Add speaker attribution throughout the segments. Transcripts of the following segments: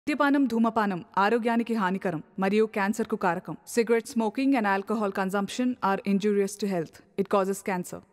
Speaker 1: మద్యపానం ధూమపానం ఆరోగ్యానికి హానికరం మరియు క్యాన్సర్కు కారకం cigarette smoking and alcohol consumption are injurious to health it causes cancer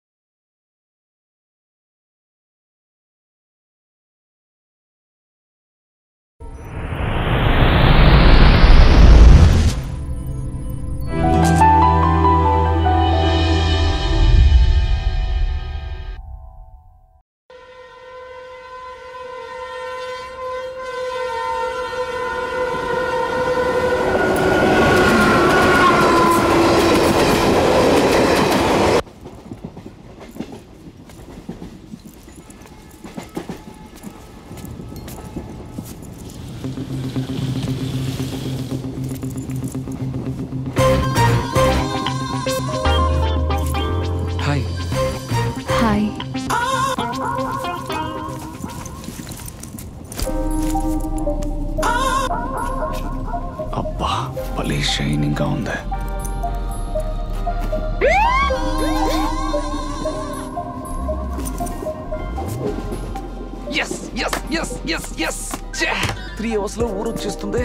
Speaker 2: hi
Speaker 3: hi
Speaker 2: అబ్బా భలే షైనింగ్ గా ఉంది yes yes yes yes yes three hours లో ఊరు వచ్చేస్తుంది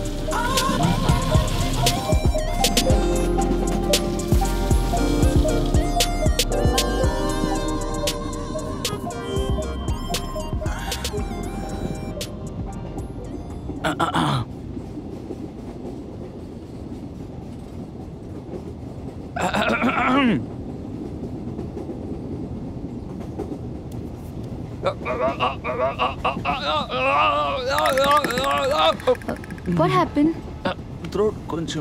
Speaker 3: వాట్ హ్యాపెన్
Speaker 2: థ్రోట్ కొంచెం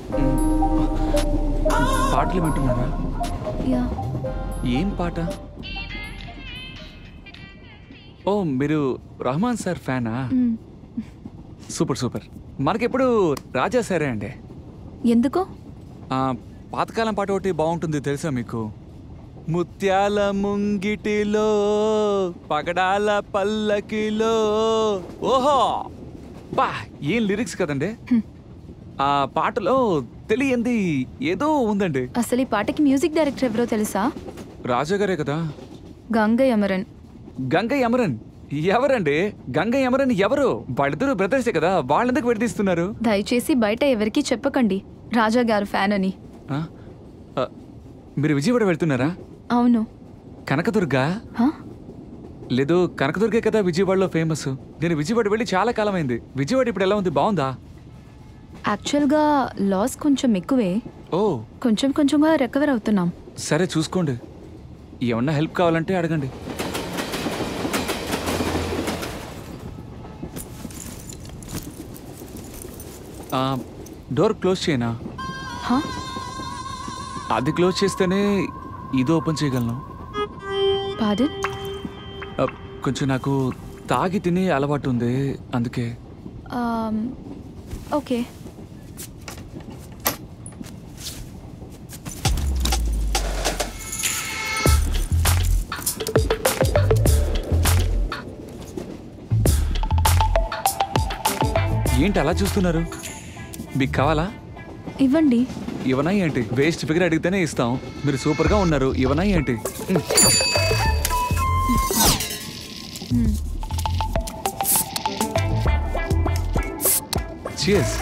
Speaker 2: పాటలు వింటున్నారా
Speaker 3: యా
Speaker 2: ఏం పాట ఓ మీరు రహమాన్ సార్ ఫ్యానా సూపర్ సూపర్ మనకెప్పుడు రాజా సరే అండి
Speaker 3: ఎందుకు
Speaker 2: ఆ, పాతకాలం పాట ఒకటి బాగుంటుంది తెలుసా మీకు ముత్యాల ముంగిటిలో పగడాల పల్లకిలో ఓహో బా ఏం లిరిక్స్ కదండి ఆ పాటలో తెలియంది ఏదో ఉందండి
Speaker 3: అసలు ఈ పాటకి మ్యూజిక్ డైరెక్టర్ ఎవరో తెలుసా
Speaker 2: రాజా గారే కదా
Speaker 3: గంగయ్య అమరన్
Speaker 2: గంగ యమరన్ ఎవరండి గంగ యమరన్ ఎవరు వాళ్ళిద్దరు బ్రదర్సే కదా వాళ్ళెందుకు విడదీస్తున్నారు
Speaker 3: దయచేసి బయట ఎవరికీ చెప్పకండి రాజా గారు ఫ్యాన్ అని
Speaker 2: ఆ? ఆ, మీరు విజయవాడ వెళ్తున్నారా
Speaker 3: అవును
Speaker 2: కనకదుర్గ
Speaker 3: హా?
Speaker 2: లేదు కనకదుర్గే కదా విజయవాడలో ఫేమస్ నేను విజయవాడ వెళ్ళి చాలా కాలం అయింది విజయవాడ ఇప్పుడు ఎలా ఉంది బాగుందా
Speaker 3: యాక్చువల్గా లాస్ కొంచెం ఎక్కువే
Speaker 2: ఓ
Speaker 3: కొంచెం కొంచెంగా రికవర్ అవుతున్నాం
Speaker 2: సరే చూసుకోండి ఏమన్నా హెల్ప్ కావాలంటే అడగండి ఆ, డోర్ క్లోజ్ చేయనా
Speaker 3: హా?
Speaker 2: అది క్లోజ్ చేస్తేనే ఇది ఓపెన్ చేయగలను
Speaker 3: పాడన్
Speaker 2: ఆ, కొంచెం నాకు తాగి తిని అలవాటు ఉంది అందుకే
Speaker 3: ఓకే
Speaker 2: ఏంటి అలా చూస్తున్నారు మీకు కావాలా
Speaker 3: ఇవ్వండి
Speaker 2: ఇవనా ఏంటి వేస్ట్ ఫిగర్ అడిగితేనే ఇస్తాం మీరు సూపర్గా ఉన్నారు ఇవనా ఏంటి మ్. Cheers.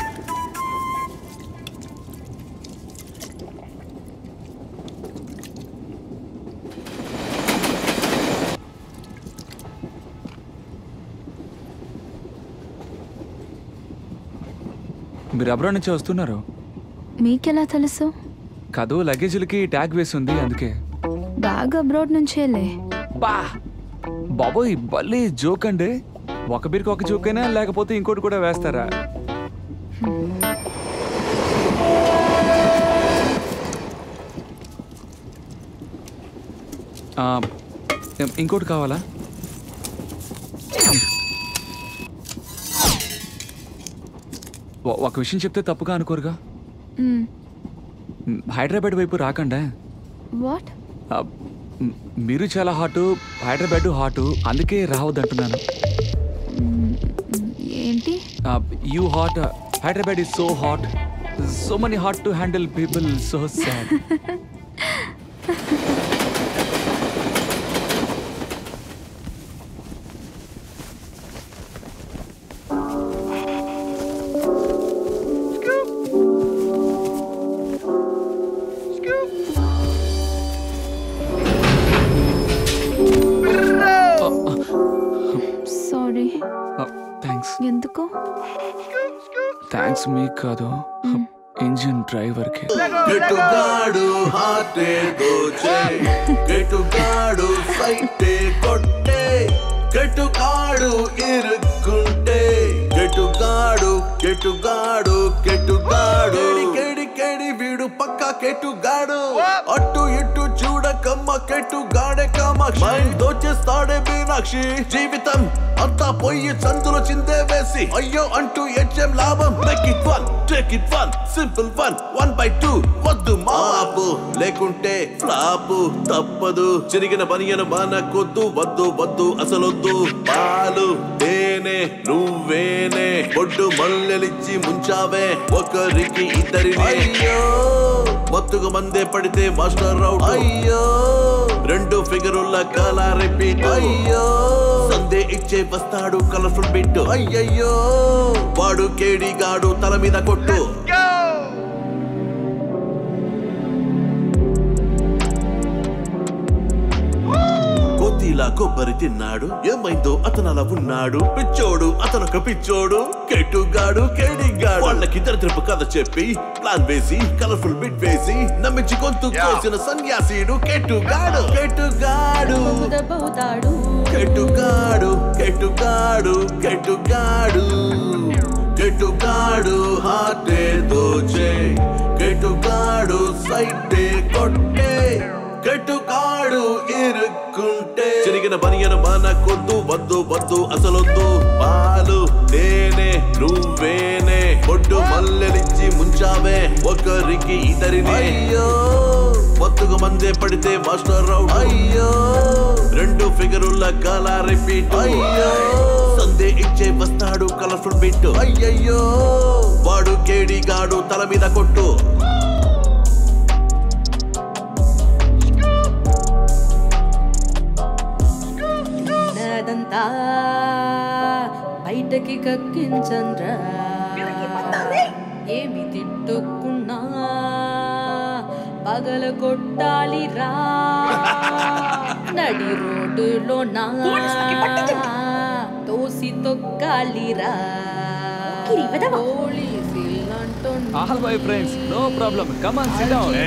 Speaker 2: మీరు అబ్రాడ్ నుంచి వస్తున్నారు
Speaker 3: మీకెలా తెలుసు
Speaker 2: కదో లగేజీలకి ట్యాగ్ వేసి ఉంది అందుకే
Speaker 3: బ్యాగ్ అబ్రాడ్ నుంచేలే
Speaker 2: బా బాబోయ్ భలే జోక్ అండి ఒక బీరికి ఒక జోక్ అయినా లేకపోతే ఇంకోటి కూడా వేస్తారా ఆ, ఇం- ఇంకోటి కావాలా ఒ- ఒక విషయం చెప్తే తప్పుగా అనుకోరుగా మ్, హైదరాబాద్ వైపు రాకండా
Speaker 3: వాట్
Speaker 2: ఆ, మ్, మీరు చాలా హాటు హైదరాబాద్ హాటు అందుకే రావద్దంటున్నాను
Speaker 3: ఏంటి
Speaker 2: you hot Hyderabad is so hot so money hot to handle people so sad thanks
Speaker 3: ఎందుకు
Speaker 2: థ్యాంక్స్ మీకు కాదు ఇంజిన్ డ్రైవర్కి
Speaker 4: కెటుగాడు హాటే దోచే కెటుగాడు సైటే కొట్టే కెటుగాడు ఇరుక్కుంటే కెటుగాడు కెటుగాడు కెటుగాడు కేడి కేడి వీడు పక్క కెటుగాడు అటు ఇటు చూడకమ్మ కెటుగాడే కామాక్షి మైండ్ దోచేస్తాడే మీనాక్షి జీవితం అంతా పొయ్యి చందులో చిందే వేసి అయ్యో అంటూ హెచ్ఎం లాభం make it one take it one simple one one by two వద్దు మాపు లేకుంటే ఫ్లాపు తప్పదు చిరిగిన బనియను కొద్దు వద్దు వద్దు అసలొద్దు పాలు తేనె నువ్వేనే బొడ్డు మల్లెలిచ్చి ముంచావే ఒకరికి ఇద్దరిని అయ్యో మత్తుగా మందే పడితే మాస్టర్ అవుట్ అయ్యో రెండు ఫిగరుల కాల రిపీట్ అయ్యో సందే ఇచ్చే వస్తాడు కలర్ఫుల్ బిట్ అయ్యయ్యో వాడు కేడిగాడు తల మీద కొట్టు కోతిలా కొబ్బరి తిన్నాడు ఏమైందో అతను అలా ఉన్నాడు పిచ్చోడు అతను ఒక పిచ్చోడు కెట్టుగాడు కేడిగాడు వాళ్ళకి దరిద్రపు కథ చెప్పి ప్లాన్ వేసి కలర్ఫుల్ బిట్ వేసి నమ్మించి గొంతు కోసిన సన్యాసీడు కెట్టుగాడు కెట్టుగాడు
Speaker 5: దెబ్బవుతాడు
Speaker 4: కెట్టుగాడు కెట్టుగాడు కెట్టుగాడు కెట్టుగాడు హాటే దోచే కెట్టుగాడు సైటే కొట్టే కెట్టుగాడు ఇరుక్కుంటే చిరిగిన బనియన కొద్దు వద్దు వద్దు అసలొద్దు పాలు తేనె నువ్వేనే బొడ్డు మల్లెలిచ్చి ముంచావే ఒకరికి ఇద్దరిని అయ్యో మత్తుగా మందే పడితే మాస్టర్ అవుట్ అయ్యో రెండు ఫిగరుల కాల రిపీట్ అయ్యో సందే ఇచ్చే వస్తాడు కలర్ఫుల్ బిట్ అయ్యయ్యో వాడు కేడిగాడు తల మీద కొట్టు
Speaker 5: నాదంతా బయటకి కక్కించండ్రా ఏమి తిట్టుకున్నా పగల కొట్టాలిరా నడి రోడ్డులో నా తోసి తొక్కాలిరా పోలీసులంటున్నా
Speaker 2: all my friends no problem come on sit down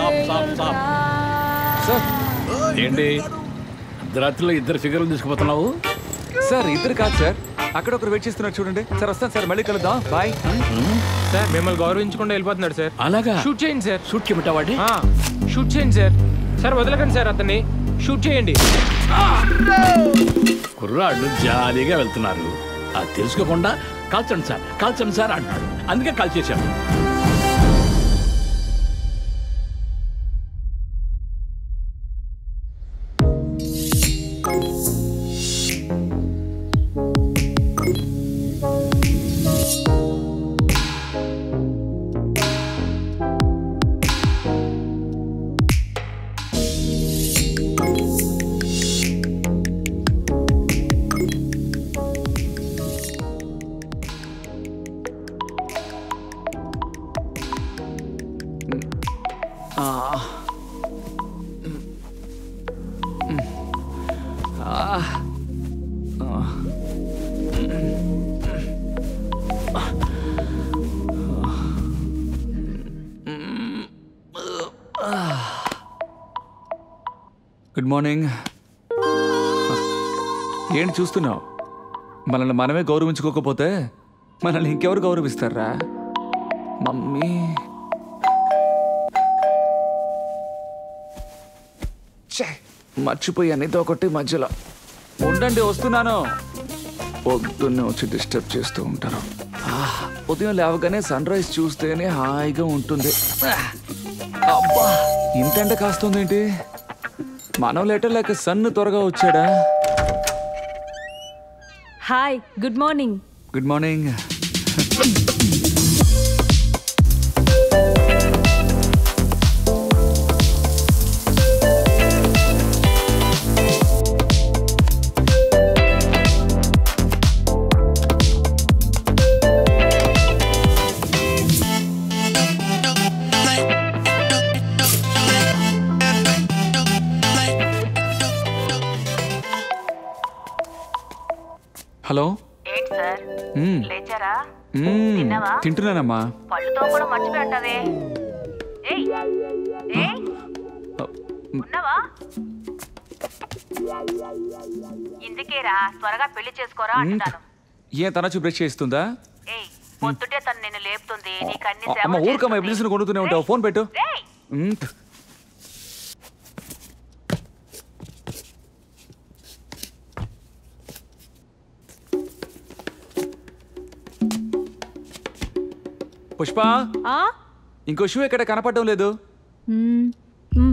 Speaker 2: sir
Speaker 6: ఏంటి అర్ధరాత్రిలో ఇద్దరు ఫిగర్లు తీసుకుపోతున్నావు
Speaker 2: సార్ ఇద్దరు కాదు సార్ అక్కడ ఒకరు వెయిట్ చేస్తున్నారు చూడండి సార్ వస్తాను సార్ మళ్ళీ కలుద్దాం బాయ్
Speaker 7: సార్ మిమ్మల్ని గౌరవించకుండా వెళ్ళిపోతున్నాడు సార్
Speaker 6: అలాగా
Speaker 7: షూట్ చేయండి సార్
Speaker 6: షూట్ కి పెట్టావాడి
Speaker 7: ఆ, షూట్ చేయండి సార్ సార్ వదలకండి సార్ అతన్ని షూట్ చేయండి
Speaker 6: కుర్రాళ్ళు జాలీగా వెళ్తున్నారు అది తెలుసుకోకుండా కాల్చండి సార్ కాల్చండి సార్ అంటున్నాడు అందుకే కాల్ చేశాను
Speaker 2: గుడ్ మార్నింగ్ ఏంటి చూస్తున్నావు మనల్ని మనమే గౌరవించుకోకపోతే మనల్ని ఇంకెవరు గౌరవిస్తారా మమ్మీ ఛే, మర్చిపోయాను ఇదో ఒకటి మధ్యలో ఉండండి వస్తున్నాను పొద్దున్నే వచ్చి డిస్టర్బ్ చేస్తూ ఉంటారు ఆహ్, ఉదయం లేవగానే సన్ రైజ్ చూస్తేనే హాయిగా ఉంటుంది ఆహ్, అబ్బా ఇంత ఎండ కాస్తుందేంటి మనం లెటర్ లేక సన్ త్వరగా వచ్చాడా
Speaker 5: hi good morning
Speaker 2: good morning hello
Speaker 8: ఏంటి సార్
Speaker 2: మ్మ్.
Speaker 8: లేచారా
Speaker 2: మ్మ్.
Speaker 8: తిన్నావా?
Speaker 2: తింటున్నానమ్మా
Speaker 8: పళ్ళుతో కూడా మర్చిపోయి ఉంటావే ఏయ్ ఏయ్ ఉన్నావా ఇందుకేరా త్వరగా పెళ్లి చేసుకోరా
Speaker 2: మ్మ్.
Speaker 8: అంటున్నాను
Speaker 2: ఏ తనచు బ్రష్ చేస్తుందా
Speaker 8: ఏయ్ పొద్దుటే తను నిన్ను లేపుతుంది నీకు అన్ని
Speaker 2: అమ్మ
Speaker 8: సేవలు
Speaker 2: ఊరికమ్మ
Speaker 8: చేస్తుంది.
Speaker 2: ఎప్పుడు కొడుతూనే ఉంటావు ఫోన్ పెట్టు
Speaker 8: ఏయ్
Speaker 2: మ్మ్. పుష్ప
Speaker 5: ఆ
Speaker 2: ఇంకో షూ ఎక్కడ కనపడడం లేదు
Speaker 3: మ్మ్. మ్మ్.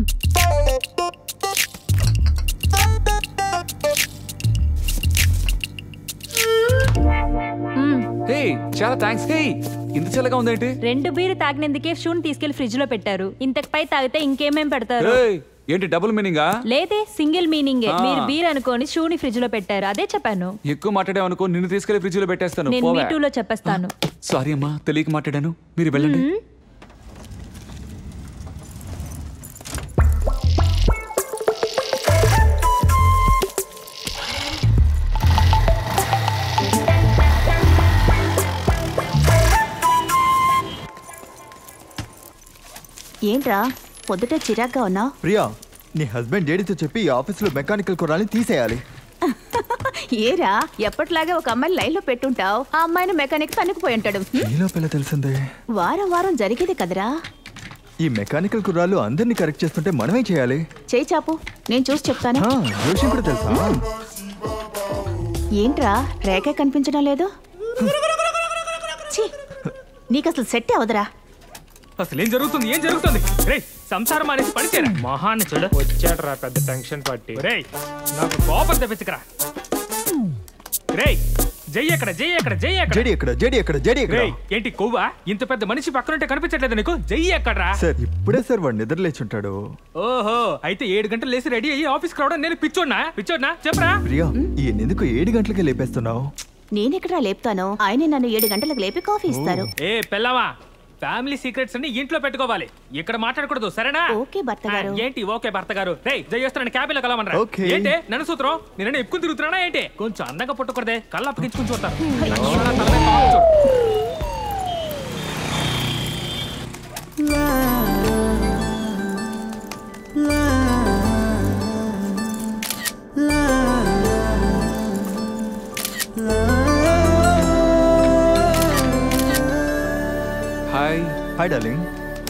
Speaker 3: మ్మ్.
Speaker 2: హే చాలా థ్యాంక్స్ హే ఇంత చల్లగా ఉందేంటి
Speaker 5: రెండు బీరు తాగినందుకే షూని తీసుకెళ్లి ఫ్రిడ్జ్ లో పెట్టారు ఇంతకు పై తాగితే ఇంకేమేం పెడతారు
Speaker 2: ఏయ్, ఏంటి డబుల్ మీనింగా
Speaker 5: లేదే సింగిల్ మీనింగే
Speaker 2: ఆ.
Speaker 5: మీరు బీర్ అనుకొని షూని ఫ్రిడ్జ్ లో పెట్టారు అదే చెప్పాను
Speaker 2: ఎక్కువ మాట్లాడావు అనుకో నిన్ను తీసుకెళ్లి ఫ్రిడ్జ్ లో పెట్టేస్తాను
Speaker 5: నేను
Speaker 2: పోవే.
Speaker 5: మీటూలో చెప్పేస్తాను
Speaker 2: సారీ అమ్మా తెలియక మాట్లాడాను మీరు వెళ్ళండి
Speaker 5: మ్మ్.
Speaker 8: ఏంట్రా పొద్దుట చిరాగ్గా ఉన్నావు
Speaker 9: ప్రియా నీ హస్బెండ్ డాడీతో చెప్పి ఈ ఆఫీస్లో మెకానికల్ కుర్రాల్ని తీసేయాలి
Speaker 8: ఏరా ఎప్పటిలాగే ఒక అమ్మాయిని లైన్లో పెట్టుంటావు ఆ అమ్మాయిని మెకానిక్ కనుక్కుపోయి ఉంటాడు హ్మ్?
Speaker 9: నీలో పిల్ల తెలిసిందే
Speaker 8: వారం వారం జరిగేది కదరా
Speaker 9: ఈ మెకానికల్ కుర్రాళ్ళు అందరినీ కరెక్ట్ చేస్తుంటే మనమే చేయాలి
Speaker 8: చేయి చాపు నేను చూసి చెప్తాను
Speaker 9: హా, జోషి కూడా తెలుసా
Speaker 8: ఏంట్రా రేఖ కనిపించడం లేదు ఛీ, నీకు అసలు సెట్ అవదరా
Speaker 7: అసలు ఏం జరుగుతుంది ఏం జరుగుతుంది రే సంసారం అనేసి పడిచేరా మహాన్ని చూడు వచ్చాడు రా పెద్ద టెన్షన్ పట్టి రే నాకు కోపం తెప్పించకరా రే జై ఎక్కడ జై ఎక్కడ జై ఎక్కడ
Speaker 9: జడి ఎక్కడ జడి ఎక్కడ జడి ఎక్కడ
Speaker 7: రేయ్ ఏంటి కొవ్వా ఇంత పెద్ద మనిషి పక్కనుంటే కనిపించట్లేదు నీకు జై ఎక్కడ్రా
Speaker 9: సార్ ఇప్పుడే సార్ వాడు నిద్ర లేచుంటాడు
Speaker 7: ఓహో అయితే ఏడు గంటలు లేసి రెడీ అయ్యి ఆఫీస్కి రావడం నేను పిచ్చోడ్నా పిచ్చోడ్నా చెప్పరా
Speaker 9: ప్రియా ఈయన ఎందుకు ఏడు గంటలకే లేపేస్తున్నావు
Speaker 8: నేనెక్కడా లేపుతాను ఆయనే నన్ను ఏడు గంటలకు లేపి కాఫీ ఇస్తారు
Speaker 7: ఏ పెళ్ళవా ఫ్యామిలీ సీక్రెట్స్ అన్ని ఇంట్లో పెట్టుకోవాలి ఇక్కడ మాట్లాడకూడదు సరేనా
Speaker 8: ఓకే భర్త గారు
Speaker 7: ఆ, ఏంటి ఓకే భర్త గారు రే జై చేస్తున్నాను క్యాబిన్ లో కలవమనరా
Speaker 9: ఓకే.
Speaker 7: ఏంటి నన్ను సూత్రం నేను ఎక్కువ తిరుగుతున్నానా ఏంటి కొంచెం అందంగా పుట్టకూడదే కళ్ళు అప్పగించుకుని చూస్తారు లక్షణంగా తల మీద కావాలి చూడు.
Speaker 2: హాయ్
Speaker 9: హాయ్ డార్లింగ్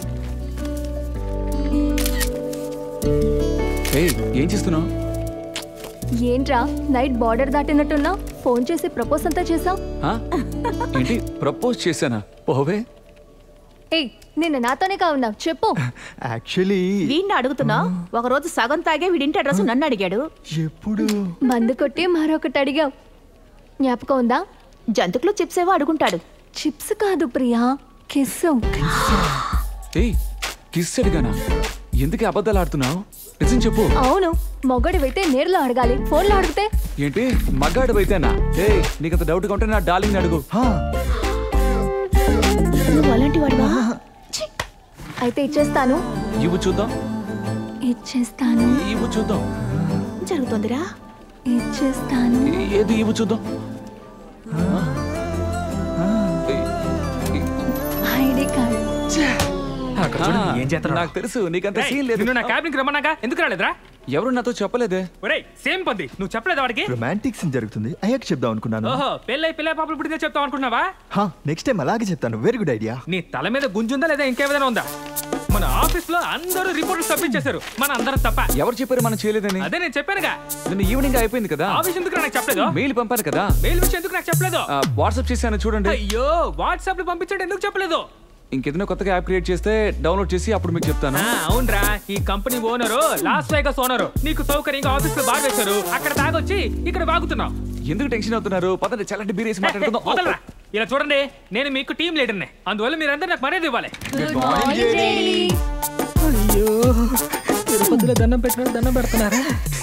Speaker 2: హే ఏం చేస్తున్నావు
Speaker 3: ఏంట్రా నైట్ బార్డర్ దాటినట్టున్నా ఫోన్ చేసి ప్రపోజ్ అంతా చేసావు
Speaker 2: ఆ? ఏంటి ప్రపోజ్ చేశానా ఓవే
Speaker 3: ఏయ్ నిన్న నాతోనే కావున్నావు చెప్పు
Speaker 9: యాక్చువల్లీ
Speaker 8: వీడిని అడుగుతున్నా ఒక రోజు సగం తాగే వీడింటి అడ్రస్ నన్ను అడిగాడు
Speaker 9: ఎప్పుడు
Speaker 3: మందు కొట్టి మరొకటి అడిగావు జ్ఞాపకం ఉందా
Speaker 8: జంతుకులు చిప్స్ ఏవో అడుగుంటాడు
Speaker 3: చిప్స్ కాదు ప్రియా కిస్సు
Speaker 2: ఏయ్ కిస్ అడిగానా ఎందుకు అబద్ధాలు ఆడుతున్నావు నిజం చెప్పు
Speaker 3: అవును మొగడివైతే నేరులో అడగాలి ఫోన్లో అడిగితే
Speaker 2: ఏంటి మగాడు అయితేనా ఏ నీకంత డౌట్గా ఉంటే నా డార్లింగ్ అడుగు
Speaker 9: హా,
Speaker 8: నువ్వు అలాంటి వాడువా
Speaker 3: అయితే ఇచ్చేస్తాను
Speaker 2: ఇవ్వు చూద్దాం
Speaker 3: ఇచ్చేస్తాను
Speaker 2: ఇవ్వు చూద్దాం
Speaker 8: జరుగుతోందిరా
Speaker 3: ఇచ్చేస్తాను
Speaker 2: ఏది ఇవ్వు చూద్దాం
Speaker 3: ఐడి కార్డ్
Speaker 7: అక్కడ చూడు, ఏం చేస్తున్నాడు?
Speaker 2: నాకు తెలుసు నీకంత
Speaker 7: రేయ్,
Speaker 2: సీన్ లేదు
Speaker 7: నిన్ను నా క్యాబిన్ కి రమ్మన్నాగా ఎందుకు రాలేదురా
Speaker 2: ఎవరు నాతో చెప్పలేదే
Speaker 7: ఒరేయ్ సేమ్ పంది నువ్వు చెప్పలేదు వాడికి
Speaker 9: రొమాంటిక్ సీన్ జరుగుతుంది అయ్యాక చెప్దాం అనుకున్నాను
Speaker 7: ఓహో పెళ్ళై పిల్ల పాపలు పుడితే చెప్తావు అనుకున్నావా
Speaker 9: హా నెక్స్ట్ టైం అలాగే చెప్తాను వెరీ గుడ్ ఐడియా
Speaker 7: నీ తల మీద గుంజుందా లేదా ఇంకేమైనా ఉందా మన ఆఫీస్ లో అందరూ రిపోర్ట్లు తప్పించేశారు మన అందరం తప్ప
Speaker 2: ఎవరు చెప్పారు మనం చేయలేదని
Speaker 7: అదే నేను చెప్పానుగా
Speaker 2: నిన్న ఈవినింగ్ అయిపోయింది కదా
Speaker 7: ఆఫీస్ ఎందుకు నాకు చెప్పలేదు
Speaker 2: మెయిల్ పంపాను కదా
Speaker 7: మెయిల్ విషయం ఎందుకు నాకు చెప్పలేదు
Speaker 2: వాట్సాప్ చేశాను చూడండి
Speaker 7: అయ్యో వాట్సాప్ లో పంపించండి ఎందుకు చెప్పలేదు
Speaker 2: ఇంకేదైనా కొత్తగా యాప్ క్రియేట్ చేస్తే డౌన్లోడ్ చేసి అప్పుడు మీకు చెప్తాను
Speaker 7: ఆ, అవునరా ఈ company owner Las Vegas owner నీకు సౌకర్యంగా ఆఫీస్ లో బాగా వేశారు అక్కడ తాగొచ్చి ఇక్కడ బాగుతున్నావు
Speaker 2: ఎందుకు టెన్షన్ అవుతున్నారు పదండి చల్లటి బీర్ వేసి మాట్లాడుకుందాం
Speaker 7: వదలరా ఇలా చూడండి నేను మీకు టీం లీడర్ని అందువల్ల మీరందరూ నాకు మర్యాద ఇవ్వాలి అయ్యో తిరుపతిలో దండం పెట్టిన దండం పెడుతున్నారా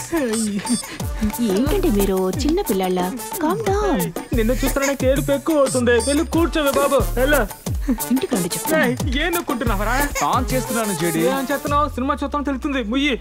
Speaker 8: ఏంటండి మీరు చిన్న పిల్లళ్ళ కామ్ డౌన్
Speaker 7: నిన్ను చూస్తున్నా ఏడుపు ఎక్కువ అవుతుంది వెళ్ళి కూర్చోవే బాబు వెళ్ళ
Speaker 8: ఇంటికి రండి చెప్తా
Speaker 7: ఏం నొక్కుంటున్నావరా
Speaker 2: ఆన్ చేస్తున్నాను జేడి
Speaker 7: ఏం చేస్తున్నావు సినిమా చూస్తాం తెలుస్తుంది ముయ్యి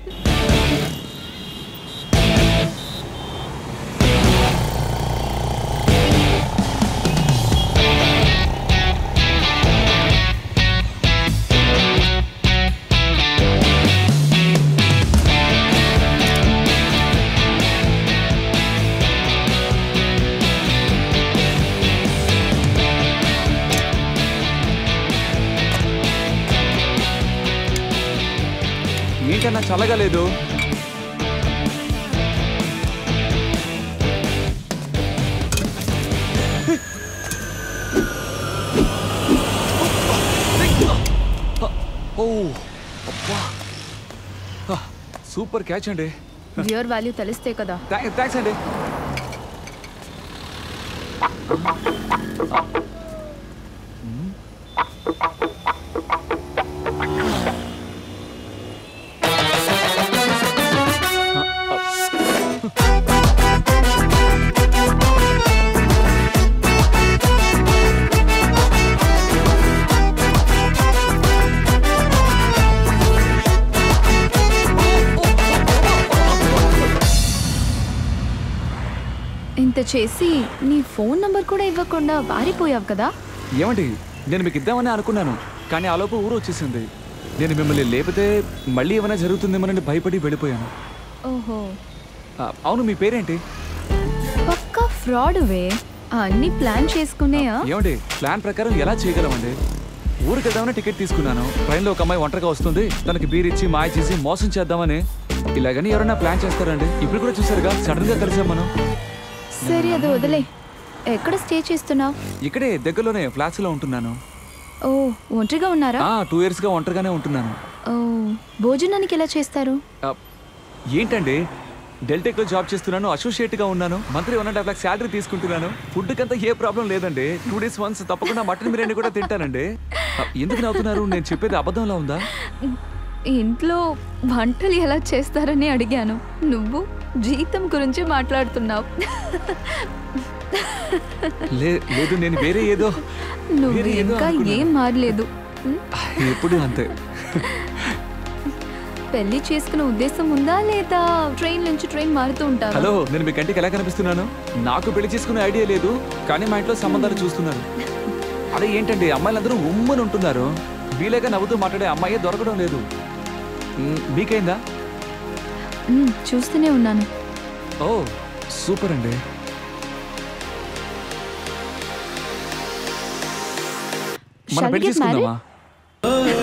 Speaker 2: ఎందుకన్నా చల్లగా లేదు ఓ అబ్బా ఆ, సూపర్ క్యాచ్ అండి
Speaker 8: వ్యూర్ వాల్యూ తెలిస్తే కదా
Speaker 2: థ్యాంక్స్ అండి
Speaker 8: ఇంత చేసి నీ ఫోన్ నంబర్ కూడా ఇవ్వకుండా పారిపోయావు కదా
Speaker 2: ఏమండి నేను మీకు ఇద్దామని అనుకున్నాను కానీ ఆ లోపు ఊరు వచ్చేసింది నేను మిమ్మల్ని లేపితే మళ్ళీ ఏమైనా జరుగుతుందేమోనని భయపడి వెళ్ళిపోయాను
Speaker 8: ఓహో
Speaker 2: ఆ, అవును మీ పేరేంటి
Speaker 8: పక్కా ఫ్రాడ్ వే అన్ని ప్లాన్ చేసుకునేయా
Speaker 2: ఏమండి ప్లాన్ ప్రకారం ఎలా చేయగలమండి ఊరికి వెళ్దామని టికెట్ తీసుకున్నాను ట్రైన్లో ఒక అమ్మాయి ఒంటరిగా వస్తుంది తనకి బీర్ ఇచ్చి మాయ చేసి మోసం చేద్దామని ఇలాగని ఎవరైనా ప్లాన్ చేస్తారండి ఇప్పుడు కూడా చూసారుగా సడన్ గా కలిసాం మనం
Speaker 8: సరే అది వదిలే ఎక్కడ స్టే చేస్తున్నావు
Speaker 2: ఇక్కడే దగ్గరలోనే ఫ్లాట్స్ లో ఉంటున్నాను
Speaker 8: ఓ ఒంటరిగా ఉన్నారా
Speaker 2: ఆ టూ ఇయర్స్ గా ఒంటరిగానే ఉంటున్నాను
Speaker 8: ఓ భోజనానికి ఎలా చేస్తారు
Speaker 2: ఆ, ఏంటండి డెల్టెక్ లో జాబ్ చేస్తున్నాను అసోసియేట్ గా ఉన్నాను monthly one and half lakh salary తీసుకుంటున్నాను ఫుడ్ కంతా ఏ ప్రాబ్లం లేదండి టూ డేస్ వన్స్ తప్పకుండా మటన్ బిర్యానీ కూడా తింటానండి ఆ, ఎందుకు నవ్వుతున్నారు నేను చెప్పేది అబద్ధంలా ఉందా
Speaker 8: ఇంట్లో వంటలు ఎలా చేస్తారని అడిగాను నువ్వు జీతం గురించి మాట్లాడుతున్నావు
Speaker 2: లే- లేదు నేను వేరే ఏదో
Speaker 8: నువ్వు
Speaker 2: వేరే ఏదో
Speaker 8: ఇంకా
Speaker 2: అనుకున్నాను.
Speaker 8: ఏం మారలేదు ఉం?
Speaker 2: ఎప్పుడు అంతే
Speaker 8: పెళ్లి చేసుకునే ఉద్దేశం ఉందా లేదా ట్రైన్ నుంచి ట్రైన్ మారుతూ ఉంటావా
Speaker 2: హలో నేను మీ కంటికి ఎలా కనిపిస్తున్నాను నాకు పెళ్లి చేసుకునే ఐడియా లేదు కానీ మా ఇంట్లో సంబంధాలు చూస్తున్నారు అదే ఏంటండి అమ్మాయిలందరూ ఉమ్మని ఉంటున్నారు వీలేగా నవ్వుతూ మాట్లాడే అమ్మాయే దొరకడం లేదు మ్, మీకైందా
Speaker 8: ఉం, చూస్తూనే ఉన్నాను
Speaker 2: ఓ సూపర్ అండి మనం
Speaker 8: Shall we
Speaker 2: పెళ్లి
Speaker 8: get married?
Speaker 2: చేసుకుందామా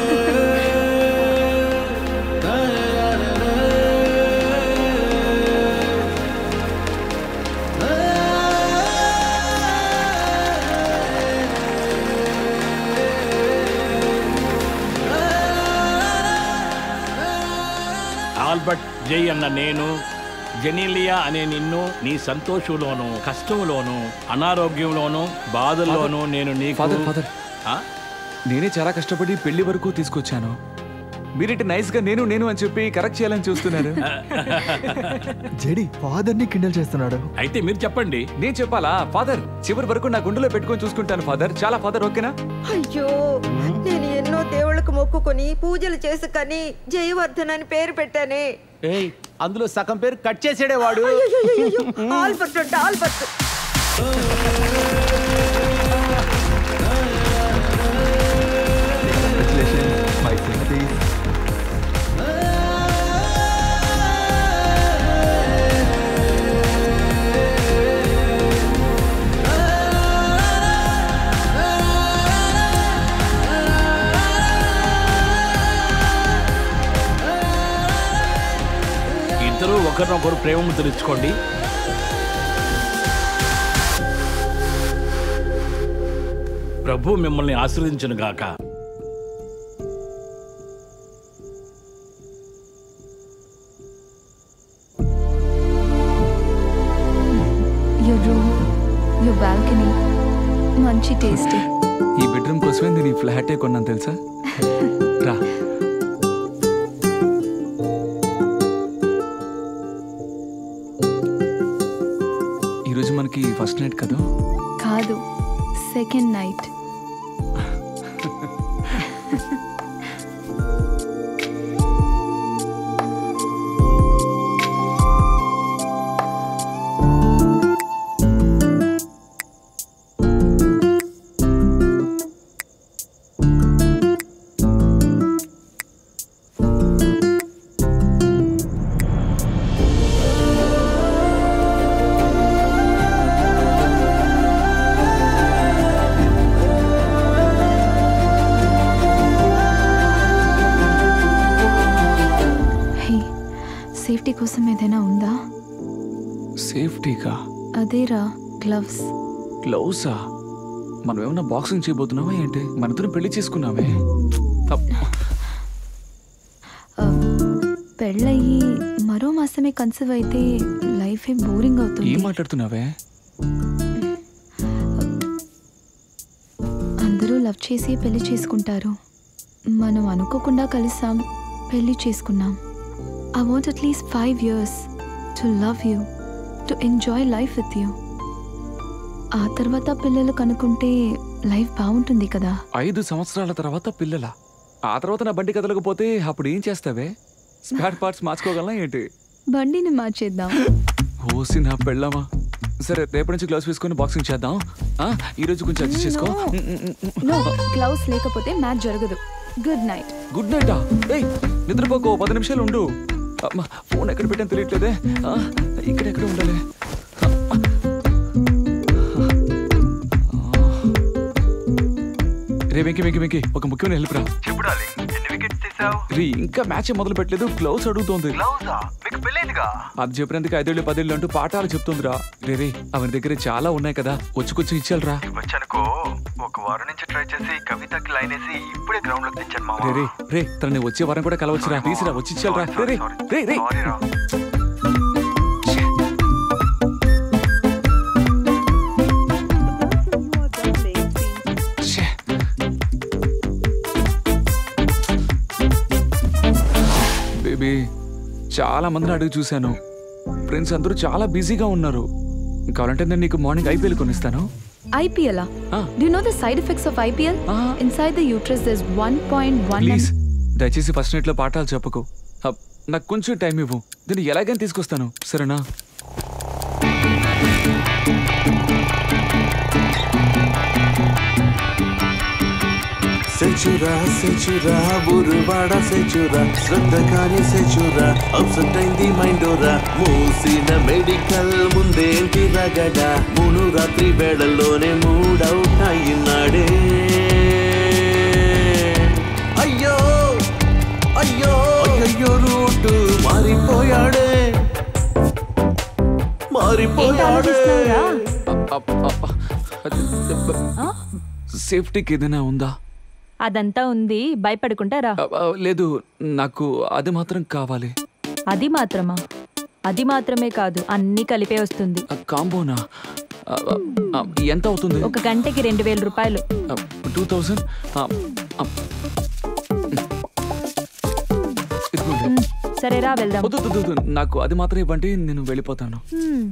Speaker 6: ఆల్బర్ట్ జై అన్న నేను జెనీలియా అనే నిన్ను నీ సంతోషంలోను కష్టంలోను అనారోగ్యంలోను బాధల్లోనూ నేను నీకు
Speaker 2: ఫాదర్ ఫాదర్
Speaker 6: ఆ?
Speaker 2: నేనే చాలా కష్టపడి పెళ్లి వరకు తీసుకొచ్చాను మీరేంటి నైస్ గా నేను నేను అని చెప్పి కరెక్ట్ చేయాలని చూస్తున్నారు
Speaker 9: జేడి ఫాదర్ ని కిండల్ చేస్తున్నాడు
Speaker 6: అయితే మీరు చెప్పండి
Speaker 2: నేను చెప్పాలా ఫాదర్ చివరి వరకు నా గుండెలో పెట్టుకొని చూసుకుంటాను ఫాదర్ చాలా ఫాదర్ ఓకేనా
Speaker 10: అయ్యో నేను ఎన్నో దేవుళ్ళకు మొక్కుకొని పూజలు చేసుకని జయవర్ధన్ అని పేరు పెట్టానే
Speaker 11: ఏయ్ అందులో సగం పేరు కట్ చేసేడే వాడు
Speaker 10: అయ్యయ్యయ్యయ్యో, ఆల్బర్ట్ అంటే ఆల్బర్ట్
Speaker 9: మై సింపతీస్
Speaker 6: ఇద్దరు ఒకరినొకరు ప్రేమను తెలుసుకోండి ప్రభు మిమ్మల్ని ఆశీర్వదించును గాక
Speaker 8: యువర్ రూమ్ యువర్ బాల్కనీ మంచి టేస్ట్
Speaker 2: ఈ బెడ్రూమ్ కోసమే నేను ఈ ఫ్లాటే కొన్నాను తెలుసా రా ఈరోజు మనకి ఫస్ట్ నైట్ కదా
Speaker 8: కాదు సెకండ్ నైట్
Speaker 2: సేఫ్టీగా
Speaker 12: అదేరా గ్లవ్స్
Speaker 2: గ్లౌసా మనం ఏమన్నా బాక్సింగ్ చేయబోతున్నావా ఏంటి మనతో పెళ్లి చేసుకున్నామే అప్.
Speaker 12: పెళ్ళయి మరో మాసమే కన్సీవ్ అయితే లైఫే బోరింగ్ అవుతుంది
Speaker 2: ఏం మాట్లాడుతున్నావే
Speaker 12: అందరూ లవ్ చేసి పెళ్లి చేసుకుంటారు మనం అనుకోకుండా కలిసాం పెళ్లి చేసుకున్నాం I want at least five years to love you to enjoy life with you ఆ తర్వాత పిల్లలు కనుకుంటే లైఫ్ బాగుంటుంది కదా
Speaker 2: ఐదు సంవత్సరాల తర్వాత పిల్లల ఆ తర్వాత నా బండి కదలకపోతే అప్పుడు ఏం చేస్తావే స్పేర్ పార్ట్స్ మార్చుకోగలనా ఏంటి
Speaker 12: బండిని మార్చేద్దాం
Speaker 2: ఓసి నా పెళ్ళమా సరే రేపటి నుంచి గ్లౌస్ వేసుకొని బాక్సింగ్ చేద్దాం ఆ, ఈ రోజు కొంచెం అడ్జస్ట్ చేసుకో
Speaker 12: నో గ్లౌస్ లేకపోతే మ్యాచ్ జరగదు గుడ్ నైట్
Speaker 2: గుడ్ నైటా ఏయ్ నిద్రపోకో పది నిమిషాలు ఉండు అమ్మా ఫోన్ ఎక్కడ పెట్టాను తెలియట్లేదే ఆ, ఇక్కడ ఎక్కడ ఉండాలి రే వెంకి వెంకి వెంకి ఒక ముఖ్యమైన హెల్ప్ రా
Speaker 13: చెప్పు డార్లింగ్ ఎన్ని వికెట్స్ తీసావు
Speaker 2: రీ ఇంకా మ్యాచ్ మొదలు పెట్టలేదు గ్లౌస్ అడుగుతోంది
Speaker 13: గ్లౌజా మీకు పెళ్ళైందిగా
Speaker 2: అది చెప్పినందుకు ఐదేళ్ళు పదేళ్ళు అంటూ పాఠాలు చెప్తుందిరా రే రే అవని దగ్గర చాలా ఉన్నాయి కదా వచ్చి కొంచెం ఇచ్చాలరా
Speaker 13: వచ్చనుకో ఒక వారం నుంచి ట్రై చేసి కవితకి లైన్ వేసి ఇప్పుడే గ్రౌండ్ లోకి తెచ్చాను మావా
Speaker 2: రే రే రే తనని వచ్చే వారం కూడా కలవచ్చురా తీసిరా వచ్చి ఇచ్చాలరా రే రే రే రే
Speaker 13: సారీ రా
Speaker 2: ఛే. బేబీ చాలా మందిని అడిగి చూశాను ఫ్రెండ్స్ అందరూ చాలా బిజీగా ఉన్నారు కావాలంటే నేను నీకు మార్నింగ్ ఐపీఎల్ కొనిస్తాను
Speaker 12: IPL do know the side effects of IPL inside the uterus this one point one
Speaker 2: please దయచేసి ఫస్ట్ నైట్లో పాఠాలు చెప్పకు హ, నాకు కొంచెం టైం ఇవ్వు దీన్ని ఎలాగైనా తీసుకొస్తాను సరేనా
Speaker 4: సెచురా సెచురా బురువాడ సెచురా శ్రద్ధ కాని సెచురా అప్సెట్ అయింది మైండోరా మూసిన మెడికల్ ముందేంటి రగడ మూడు రాత్రి వేళల్లోనే మూడౌట్ అయినాడే అయ్యో అయ్యో అయ్యో రూటు మారిపోయాడే మారిపోయాడే
Speaker 2: సేఫ్టీకి ఏదైనా ఉందా
Speaker 5: అదంతా ఉంది భయపడుకుంటారా
Speaker 2: అ, అ, లేదు నాకు అది మాత్రం కావాలి
Speaker 5: అది మాత్రమా అది మాత్రమే కాదు అన్నీ కలిపే వస్తుంది
Speaker 2: ఆ, కాంబోనా ఆ, ఆ, ఆ, ఎంత అవుతుంది
Speaker 5: ఒక గంటకి రెండు వేల రూపాయలు
Speaker 2: టూ థౌజండ్
Speaker 5: సరేరా వెళ్దాం
Speaker 2: నాకు అది మాత్రం ఇవ్వండి నేను వెళ్ళిపోతాను
Speaker 5: హ్మ్.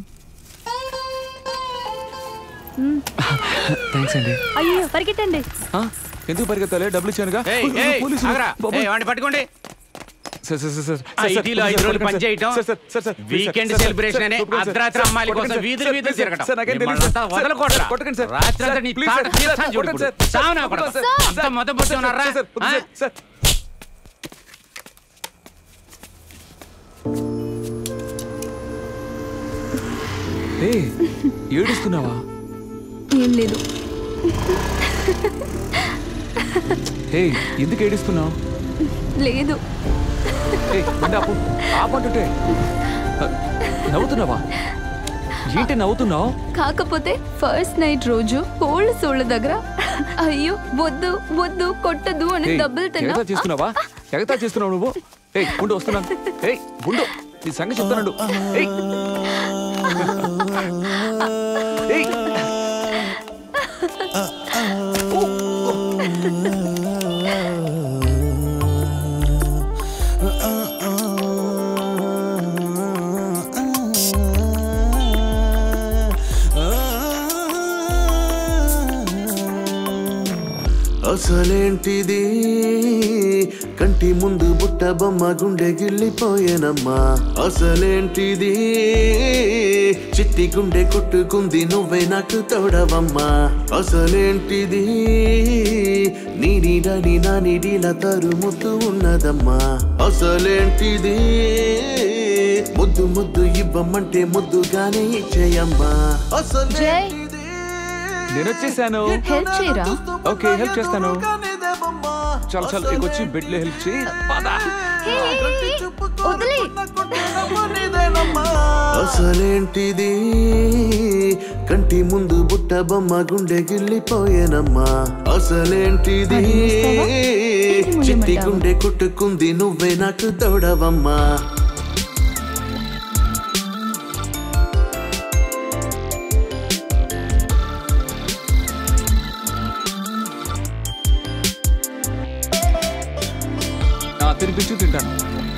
Speaker 5: హ్మ్.
Speaker 2: థ్యాంక్స్ అండి
Speaker 5: అయ్యో పరిగెట్టండి
Speaker 2: ఆ, ఎందుకు పరిగెత్తాలి డబ్బులు ఇచ్చానుగా
Speaker 11: ఏయ్, ఏయ్,
Speaker 2: పోలీసులు.
Speaker 11: ఆగరా.
Speaker 2: బాబోయ్.
Speaker 11: ఏయ్, వాడిని పట్టుకోండి
Speaker 2: సార్ సార్ సార్ సార్
Speaker 11: ఆ
Speaker 2: సార్,
Speaker 11: ఐటీలో
Speaker 2: సార్,
Speaker 11: ఐదు రోజులు
Speaker 2: పట్టుకోండి,
Speaker 11: పని చేయటం
Speaker 2: sir, sir, sir, sir, please sir,
Speaker 11: weekend
Speaker 2: sir,
Speaker 11: celebration
Speaker 2: sir,
Speaker 11: అనే
Speaker 2: పట్టుకోండి, సార్,
Speaker 11: అర్ధరాత్రి
Speaker 2: సార్,
Speaker 11: అమ్మాయిల కోసం
Speaker 2: పట్టుకోండి,
Speaker 11: వీధులు
Speaker 2: సార్,
Speaker 11: వీధులు
Speaker 2: సార్,
Speaker 11: తిరగటం
Speaker 2: సార్, నాకేం
Speaker 11: మిమ్మల్ని
Speaker 2: తెలియదు,
Speaker 11: అంతా
Speaker 2: సార్,
Speaker 11: వదలకూడదురా.
Speaker 2: సార్, పట్టుకోండి, సార్.
Speaker 11: రాత్రి అంతా
Speaker 2: సార్,
Speaker 11: నీ
Speaker 2: ప్లీజ్,
Speaker 11: తాట
Speaker 2: సార్,
Speaker 11: తీస్తాను చూడు
Speaker 2: పట్టుకోండి,
Speaker 11: ఇప్పుడు.
Speaker 2: సార్.
Speaker 11: చావు నా
Speaker 2: పట్టుకోండి,
Speaker 11: కొడక.
Speaker 2: సార్.
Speaker 11: అంత
Speaker 2: సార్,
Speaker 11: మొదపొచ్చి ఉన్నారా
Speaker 2: సార్,
Speaker 11: ఆ?
Speaker 2: Sir, sir. ఏ ఏడుస్తున్నావా
Speaker 12: ఏం లేదు
Speaker 2: హే ఎందుకు ఏడుస్తున్నావు
Speaker 12: లేదు
Speaker 2: ఏ బండి ఆపు ఆపంటుంటే నవ్వుతున్నావా ఏంటి నవ్వుతున్నావు
Speaker 12: కాకపోతే ఫస్ట్ నైట్ రోజు కోల్డ్ సోళ్ళ దగ్గర అయ్యో వద్దు వద్దు కొట్టదు అని దెబ్బలు తిన్నా
Speaker 2: ఎగతా చేస్తున్నావా ఎగతా చేస్తున్నావు నువ్వు ఏయ్ ఉండు వస్తున్నాను ఏయ్ ఉండు నీ సంగతి చెప్తానండు ఏయ్ ఏయ్
Speaker 4: అసలేంటిది కంటి ముందు బుట్ట బొమ్మ గుండె గిల్లిపోయేనమ్మా అసలేంటిది చిట్టి గుండె కొట్టుకుంది నువ్వే నాకు తోడవమ్మా అసలేంటిది నీ నీడని నా నీడిల తరుముతూ ఉన్నదమ్మా అసలేంటిది ముద్దు ముద్దు ఇవ్వమంటే ముద్దుగానే ఇచ్చేయమ్మా అసలే
Speaker 2: నేను వచ్చేసాను
Speaker 12: హెల్ప్ చేయరా
Speaker 2: ఓకే హెల్ప్ చేస్తాను చాలు చాలు ఇకొచ్చి బెడ్ లో హెల్ప్ చేయి పద
Speaker 12: వదిలే
Speaker 4: అసలేంటిది కంటి ముందు బుట్ట బొమ్మ గుండె గిల్లిపోయేనమ్మా అసలేంటిది చిట్టి గుండె కుట్టుకుంది నువ్వే నాకు తోడవమ్మా
Speaker 2: ఆ, తినిపించు తింటాను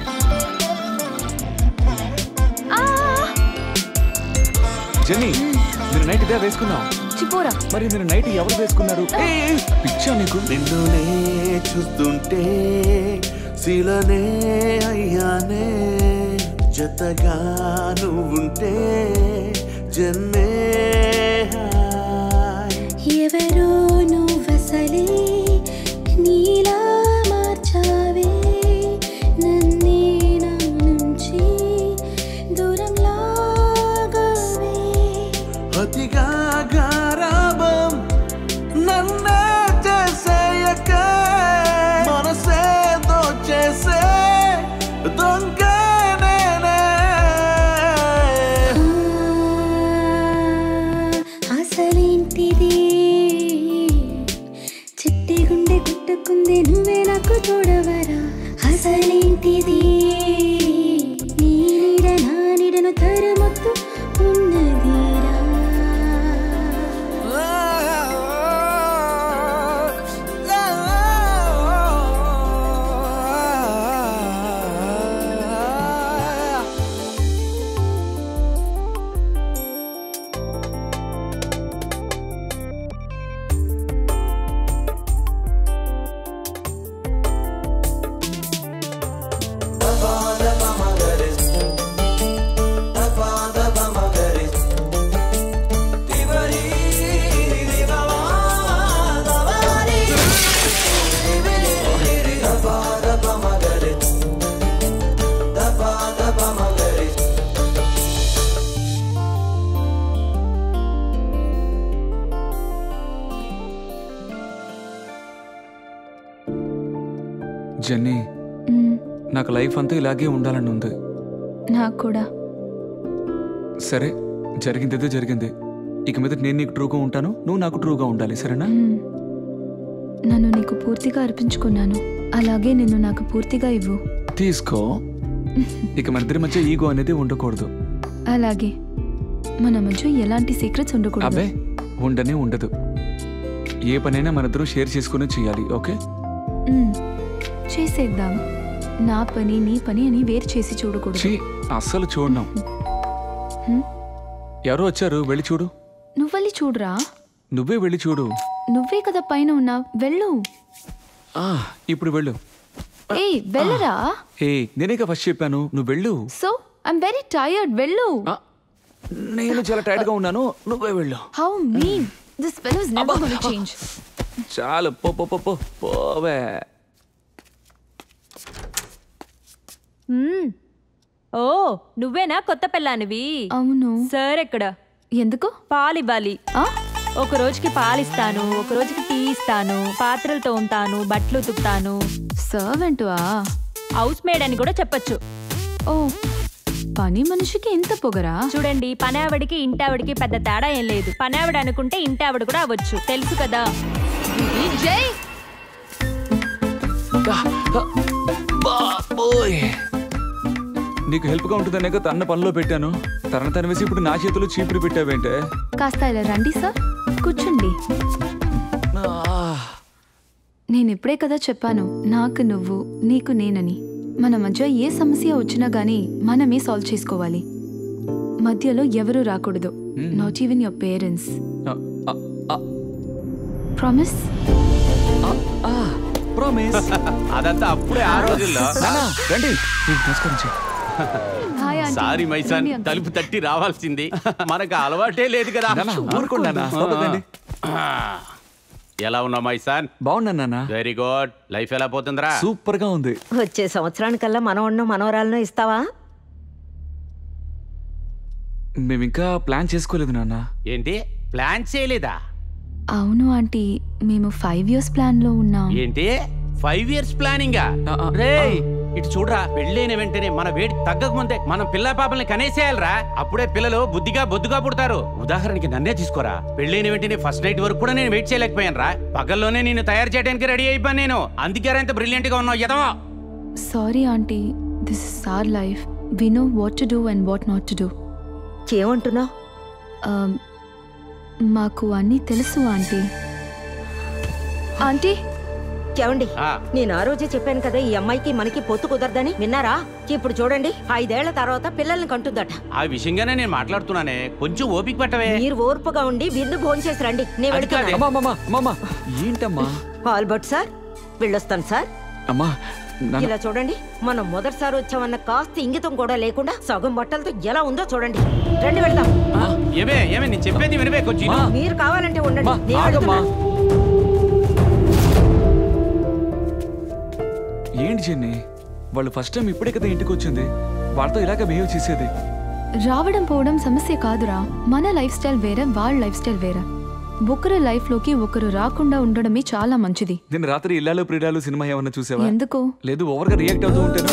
Speaker 2: జెన్నీ మీరు నైట్ ఇదే వేసుకున్నావు
Speaker 12: చిపోరా
Speaker 2: మరి మీరు నైట్ ఎవరు వేసుకున్నారు పిచ్చా నీకు
Speaker 4: నిన్నునే చూస్తుంటే శిలనే అయ్యానే జతగా నువ్వుంటే జన్మే హాయ్.
Speaker 14: ఎవరో నువ్వసలే నీలా మార్చావే నన్నే నా నుంచి దూరం లాగావే
Speaker 4: అతిగా గారాబం నన్నే చేసేయక మనసే దోచేసే దొంగ నేనే
Speaker 14: అసలేంటిది చిట్టి గుండె గుట్టుకుంది నువ్వే నాకు తోడవరా అసలేంటిది నీ నీడ నా నీడను తరుముతూ ఉన్నదిరా
Speaker 2: జెన్నీ
Speaker 12: మ్,
Speaker 2: నాకు లైఫ్ అంతా ఇలాగే ఉండాలని ఉంది
Speaker 12: నాకు కూడా
Speaker 2: సరే జరిగిందేదో జరిగింది ఇక మీద నేను నీకు ట్రూగా ఉంటాను నువ్వు నాకు ట్రూగా ఉండాలి సరేనా
Speaker 12: మ్. నన్ను నీకు పూర్తిగా అర్పించుకున్నాను అలాగే నిన్ను నాకు పూర్తిగా ఇవ్వు
Speaker 2: తీసుకో ఇక మన ఇద్దరి మధ్య ఈగో అనేది ఉండకూడదు
Speaker 12: అలాగే మన మధ్య ఎలాంటి సీక్రెట్స్ ఉండకూడదు
Speaker 2: అబ్బే ఉండనే ఉండదు ఏ పనైనా మనిద్దరం షేర్ చేసుకుని చేయాలి ఓకే
Speaker 12: మ్, చేసేద్దాం నా పని నీ పని అని వేరు చేసి చూడకూడదు
Speaker 2: చీ అస్సలు చూడను
Speaker 12: హ్మ్?
Speaker 2: ఎవరో వచ్చారు వెళ్ళి చూడు
Speaker 12: నువ్వెళ్ళి చూడరా
Speaker 2: నువ్వే వెళ్ళి చూడు
Speaker 12: నువ్వే కదా పైన ఉన్నావు వెళ్ళు
Speaker 2: ఆ ఇప్పుడు వెళ్ళు
Speaker 12: ఏయ్ వెళ్ళరా
Speaker 2: ఏ నేనేగా ఫస్ట్ చెప్పాను నువ్వు వెళ్ళు
Speaker 12: సో ఐమ్ వెరీ టైర్డ్ వెళ్ళు
Speaker 2: నేను చాలా టైర్డ్ గా ఉన్నాను నువ్వే వెళ్ళు
Speaker 12: how mean this fellow is never gonna change
Speaker 2: చాలు పో పో పో పో పోవే
Speaker 5: మ్మ్. ఓ నువ్వేనా కొత్త పిల్లానివి
Speaker 12: అవును
Speaker 5: సార్ ఎక్కడ
Speaker 12: ఎందుకు
Speaker 5: పాలివ్వాలి ఒక రోజుకి పాలిస్తాను ఒక రోజుకి టీ ఇస్తాను పాత్రలు తోముతాను బట్టలు ఉతుకుతాను
Speaker 12: సర్వెంటువా
Speaker 5: హౌస్ మేడ్ అని కూడా చెప్పొచ్చు
Speaker 12: ఓ పని మనిషికి ఎంత పొగరా
Speaker 5: చూడండి పనావిడికి ఇంటావిడికి పెద్ద తేడా ఏం లేదు పనావిడ అనుకుంటే ఇంటావిడ కూడా అవ్వచ్చు తెలుసు కదా
Speaker 12: జై
Speaker 2: బాబోయ్ నీకు హెల్ప్ గా ఉంటుందనే కదా తన పనిలో పెట్టాను తన తన వేసి ఇప్పుడు నా చేతిలో చీపురు పెట్టావేంటే
Speaker 12: కాస్త ఇలా రండి సార్ కూర్చోండి నేను ఇప్పుడే కదా చెప్పాను నాకు నువ్వు నీకు నేనని మన మధ్య ఏ సమస్య వచ్చినా గానీ మనమే సాల్వ్ చేసుకోవాలి మధ్యలో ఎవరు రాకూడదు not even your parents promise
Speaker 2: promise
Speaker 11: అదంతా అప్పుడే ఆ రోజుల్లో
Speaker 2: రండి నమస్కారం చెయ్యి.
Speaker 12: Hi aunty.
Speaker 11: సారీ మైసాన్
Speaker 12: రండి అంకుల్.
Speaker 11: తలుపు తట్టి రావాల్సింది మనకు అలవాటే లేదు కదా
Speaker 2: నాన్న, ఊరుకోండి నాన్న, లోపలికి
Speaker 11: ఆ. ఎలా ఉన్నావు మైసాన్
Speaker 2: బాగున్నా నాన్న
Speaker 11: వెరీ గుడ్ లైఫ్ ఎలా పోతుందిరా
Speaker 2: సూపర్ గా ఉంది
Speaker 10: వచ్చే సంవత్సరానికల్లా మనవన్నో మనవరాలను ఇస్తావా
Speaker 2: మేము ఇంకా ప్లాన్ చేసుకోలేదు నాన్న
Speaker 11: ఏంటి ప్లాన్ చేయలేదా
Speaker 12: అవును ఆంటీ మేము ఫైవ్ ఇయర్స్ ప్లాన్ లో ఉన్నాం
Speaker 11: ఏంటి ఫైవ్ ఇయర్స్ ప్లానింగా రే ఇటు చూడరా పెళ్ళైన వెంటనే మన వేడి తగ్గక ముందే మనం పిల్ల పాపల్ని కనేసేయాలరా అప్పుడే పిల్లలు బుద్ధిగా బొద్దుగా పుడతారు ఉదాహరణకి నన్నే తీసుకోరా పెళ్ళైన వెంటనే ఫస్ట్ నైట్ వరకు కూడా నేను వెయిట్ చేయలేకపోయాను రా పగల్లోనే నేను తయారు చేయడానికి రెడీ అయిపోయాను నేను అందుకే ఇంత బ్రిలియంట్ గా ఉన్నావు ఎదవా
Speaker 12: sorry aunty this is our life we know what to do and what not to do
Speaker 10: ఏమంటున్నావు
Speaker 12: మాకు అన్నీ తెలుసు ఆంటీ ఆంటీ
Speaker 10: ఏమండి నేను ఆ రోజే చెప్పాను కదా ఈ అమ్మాయికి మనకి పొత్తు కుదరదని విన్నారా ఇప్పుడు చూడండి ఐదేళ్ల తర్వాత పిల్లల్ని కంటుందట
Speaker 11: ఆ విషయంగానే నేను మాట్లాడుతున్నానే కొంచెం ఓపిక పట్టవే
Speaker 10: మీరు ఓర్పుగా ఉండి విందు భోంచేసి రండి నేను
Speaker 11: అది కాదే.
Speaker 10: వెళ్తున్నాను
Speaker 2: అమ్మా అమ్మా ఏంటమ్మా
Speaker 10: ఆల్బర్ట్ సార్ వెళ్ళొస్తాను సార్
Speaker 2: అమ్మా నన్ను-
Speaker 10: ఇలా చూడండి మనం మొదటిసారి వచ్చామన్న కాస్త ఇంగితం కూడా లేకుండా సగం బట్టలతో ఎలా ఉందో చూడండి రండి వెళ్దాం
Speaker 11: ఏమే ఏమే నేను చెప్పేది వినవే కొంచెం విను.
Speaker 10: మీరు కావాలంటే ఉండండి నేను
Speaker 2: ఆగమ్మా
Speaker 10: వెళ్తున్నాను.
Speaker 2: ఏంటి చెన్ని వాళ్ళు ఫస్ట్ టైం ఇప్పుడే కదా ఇంటికి వచ్చింది వాళ్ళతో ఇలాగ బిహేవ్ చేసేది
Speaker 12: రావడం పోవడం సమస్య కాదురా మన లైఫ్ స్టైల్ వేరే వాళ్ళ లైఫ్ స్టైల్ వేరే ఒకరి లైఫ్లోకి ఒకరు రాకుండా ఉండడమే చాలా మంచిది
Speaker 2: నేను రాత్రి ఇల్లాలు ప్రియురాలు సినిమా ఏమన్నా చూసావా
Speaker 12: ఎందుకు
Speaker 2: లేదు ఓవర్గా రియాక్ట్ అవుతూ ఉంటాను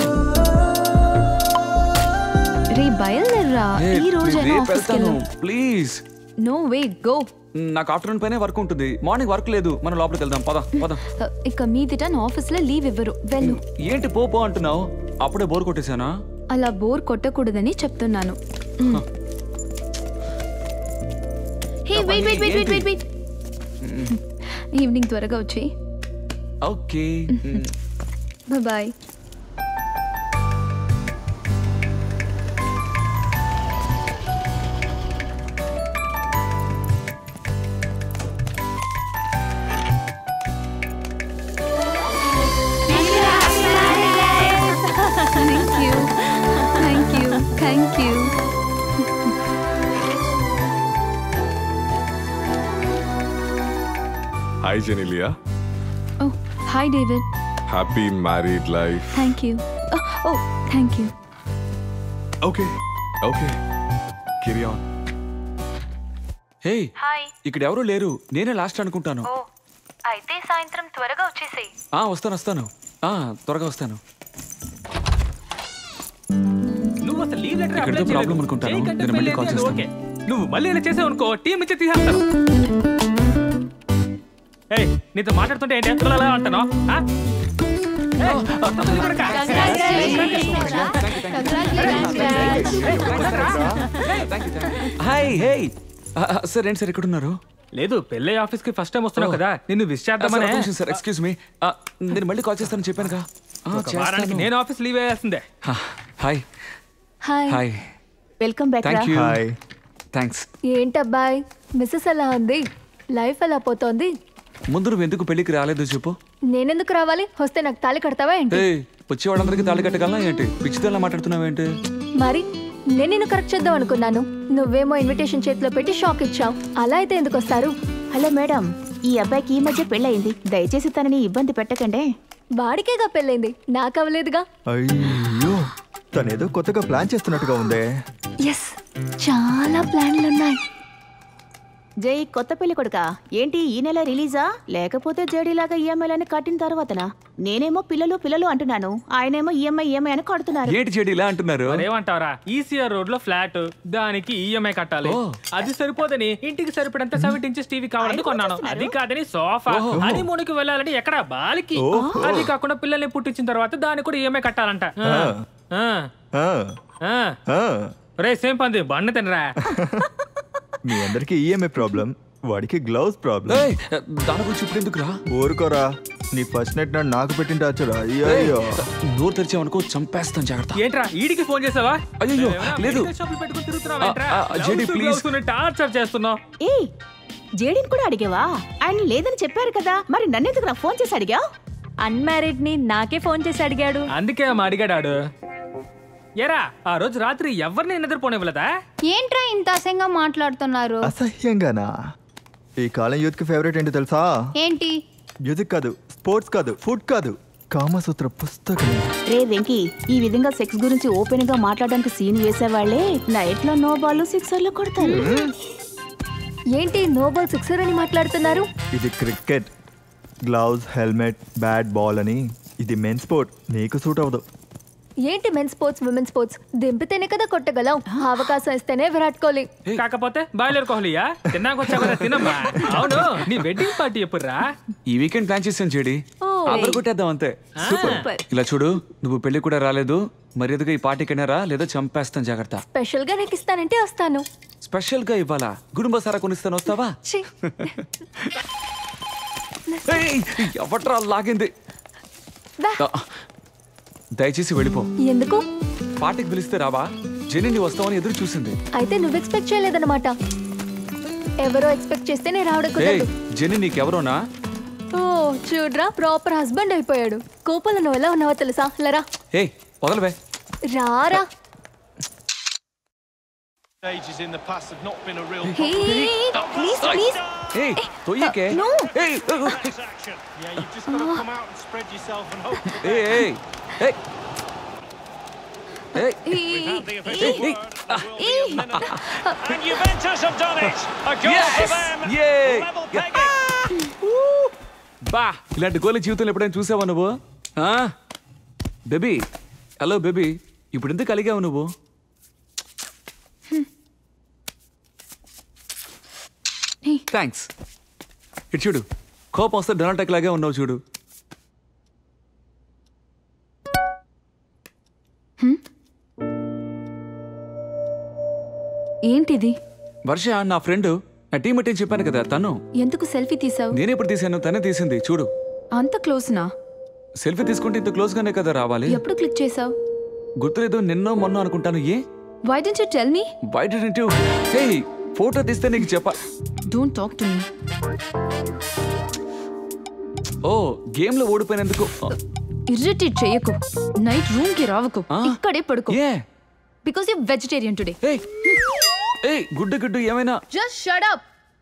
Speaker 12: రే బయలుదేర్రా ఈ రోజైనా
Speaker 2: రేపు
Speaker 12: ఆఫీస్కి
Speaker 2: వెళ్తాను
Speaker 12: వెళ్ళు
Speaker 2: ప్లీజ్
Speaker 12: నో వే గో
Speaker 2: నాకు ఆఫ్టర్నూన్ పైన వర్క్ ఉంటుంది మార్నింగ్ వర్క్ లేదు మనం లోపలికి వెళ్దాం పద పద
Speaker 12: ఇక మీదిట నా ఆఫీస్లో లీవ్ ఇవ్వరు వెళ్ళు
Speaker 2: ఏంటి పో పో అంటున్నావు అప్పుడే బోర్ కొట్టేశానా
Speaker 12: అలా బోర్ కొట్టకూడదని చెప్తున్నాను hey wait wait wait wait wait wait evening త్వరగా వచ్చి
Speaker 2: okay
Speaker 12: bye thank you thank you thank you
Speaker 15: hi Genelia
Speaker 12: oh hi David
Speaker 15: happy married life
Speaker 12: thank you oh thank you
Speaker 15: okay okay carry on
Speaker 2: hey ఇక్కడ ఎవరు లేరు నేనే last అనుకుంటాను
Speaker 16: అయితే సాయంత్రం త్వరగా వచ్చేసేయ్
Speaker 2: ఆ వస్తాను వస్తాను ఆ త్వరగా వస్తాను
Speaker 7: నువ్వు అసలు లీవ్ లెటర్
Speaker 2: ఇక్కడితో
Speaker 7: అప్లై
Speaker 2: ప్రాబ్లం
Speaker 7: చేయలేదు.
Speaker 2: అనుకుంటాను.
Speaker 7: చేయకంటే
Speaker 2: నేను మళ్ళీ
Speaker 7: పెళ్ళి
Speaker 2: కాల్
Speaker 7: అయితే
Speaker 2: చేస్తాను.
Speaker 7: ఓకే నువ్వు మళ్ళీ ఇలా చేసావు అనుకో టీం ఇచ్చి తీసేస్తాను ఏయ్ నీతో నీతో మాట్లాడుతుంటే ఏంటి అసలు అలా అంటున్నావు ఆ? ఏయ్, తొందరగా కొడకా.
Speaker 2: హాయ్ హే సార్ ఏంటి సార్ ఎక్కడున్నారు
Speaker 7: లేదు పెళ్ళై ఆఫీస్ కి ఫస్ట్ టైం వస్తున్నావు కదా నిన్ను విష్ చేద్దామనే
Speaker 2: సార్ ఎక్స్క్యూజ్ మీ నేను మళ్ళీ కాల్ చేస్తాను చెప్పానుగా ఆ,
Speaker 7: ఒక వారానికి
Speaker 2: చేస్తాను.
Speaker 7: నేను ఆఫీస్ లీవ్ వేయాల్సిందే
Speaker 2: hi
Speaker 12: hi
Speaker 2: hi
Speaker 8: welcome back
Speaker 2: thank you thanks
Speaker 3: ఏంటబ్బాయ్ మిస్సెస్ ఎలా ఉంది లైఫ్ ఎలా పోతోంది
Speaker 2: ముందు నువ్వు ఎందుకు పెళ్ళికి రాలేదు చెప్పు
Speaker 3: నేనెందుకు రావాలి వస్తే నాకు తాళి కడతావా ఏంటి
Speaker 2: ఏ వచ్చే వాళ్ళందరికీ తాళి కట్టగలనా ఏంటి పిచ్చితో మాట్లాడుతున్నావేంటి
Speaker 3: మరి నేను నిన్ను కరెక్ట్ చేద్దాం అనుకున్నాను నువ్వేమో ఇన్విటేషన్ చేతిలో పెట్టి షాక్ ఇచ్చావు అలా అయితే ఎందుకు వస్తారు
Speaker 8: హలో మేడం ఈ అబ్బాయికి ఈ మధ్య పెళ్ళయింది దయచేసి తనని ఇబ్బంది పెట్టకండి
Speaker 3: వాడికేగా పెళ్ళైంది నాకు అవ్వలేదుగా
Speaker 9: అయ్యో తనేదో కొత్తగా ప్లాన్ చేస్తున్నట్టుగా ఉందే
Speaker 3: ఎస్ చాలా ప్లాన్లు ఉన్నాయి
Speaker 8: జై కొత్త పెళ్లి కొడుకా ఏంటి ఈ నెల రిలీజా లేకపోతే జేడీలాగా ఈఎంఐలని కట్టిన తర్వాతనా నేనేమో పిల్లలు పిల్లలు అంటున్నాను ఆయనేమో ఈఎంఐ ఈఎంఐ అని కడుతున్నారు
Speaker 2: ఏంటి చెడి ఇలా అంటున్నారు
Speaker 7: ఏమంటారా ఈసీఆర్ రోడ్ లో ఫ్లాట్ దానికి ఈఎంఐ కట్టాలి అది సరిపోదని ఇంటికి సరిపడంత సెవెంటీ ఇంచెస్ టీవీ కావాలని కొన్నాను అది కాదని సోఫా
Speaker 2: ఓహో.
Speaker 7: అది మూనికి వెళ్ళాలని ఎక్కడ బాలికి
Speaker 9: ఓహో.
Speaker 7: అది కాకుండా పిల్లల్ని పుట్టించిన తర్వాత దానికి కూడా ఈఎంఐ కట్టాలంట ఆ. ఆ.
Speaker 9: ఆ,
Speaker 7: ఆ.
Speaker 9: ఆ.
Speaker 7: రే సేమ్ పంది బండి తినరా
Speaker 9: మీ అందరికి ఈఎంఐ ప్రాబ్లం వాడికి గ్లౌస్ ప్రాబ్లం
Speaker 2: దాని గురించి ఇప్పుడు ఎందుకు రా
Speaker 9: ఊరుకోరా నీ ఫస్ట్ నైట్ నాడు నాకు పెట్టిన టార్చర్ అయ్యో
Speaker 2: నోరు తెరిచావనుకో చంపేస్తాను జాగ్రత్త
Speaker 7: ఏంట్రా ఈడికి ఫోన్ చేసావా
Speaker 2: అయ్యో, లేదు.
Speaker 7: షాపులు పెట్టుకుని తిరుగుతున్నావా
Speaker 2: ఆ,
Speaker 7: ఏంట్రా?
Speaker 2: ఆ, జెడి,
Speaker 7: Gloves,
Speaker 2: please.
Speaker 7: gloves ని టార్చర్ చేస్తున్నావు
Speaker 8: ఏ జేడీని కూడా అడిగావా ఆయన లేదని చెప్పారు కదా మరి నన్నెందుకు నా ఫోన్ చేసి అడిగా
Speaker 5: అన్మ్యారీడ్ ని నాకే ఫోన్ చేసి అడిగాడు
Speaker 7: అందుకే అమ్మ అడిగాడాడు ఎరా ఆ రోజు రాత్రి ఎవరిని నిద్రపోనివ్వలేదా
Speaker 17: ఏంట్రా ఇంత అసహ్యంగా మాట్లాడుతున్నారు
Speaker 9: అసహ్యంగానా ఈ కాలం యూత్ కి ఫేవరెట్ ఏంటి తెలుసా
Speaker 17: ఏంటి
Speaker 9: మ్యూజిక్ కాదు స్పోర్ట్స్ కాదు ఫుడ్ కాదు కామసూత్ర పుస్తకం
Speaker 8: రే వెంకీ ఈ విధంగా సెక్స్ గురించి ఓపెన్ గా మాట్లాడడానికి సీన్ వేసేవాళ్లే నైట్ లో నో బాల్ సిక్సర్లు కొడతారు
Speaker 3: ఏంటి నోబల్ సిక్సర్ అని మాట్లాడుతున్నారు
Speaker 9: ఇది cricket glove helmet bat ball అని ఇది మెన్ స్పోర్ట్ నీకు సూట్ అవ్వదు
Speaker 3: ఏంటి మెన్ స్పోర్ట్స్ ఉమెన్ స్పోర్ట్స్ దింపితేనే కదా కొట్టగలం అవకాశం ఇస్తేనే విరాట్ కోహ్లీ
Speaker 7: కాకపోతే బాయిలర్ కోహ్లీయా తిన్నాక వచ్చా కదా తినమ్మా అవును నీ వెడ్డింగ్ పార్టీ ఎప్పుడురా
Speaker 2: ఈ వీకెండ్ ప్లాన్ చేసాను చెడి
Speaker 3: ఓ.
Speaker 2: అందరు కొట్టేద్దాం అంతే
Speaker 3: సూపర్.
Speaker 2: ఇలా చూడు నువ్వు పెళ్లి కూడా రాలేదు మర్యాదగా ఈ పార్టీకైనా రా లేదా చంపేస్తాను జాగ్రత్త
Speaker 3: స్పెషల్ గా నాకు ఇస్తానంటే వస్తాను
Speaker 2: స్పెషల్ గా ఇవ్వాలా గుడుంబ సారా కొనిస్తాను వస్తావా
Speaker 3: ఛీ.
Speaker 2: ఏయ్, ఎవట్రా లాగింది
Speaker 3: దా.
Speaker 2: ఆ, దయచేసి వెళ్ళిపో
Speaker 3: ఎందుకు
Speaker 2: పార్టీకి పిలిస్తే రావా జెని నీ వస్తావని ఎదురు చూసింది
Speaker 3: అయితే నువ్వు ఎక్స్పెక్ట్ చేయలేదన్నమాట ఎవరో ఎక్స్పెక్ట్ చేస్తే నేను రావడం
Speaker 2: ఏ
Speaker 3: కుదరదు
Speaker 2: జెని నీకెవరోనా
Speaker 3: ఓ చూడ్రా ప్రాపర్ హస్బెండ్ అయిపోయాడు కోపంలో నువ్వు ఎలా ఉన్నావో తెలుసా లరా
Speaker 2: ఏయ్ వదలవే
Speaker 3: రారా
Speaker 18: Stages in the past have not been a real
Speaker 3: Hey, please, please.
Speaker 2: ఏయ్ తొయ్యకే
Speaker 3: no.
Speaker 2: ఏయ్
Speaker 18: Nice action. Yeah, you've just got to come out and spread yourself and hope.
Speaker 2: ఏయ్ ఏయ్ ఏయ్ ఏయ్
Speaker 18: We've had the official word. There will be a minute. And Juventus have done it. A goal for them.
Speaker 2: Yay!
Speaker 18: Level pegging.
Speaker 2: బా ఇలాంటి గోలి జీవితంలో ఎప్పుడైనా చూసావా నువ్వు ఆ? బేబీ హలో బేబీ ఇప్పుడు ఎందుకు కలిగావు నువ్వు థ్యాంక్స్ ఇటు చూడు కోపం వస్తే డొనాల్డ్ టెక్ లాగే ఉన్నావు చూడు
Speaker 12: ఏంటిది
Speaker 2: వర్ష నా ఫ్రెండ్ నా టీమ్ అని చెప్పాను కదా తను
Speaker 12: ఎందుకు సెల్ఫీ తీసావు
Speaker 2: నేను ఎప్పుడు తీసాను తనే తీసింది చూడు
Speaker 12: అంత క్లోజ్నా
Speaker 2: సెల్ఫీ తీసుకుంటే ఇంత క్లోజ్ గానే కదా రావాలి
Speaker 12: ఎప్పుడు క్లిక్ చేసావు
Speaker 2: గుర్తులేదు నిన్నో మొన్న అనుకుంటాను ఏ
Speaker 12: why don't you tell me
Speaker 2: బయట నింటూ హే ఫోటో తీస్తే నీకు చెప్ప
Speaker 12: don't talk to me
Speaker 2: oh game లో ఓడిపోయినందుకు
Speaker 12: ఇరిటేట్ చేయకు నైట్ రూమ్ కి రావకు ఇక్కడే పడుకో
Speaker 2: ఏ
Speaker 12: బికాజ్ యూ వెజిటేరియన్ టుడే
Speaker 2: ఏయ్ గుడ్డు గుడ్డు ఏమైనా
Speaker 12: just shut up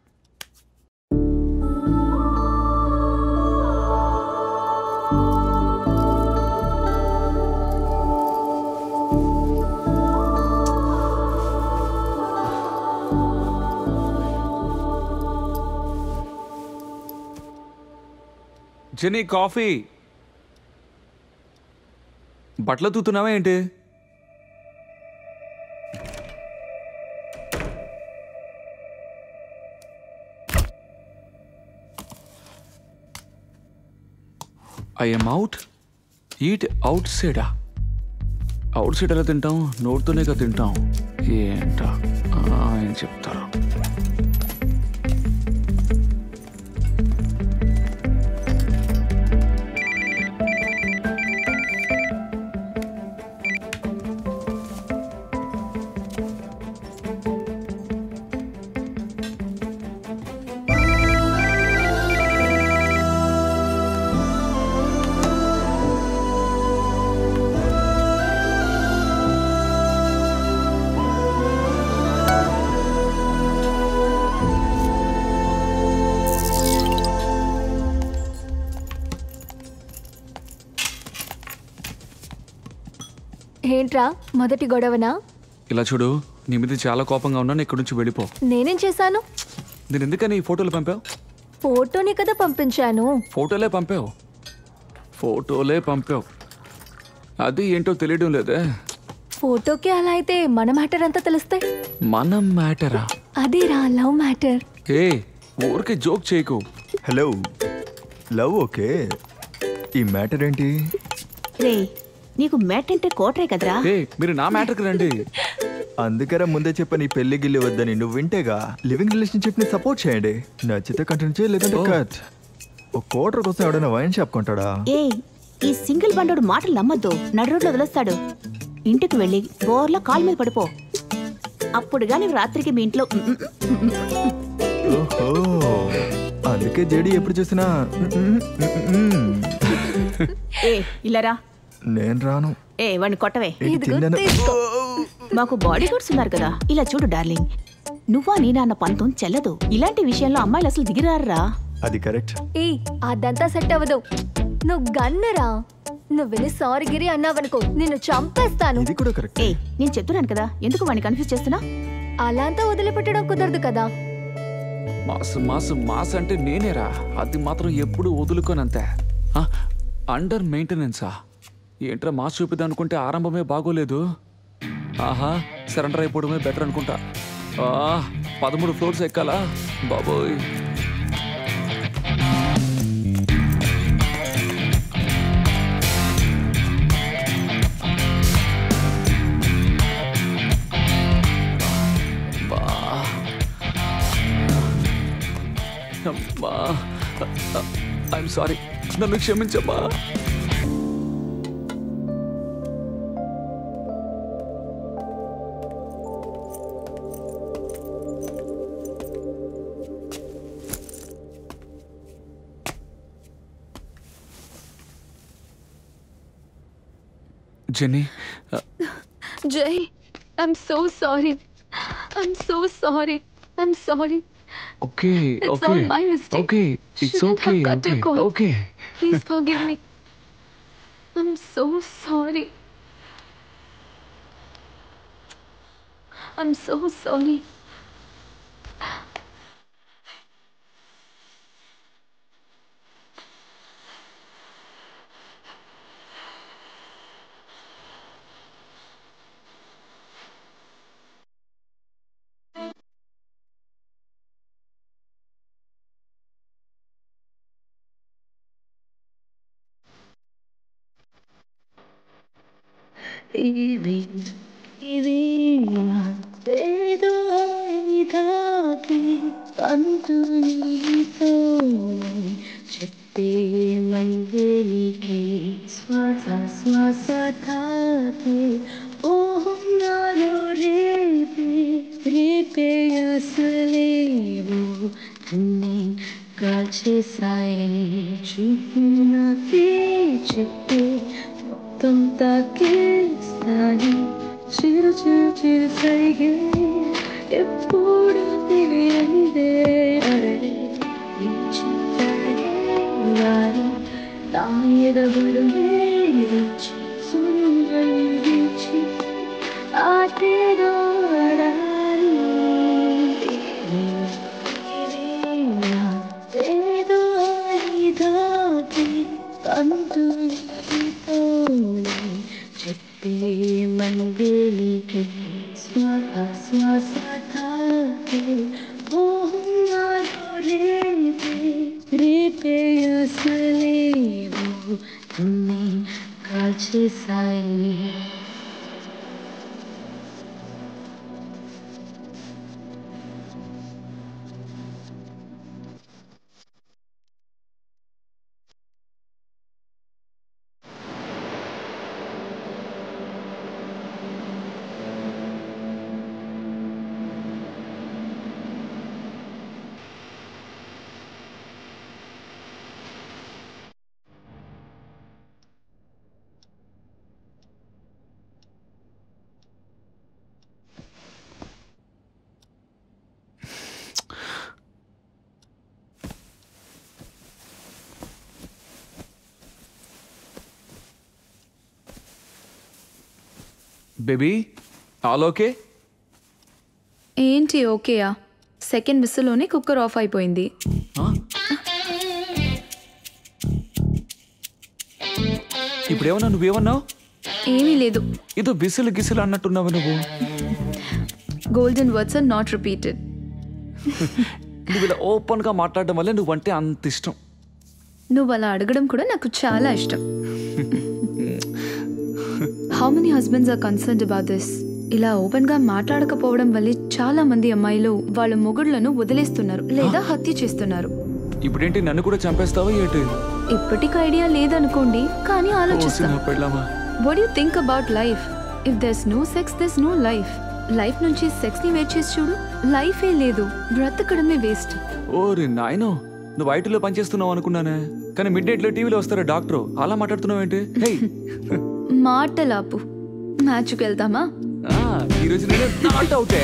Speaker 2: Jenny coffee బట్టలు తూతున్నావా ఏంటి ఐఎమ్ అవుట్ ఈట్ అవుట్ సైడా అవుట్ సైడ్ ఎలా తింటాం నోటితోనే కదా తింటాం ఏంటా ఆయన చెప్తారు
Speaker 3: ఏంట్రా మొదటి గొడవనా
Speaker 2: ఇలా చూడు నీ మీద చాలా కోపంగా ఉన్నాను ఇక్కడి నుంచి వెళ్ళిపో
Speaker 3: నేనేం చేశాను
Speaker 2: నేను ఎందుకని ఈ ఫోటోలు పంపావు
Speaker 3: ఫోటోని కదా పంపించాను
Speaker 2: ఫోటోలే పంపావు ఫోటోలే పంపావు అది ఏంటో తెలియడం లేదే
Speaker 3: ఫోటోకి అలా అయితే మన మ్యాటర్ అంతా తెలుస్తాయి
Speaker 2: మనం మ్యాటరా
Speaker 3: అదేరా లవ్ మ్యాటర్
Speaker 2: ఏ ఊరికే జోక్ చేయకు
Speaker 9: హలో లవ్ ఓకే ఈ మ్యాటర్ ఏంటి
Speaker 8: రే నీకు మ్యాట్ అంటే కోటరే కదరా
Speaker 2: ఏ మీరు నా మ్యాటర్కి రండి
Speaker 9: అందుకరా ముందే చెప్ప నీ పెళ్లి గిల్లి వద్దని నువ్వు వింటేగా లివింగ్ రిలేషన్షిప్ ని సపోర్ట్ చేయండి నచ్చితే కంటిన్యూ చేయి లేదంటే కట్ ఒక కోటర్ కోసం ఎవడైనా వైన్ షాప్ కొంటాడా
Speaker 8: ఏ ఈ సింగిల్ బండోడు మాటలు నమ్మద్దు నడు రోడ్లు వదిలేస్తాడు ఇంటికి వెళ్ళి బోర్లా కాలు మీద పడిపో అప్పుడు గాని రాత్రికి మీ ఇంట్లో ఉమ్, ఉమ్, ఉమ్, ఉమ్,
Speaker 9: ఓహో అందుకే జేడి ఎప్పుడు చూసినా "మ్మ్, మ్మ్, మ్మ్."
Speaker 8: ఏ ఇల్లరా
Speaker 9: నేను రాను
Speaker 8: ఏ వాడిని కొట్టవే
Speaker 9: ఏంటి తిన్నాను
Speaker 8: మాకు బాడీ గార్డ్స్ ఉన్నారు కదా ఇలా చూడు డార్లింగ్ నువ్వా నేనా అన్న పంతం చెల్లదు ఇలాంటి విషయంలో అమ్మాయిలు అసలు దిగిరారా
Speaker 9: అది కరెక్ట్
Speaker 3: ఏ అదంతా సెట్ అవ్వదు నువ్వు గన్నరా నువ్వు వెళ్ళి సారీ గిరి అన్నావనుకో నిన్ను చంపేస్తాను
Speaker 9: ఇది కూడా కరెక్ట్
Speaker 8: ఏ నేను చెప్తున్నాను కదా ఎందుకు వాడిని కన్ఫ్యూజ్ చేస్తున్నా
Speaker 3: అలా అంతా వదిలిపెట్టడం కుదరదు కదా
Speaker 2: మాస్ మాస్ మాస్ అంటే నేనేరా అది మాత్రం ఎప్పుడు వదులుకోనంతే అండర్ మెయింటెనెన్సా ఏంట్రా మాస్ చూపిద్దాం అనుకుంటే ఆరంభమే బాగోలేదు ఆహా సరెండర్ అయిపోవడమే బెటర్ అనుకుంటా ఆ, పదమూడు ఫ్లోర్స్ ఎక్కాలా బాబోయ్ బా అమ్మా ఐఎమ్ సారీ నన్ను క్షమించమ్మా Jenny
Speaker 12: Jai I'm so sorry I'm so sorry I'm sorry
Speaker 2: okay
Speaker 12: It's
Speaker 2: okay
Speaker 12: all my mistake.
Speaker 2: Okay it's
Speaker 12: Shouldn't
Speaker 2: okay
Speaker 12: have cut your
Speaker 2: okay
Speaker 12: call.
Speaker 2: Okay
Speaker 12: Please forgive me. I'm so sorry. I'm so sorry.
Speaker 14: ఇది ఇది ఏదో ఇదాకి అంతు నీతో చెప్పే మంగళికి శ్వాస శ్వాస తాకి ఓహం నాలో రేపే రేపే అసలేవు అన్నీ కాల్చేసాయి చూపునకి చెప్పే మొత్తం తాకేస్తాయి చిరు చిరు చిరు సైగే ఎప్పుడు తెలియనిదే అరే ఈ చిత్తాలే వారి తాయదబరువే ఇచ్చి సుందరించి ఆటేదో ఆడాలి ఏదో ఇదాకి అంతు నీతోనే చెప్పే మంగళికి శ్వాస శ్వాస తాకే ఓహం నాలో రేపే రేపే అసలేవు అన్నీ కాల్చేసాయి
Speaker 2: బేబీ ఆల్ ఓకే
Speaker 12: ఏంటి ఓకేయా సెకండ్ విస్సులోనే కుక్కర్ ఆఫ్ అయిపోయింది
Speaker 2: ఇప్పుడు ఏమన్నా నువ్వేమన్నావు
Speaker 12: ఏమీ లేదు
Speaker 2: ఏదో బిసిలు గిసిలు అన్నట్టున్నావు నువ్వు
Speaker 12: golden words are not repeated
Speaker 2: నువ్వు ఇలా ఓపెన్గా మాట్లాడడం వల్లే నువ్వంటే అంత ఇష్టం
Speaker 12: నువ్వు అలా అడగడం కూడా నాకు చాలా ఇష్టం how many husbands are concern about this ఇలా ఓపెన్ గా మాట్లాడకపోవడం వల్లే చాలా మంది అమ్మాయిలు వాళ్ళ మొగుడులను వదిలేస్తున్నారు లేదా హత్య చేస్తున్నారు
Speaker 2: ఇప్పుడేంటి నన్ను కూడా చంపేస్తావా ఏంటి
Speaker 12: ఇప్పటికి ఐడియా లేదనుకోండి కానీ ఆలోచిస్తాం
Speaker 2: ఓసిన పెళ్ళామా
Speaker 12: what you think about life if there's no sex there's no life life నుంచి సెక్స్ ని వేట్ చేసి చూడు లైఫే లేదు బ్రతకడమే వేస్ట్
Speaker 2: ఓరి నాయనో నువ్వు ఐటీలో పనిచేస్తున్నావు అనుకున్నానే కానీ మిడ్ నైట్లో టీవీలో వస్తారా డాక్టర్ అలా మాట్లాడుతున్నావు ఏంటి హే
Speaker 12: మాటలాపు మ్యాచ్కి వెళ్తామా
Speaker 2: ఈ రోజు నేను నాట్ అవుటే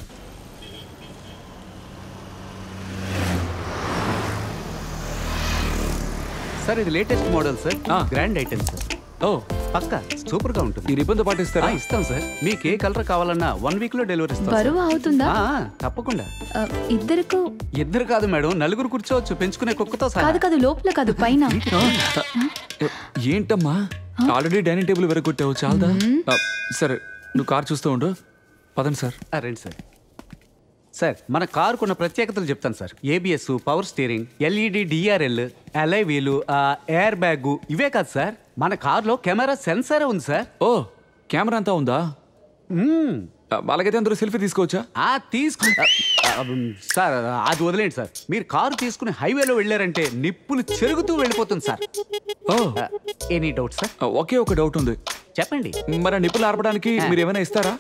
Speaker 11: సార్ ఇది latest model sir grand item sir
Speaker 2: oh
Speaker 11: పక్క సూపర్ గా ఉంటుంది
Speaker 2: ఈ రిబ్బన్ పాటిస్తారా
Speaker 11: ఇస్తాం సార్ మీకు ఏ కలర్ కావాలన్నా వన్ వీక్ లో డెలివరీ ఇస్తాం సార్.
Speaker 12: బరువు అవుతుందా
Speaker 11: ఆ, ఆ, తప్పకుండా
Speaker 12: ఆ, ఇద్దరకు
Speaker 11: ఇద్దరు కాదు మేడం నలుగురు కూర్చోవచ్చు పెంచుకునే కుక్కతో సహా
Speaker 12: కాదు కాదు లోపల కాదు పైన
Speaker 2: ఏంటమ్మా ఆల్రెడీ డైనింగ్ టేబుల్ వెరగొట్టావు చాలదా ఆ, సరే నువ్వు కార్ చూస్తూ ఉండు పదండి సార్
Speaker 19: రండి సార్ సార్ మన కారుకున్న ప్రత్యేకతలు చెప్తాను sir ABS power steering LED DRL alloy wheel air bag ఇవే కాదు సార్ మన కారులో కెమెరా సెన్సారే ఉంది సార్
Speaker 2: ఓ కెమెరా అంతా ఉందా ఆ, అలాగైతే అందరూ సెల్ఫీ తీసుకోవచ్చా
Speaker 19: ఆ తీసుకు ఆ, ఆ, సార్ అది వదిలేండి సార్ మీరు కారు తీసుకుని హైవేలో వెళ్ళారంటే నిప్పులు చెరుగుతూ వెళ్ళిపోతుంది sir
Speaker 2: oh
Speaker 19: any doubt sir
Speaker 2: ఆ, ఒకే ఒక డౌట్ ఉంది
Speaker 19: చెప్పండి
Speaker 2: మరి ఆ నిప్పులు ఆర్పడానికి మీరు ఏమైనా ఇస్తారా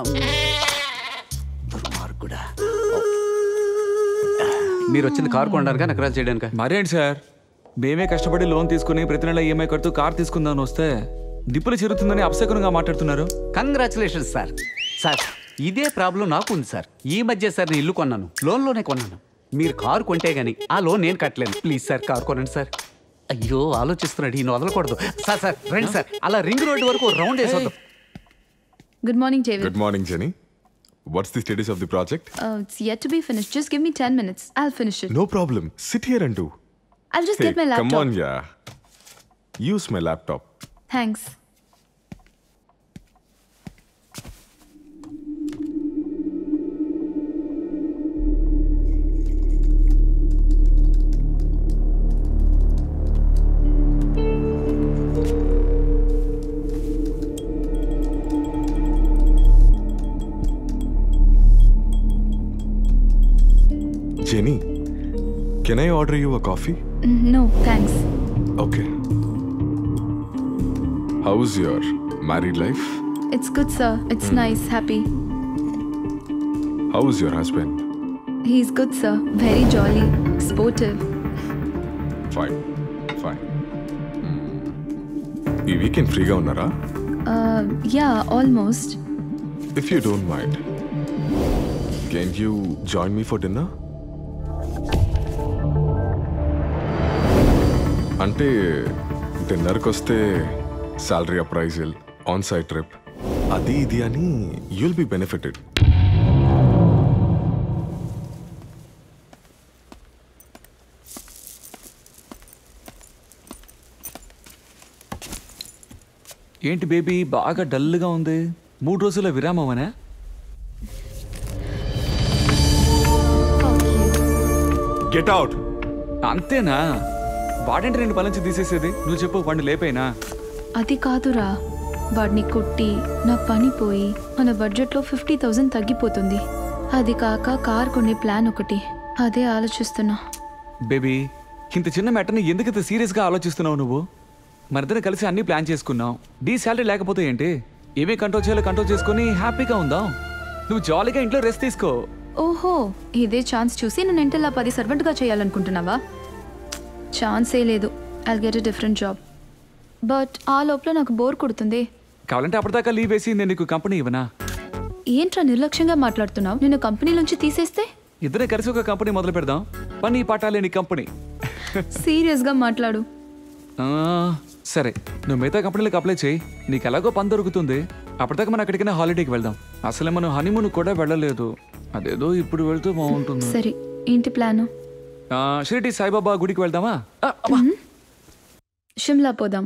Speaker 19: మీరు వచ్చింది కారు కొనడానికి నకరాలు చేయడానికి
Speaker 2: మరేంటి సార్ మేమే కష్టపడి లోన్ తీసుకుని ప్రతి నెల ఈఎంఐ కడుతూ కార్ తీసుకుందామని వస్తే నిప్పులు చిరుతుందని అపశకునంగా మాట్లాడుతున్నారు
Speaker 19: కంగ్రాచులేషన్స్ సార్ సార్ ఇదే ప్రాబ్లం నాకు ఉంది సార్ ఈ మధ్య సార్ నేను ఇల్లు కొన్నాను లోన్లోనే కొన్నాను మీరు కారు కొంటే గానీ ఆ లోన్ నేను కట్టలేను ప్లీజ్ సార్ కారు కొనండి సార్ అయ్యో ఆలోచిస్తున్నాడు ఈయన వదలకూడదు సార్ సార్ రండి సార్ అలా రింగ్ రోడ్డు వరకు రౌండ్ వేసొద్దాం
Speaker 12: Good morning, David.
Speaker 15: Good morning, Jenny. What's the status of the project?
Speaker 12: Uh, it's yet to be finished. Just give me 10 minutes. I'll finish it.
Speaker 15: No problem. Sit here and do.
Speaker 12: I'll just
Speaker 15: hey,
Speaker 12: get my laptop.
Speaker 15: come on, yeah. Use my laptop.
Speaker 12: Thanks.
Speaker 15: Jenny, can I order you a coffee?
Speaker 12: Mm, No, thanks.
Speaker 15: Okay. How's your married life?
Speaker 12: It's good, sir. It's nice, happy.
Speaker 15: How's your husband?
Speaker 12: He's good, sir. Very jolly, sportive.
Speaker 15: Fine. Fine. Hmm. ఈ weekend ఫ్రీగా ఉన్నారా
Speaker 12: Uh, yeah, almost.
Speaker 15: If you don't mind can you join me for dinner అంటే డిన్నర్కి వస్తే salary appraisal on site trip అది ఇది అని you'll be benefited
Speaker 2: ఏంటి బేబీ బాగా డల్గా ఉంది మూడు రోజుల విరామమనా
Speaker 15: గెట్ అవుట్
Speaker 2: అంతేనా వాడేంటి రెండు పని నుంచి తీసేసేది నువ్వు చెప్పు వాడిని లేపైనా
Speaker 12: అది కాదురా వాడిని కొట్టి నా పని పోయి మన బడ్జెట్లో ఫిఫ్టీ థౌజండ్ తగ్గిపోతుంది అది కాక కార్ కొనే ప్లాన్ ఒకటి అదే ఆలోచిస్తున్నా
Speaker 2: బేబీ ఇంత చిన్న మ్యాటర్ని ఎందుకు ఇంత సీరియస్గా ఆలోచిస్తున్నావు నువ్వు మరిద్దరం కలిసి అన్ని ప్లాన్ చేసుకున్నావు డీ శాలరీ లేకపోతే ఏంటి ఏమీ కంట్రోల్ చేయాలో కంట్రోల్ చేసుకొని హ్యాపీగా ఉందాం నువ్వు జాలీగా ఇంట్లో రెస్ట్ తీసుకో
Speaker 12: ఓహో ఇదే ఛాన్స్ చూసి నన్ను ఇంటలా పది సర్వెంట్గా చేయాలనుకుంటున్నావా ఛాన్సే లేదు I get a different job but ఆ లోపల నాకు బోర్ కొడుతుంది
Speaker 2: కావాలంటే అప్పటిదాకా లీవ్ వేసి నేను నీకు కంపెనీ ఇవ్వనా
Speaker 12: ఏంట్రా నిర్లక్ష్యంగా మాట్లాడుతున్నావు నేను కంపెనీ నుంచి తీసేస్తే
Speaker 2: ఇద్దరే కలిసి ఒక కంపెనీ మొదలు పెడదాం పని పాట లేని కంపెనీ
Speaker 12: సీరియస్గా మాట్లాడు
Speaker 2: ఆ, సరే నువ్వు మిగతా కంపెనీలకు అప్లై చేయి నీకు ఎలాగో పని దొరుకుతుంది అప్పటిదాకా మనం ఎక్కడికైనా హాలిడేకి వెళ్దాం అసలే మనం హనీమూన్ కూడా వెళ్ళలేదు అదేదో ఇప్పుడు వెళ్తూ బాగుంటుంది
Speaker 12: సరే ఏంటి ప్లాను
Speaker 2: ఆ, షిరిడి సాయిబాబా గుడికి వెళ్దామా ఆ,
Speaker 12: షిమ్లా పోదాం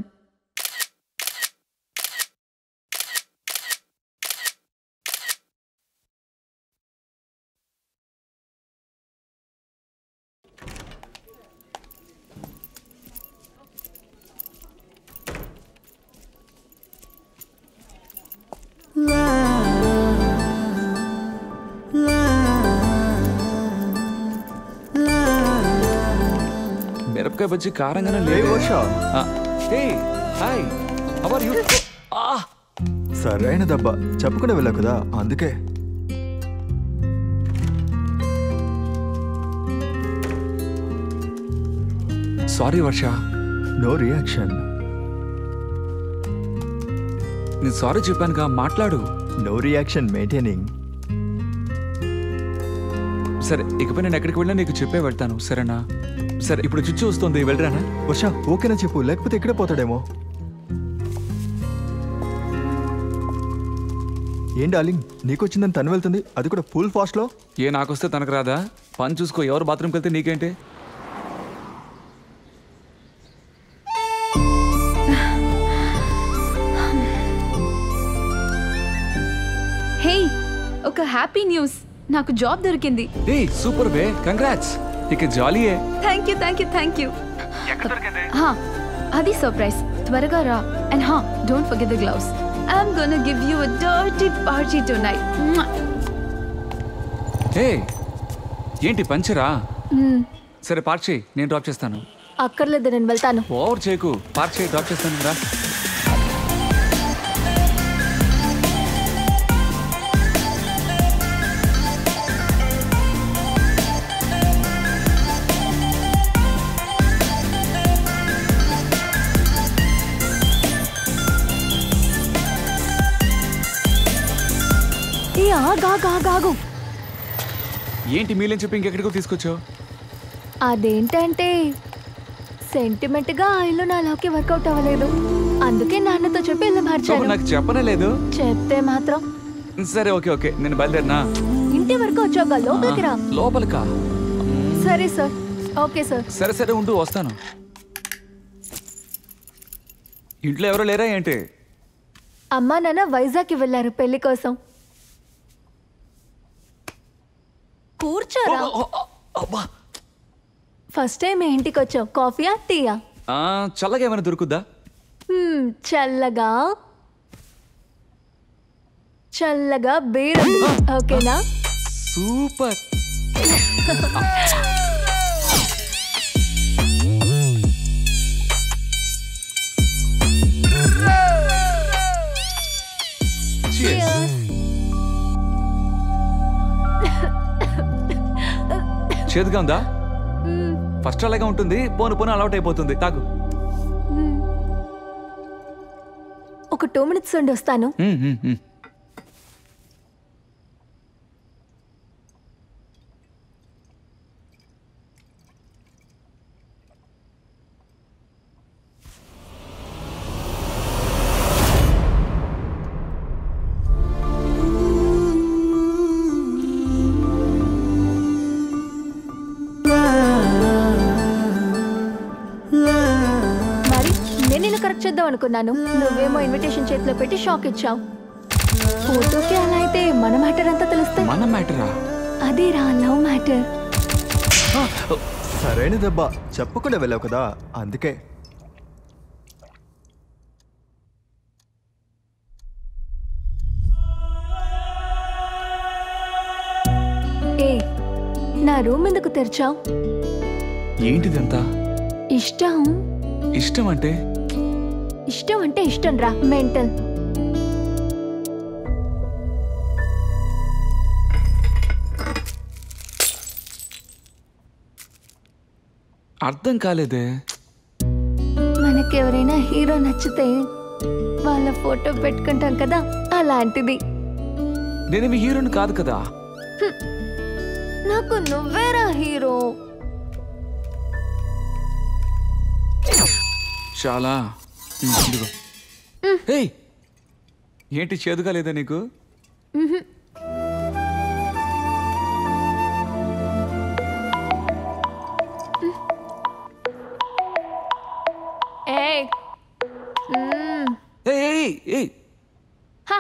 Speaker 2: మిరపకాయ బజ్జి కారంగానే లేదు ఆ, hey hi how are you
Speaker 9: సరైన దెబ్బ చెప్పకుండా వెళ్ళావు కదా అందుకే
Speaker 2: సారీ వర్ష
Speaker 9: నో రియాక్షన్
Speaker 2: నేను సారీ చెప్పానుగా మాట్లాడు
Speaker 9: నో రియాక్షన్ మెయింటైనింగ్
Speaker 2: సరే ఇకపై నేను ఎక్కడికి వెళ్ళినా నీకు చెప్పే వెళ్తాను సరేనా సరే ఇప్పుడు చుచ్చు వస్తుంది వెళ్ళరానా
Speaker 9: వర్ష ఓకేనా చెప్పు లేకపోతే ఇక్కడే పోతాడేమో ఏం డార్లింగ్ నీకొచ్చిందని తను వెళ్తుంది అది కూడా ఫుల్ ఫాస్ట్లో
Speaker 2: ఏ నాకొస్తే తనకు రాదా పని చూసుకో ఎవరు బాత్రూమ్కి వెళ్తే నీకేంటి
Speaker 12: ఒక హ్యాపీ న్యూస్ నాకు జాబ్ దొరికింది
Speaker 2: ఏ సూపర్ బే కంగ్రాట్స్ ఇక జాలీయే
Speaker 12: thank you thank you thank you అది సర్ప్రైజ్ త్వరగా రా అండ్ హా don't forget the gloves I'm gonna give you a dirty party tonight
Speaker 2: ఏ ఏంటి పంచరా సరే పార్క్ చేయి నేను డ్రాప్ చేస్తాను
Speaker 3: అక్కర్లేదు నేను వెళ్తాను
Speaker 2: ఓవర్ చేయకు పార్క్ చేయి డ్రాప్ చేస్తాను రా
Speaker 3: ఏ ఆగాగాగాగు
Speaker 2: ఏంటి మీలేని చెప్పి ఇంకెక్కడికో తీసుకొచ్చావు
Speaker 3: అదేంటంటే సెంటిమెంట్ గా ఆ ఇల్లు నాలోకి వర్కౌట్ అవ్వలేదు అందుకే నాన్నతో చెప్పి ఇల్లు
Speaker 2: పాపం
Speaker 3: మార్చాను
Speaker 2: నాకు చెప్పనే లేదు
Speaker 3: చెప్తే మాత్రం
Speaker 2: సరే ఓకే ఓకే నేను బయలుదేరినా
Speaker 3: ఇంటి వరకు వచ్చాక లోపలికి రా
Speaker 2: లోపలికా
Speaker 3: సరే సార్ ఓకే సార్
Speaker 2: సరే సరే ఉండు వస్తాను ఇంట్లో ఎవరో లేరా ఏంటి
Speaker 3: అమ్మా నాన్న వైజాగ్కి వెళ్ళారు పెళ్లి కోసం కూర్చోరా ఫస్ట్ టైం మీ ఇంటికి వచ్చావు కాఫీయా టీయా
Speaker 2: ఆ, చల్లగా ఏమైనా దొరుకుద్దా
Speaker 3: హ్మ్, చల్లగా చల్లగా బీరు ఓకేనా
Speaker 2: సూపర్
Speaker 3: Cheers.
Speaker 2: చేదుగా ఉందా ఫస్ట్ అలాగే ఉంటుంది పోను పోను అలవాటు అయిపోతుంది తాగు
Speaker 3: ఒక టూ మినిట్స్ ఉండి వస్తాను
Speaker 2: మ్మ్, మ్మ్, మ్మ్.
Speaker 3: మరి నేను నిన్ను కరెక్ట్ చేద్దాం అనుకున్నాను నువ్వేమో ఇన్విటేషన్ చేతిలో పెట్టి షాక్ ఇచ్చావు ఫోటోకి అలా అయితే మన మ్యాటర్ అంతా తెలుస్తే
Speaker 2: మన మ్యాటరా
Speaker 3: అదే రా లవ్ మ్యాటర్
Speaker 9: సరైన దెబ్బ చెప్పకుండా వెళ్ళావు కదా అందుకే
Speaker 3: ఏ నా రూమ్ ఎందుకు తెరిచావు
Speaker 2: ఏంటిదంతా
Speaker 3: ఇష్టం
Speaker 2: ఇష్టం అంటే
Speaker 3: ఇష్టం అంటే ఇష్టం రా మెంటల్
Speaker 2: అర్థం కాలేదే
Speaker 3: మనకెవరైనా హీరో నచ్చితే వాళ్ళ ఫోటో పెట్టుకుంటాం కదా అలాంటిది
Speaker 2: నేను మీ హీరోని కాదు కదా
Speaker 3: నాకు నువ్వేరా హీరో
Speaker 2: చాలా మ్మ్, ఇదిగో ఏయ్ ఏంటి చేదుగా లేదా నీకు
Speaker 3: మ్హూ. ఏయ్ మ్మ్.
Speaker 2: ఏయ్ ఏయ్ ఏయ్
Speaker 3: హ.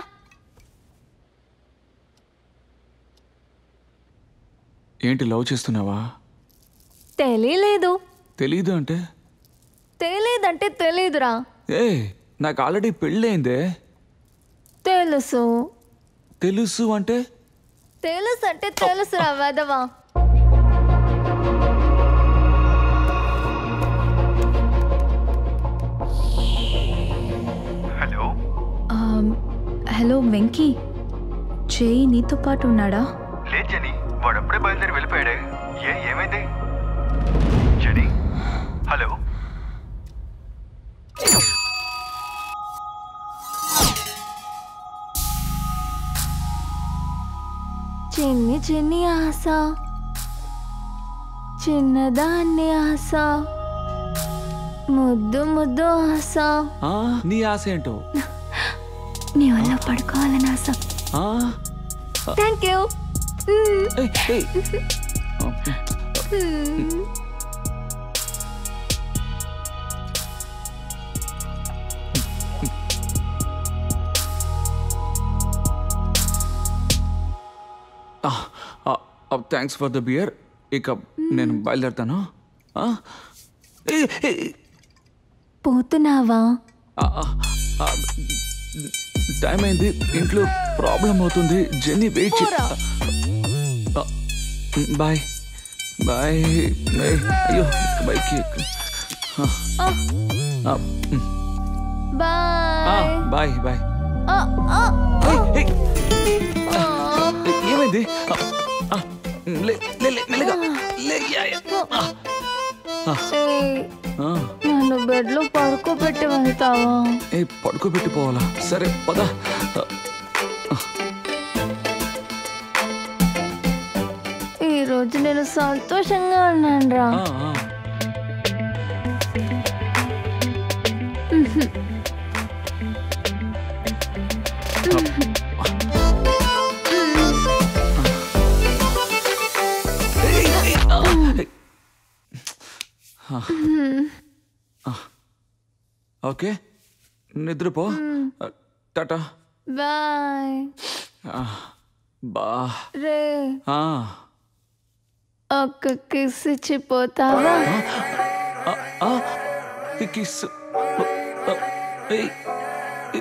Speaker 2: ఏంటి లవ్ చేస్తున్నావా
Speaker 3: తెలీలేదు
Speaker 2: తెలీదు అంటే
Speaker 3: తెలీదంటే తెలీదురా
Speaker 2: ఏ నాకు ఆల్రెడీ పెళ్ళయిందే
Speaker 3: తెలుసు
Speaker 2: తెలుసు అంటే
Speaker 3: తెలుసు అంటే తెలుసురా వెదవా
Speaker 13: హలో
Speaker 12: హలో వెంకీ చేయి నీతో పాటు ఉన్నాడా
Speaker 13: లేదు జని వాడు అప్పుడే బయలుదేరి వెళ్ళిపోయాడే ఏ ఏమైంది జని హలో
Speaker 3: చిన్ని చిన్ని ఆశ చిన్నదాన్ని ఆశ ముద్దు ముద్దు ఆశ
Speaker 2: ఆ, నీ ఆశ ఏంటో
Speaker 3: నీ వల్ల పడుకోవాలని ఆశ
Speaker 2: ఆ,
Speaker 3: థ్యాంక్ యూ
Speaker 2: ఏయ్, ఏయ్. థ్యాంక్స్ ఫర్ ద బియర్ ఇక నేను బయలుదేరుతాను ఆ, ఏ, ఏ,
Speaker 3: పోతున్నావా
Speaker 2: ఆ, ఆ, ఆ, టైం అయింది ఇంట్లో ప్రాబ్లం అవుతుంది జెన్నీ వెయిట్ బాయ్ బాయ్ అయ్యో బైక్
Speaker 3: బాయ్
Speaker 2: బాయ్ బాయ్ ఏమైంది ఆ, ఆ, లే లే లే, మెల్లగా లే యా, యా. ఆ, ఆ,
Speaker 3: ఏయ్,
Speaker 2: ఆ.
Speaker 3: నన్ను బెడ్లో పడుకోబెట్టి వెళ్తావా
Speaker 2: ఏ పడుకోబెట్టి పోవాలా సరే పద
Speaker 3: ఈ రోజు నేను సంతోషంగా ఉన్నాను రా
Speaker 2: ఆ, ఆ. ఆ. ఆ. ఓకే నిద్రపో టాటా
Speaker 3: బాయ్
Speaker 2: ఆ, బా
Speaker 3: రే
Speaker 2: ఆ.
Speaker 3: ఒక్క కిస్ ఇచ్చిపోతావా
Speaker 2: ఆ, ఆ, ఈ కిస్ ఆ, ఏయ్, ఈ-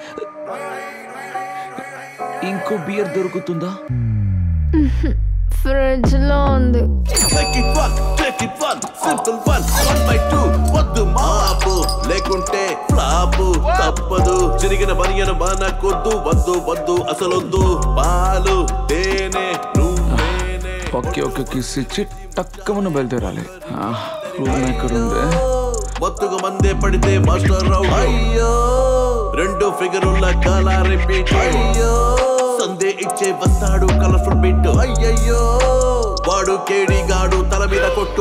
Speaker 2: ఇంకో బియర్ దొరుకుతుందా
Speaker 3: ఫ్రిడ్జ్ లో ఉంది
Speaker 4: Make it fun, take it fun, simple one, one by two. వద్దు మాపు లేకుంటే ఫ్లాపు తప్పదు జరిగిన బనియన బాన కొద్దు వద్దు వద్దు అసలొద్దు పాలు తేనె నువ్వేనే
Speaker 2: ఓకే ఓకే కిస్ ఇచ్చి టక్కమని బయలుదేరాలి ఆ, రూమ్ ఎక్కడుంది
Speaker 4: మత్తుగా మందే పడితే మాస్టర్ రావు అయ్యో రెండు ఫిగరుల కాల రిపీట్ అయ్యో సందే ఇచ్చే వస్తాడు కలర్ఫుల్ బిట్ అయ్యయ్యో వాడు కేడిగాడు తల మీద కొట్టు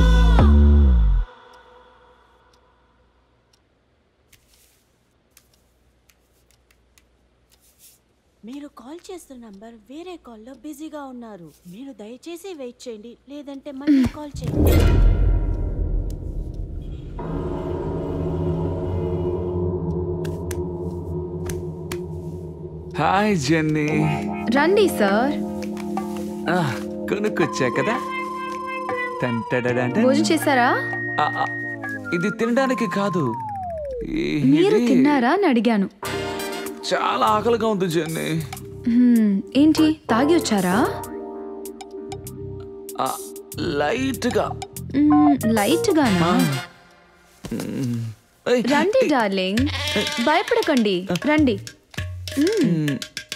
Speaker 20: మీరు కాల్ చేస్తున్న నంబర్ వేరే కాల్లో బిజీగా ఉన్నారు మీరు దయచేసి వెయిట్ చేయండి లేదంటే మళ్ళీ కాల్ చేయండి
Speaker 2: హాయ్ జెన్నీ
Speaker 12: రండి సార్
Speaker 2: ఆ, కొనుక్కొచ్చా కదా టంటడడంట.
Speaker 12: భోజనం చేశారా
Speaker 2: ఆ, ఆ, ఇది తినడానికి కాదు ఈ-
Speaker 12: మీరు
Speaker 2: ఇది
Speaker 12: తిన్నారా అని అడిగాను
Speaker 2: చాలా ఆకలిగా ఉంది జెన్నీ
Speaker 12: హ్మ్, ఏంటి తాగి వచ్చారా
Speaker 2: ఆ, లైట్గా
Speaker 12: మ్మ్, లైట్ గానా
Speaker 2: మ్,
Speaker 12: రండి డార్లింగ్ భయపడకండి రండి మ్మ్,
Speaker 2: మ్,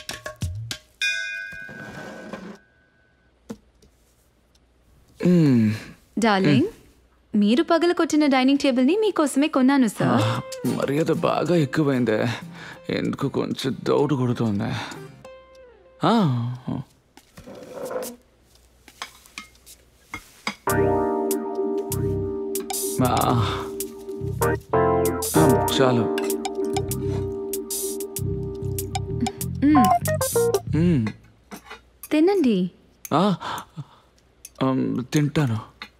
Speaker 2: మ్.
Speaker 12: డార్లింగ్ మీరు పగల కొట్టిన డైనింగ్ టేబుల్ ని మీకోసమే కొన్నాను సార్
Speaker 2: మర్యాద బాగా ఎక్కువైందే ఎందుకు కొంచెం డౌట్ కొడుతుంది ఆ, ఆ. ఆ, చాలు
Speaker 12: మ్మ్,
Speaker 2: మ్,
Speaker 12: తినండి
Speaker 2: ఆ, ఆమ్, తింటాను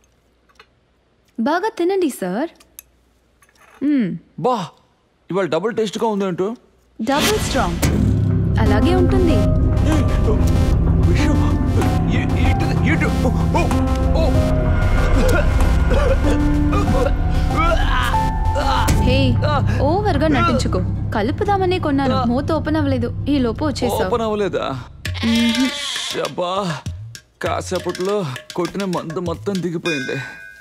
Speaker 12: బాగా తినండి సార్ మ్మ్,
Speaker 2: బా ఇవాళ డబుల్ టేస్ట్గా ఉందేంటో
Speaker 12: డబుల్ స్ట్రాంగ్ అలాగే ఉంటుంది హే ఓవర్ గా నటించుకో కలుపుదామనే కొన్నాను మూత ఓపెన్ అవ్వలేదు ఈ లోపు వచ్చేసావు
Speaker 2: ఓపెన్ అవ్వలేదా షబ్బా కాసేపట్లో కొట్టిన మందు మొత్తం దిగిపోయింది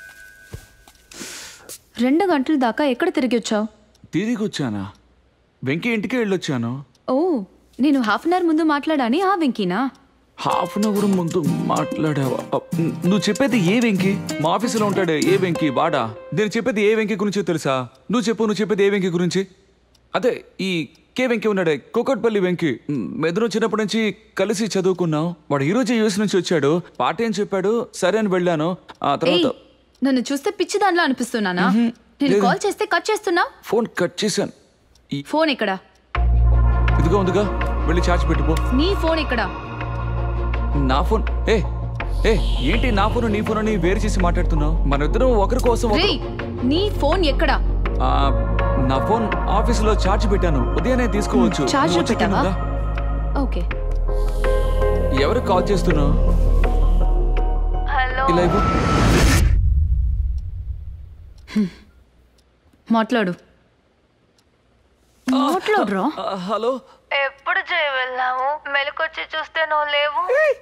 Speaker 12: రెండు గంటల దాకా ఎక్కడ తిరిగి వచ్చావు
Speaker 2: తిరిగి వచ్చానా వెంకీ ఇంటికి వెళ్ళొచ్చాను
Speaker 12: ఓ నేను హాఫ్ అన్ అవర్ ముందు మాట్లాడాని ఆ వెంకీనా
Speaker 2: హాఫ్ అన్ అవర్ ముందు మాట్లాడావా అప్, నువ్వు చెప్పేది ఏ వెంకి మా ఆఫీసులో ఉంటాడే ఏ వెంకి వాడా నేను చెప్పేది ఏ వెంకి గురించో తెలుసా నువ్వు చెప్పు నువ్వు చెప్పేది ఏ వెంకి గురించి అదే ఈ కే వెంకి ఉన్నాడే కోకట్పల్లి వెంకి మెదడు చిన్నప్పటి నుంచి కలిసి చదువుకున్నాం వాడు ఈ రోజు యూఎస్ నుంచి వచ్చాడు పాట ఏం చెప్పాడు సరే అని వెళ్ళాను ఆ
Speaker 12: ఏయ్
Speaker 2: తర్వాత
Speaker 12: నన్ను చూస్తే పిచ్చి దానిలో అనిపిస్తున్నానా
Speaker 2: మ్హూ,
Speaker 12: నేను
Speaker 2: లేదు.
Speaker 12: కాల్ చేస్తే కట్ చేస్తున్నావు
Speaker 2: ఫోన్ కట్ చేశాను
Speaker 12: ఫోన్ ఎక్కడ
Speaker 2: ఇదిగో ఉందిగా వెళ్ళి ఛార్జ్ పెట్టుకో
Speaker 12: నీ ఫోన్ ఎక్కడ
Speaker 2: నా ఫోన్ ఏ ఏ ఏంటి నా ఫోన్ నీ ఫోన్ అని వేరు చేసి మాట్లాడుతున్నావు మన ఇద్దరం ఒకరి కోసం ఒకరు-
Speaker 12: రేయ్ నీ ఫోన్ ఎక్కడ
Speaker 2: ఆ, నా ఫోన్ ఆఫీసులో ఛార్జ్ పెట్టాను ఉదయాన్నే తీసుకోవచ్చు
Speaker 12: ఛార్జ్
Speaker 2: నువ్వు వచ్చాక
Speaker 12: పెట్టావా?
Speaker 2: ఉందా?
Speaker 12: ఓకే
Speaker 2: ఎవరు కాల్ చేస్తున్నావు
Speaker 21: హలో
Speaker 2: ఇలా ఇవ్వు.
Speaker 21: మాట్లాడు మాట్లాడరా
Speaker 2: హలో
Speaker 21: ఎప్పుడు చేయ వెళ్ళాము మెలకొచ్చి చూస్తే నువ్వు లేవు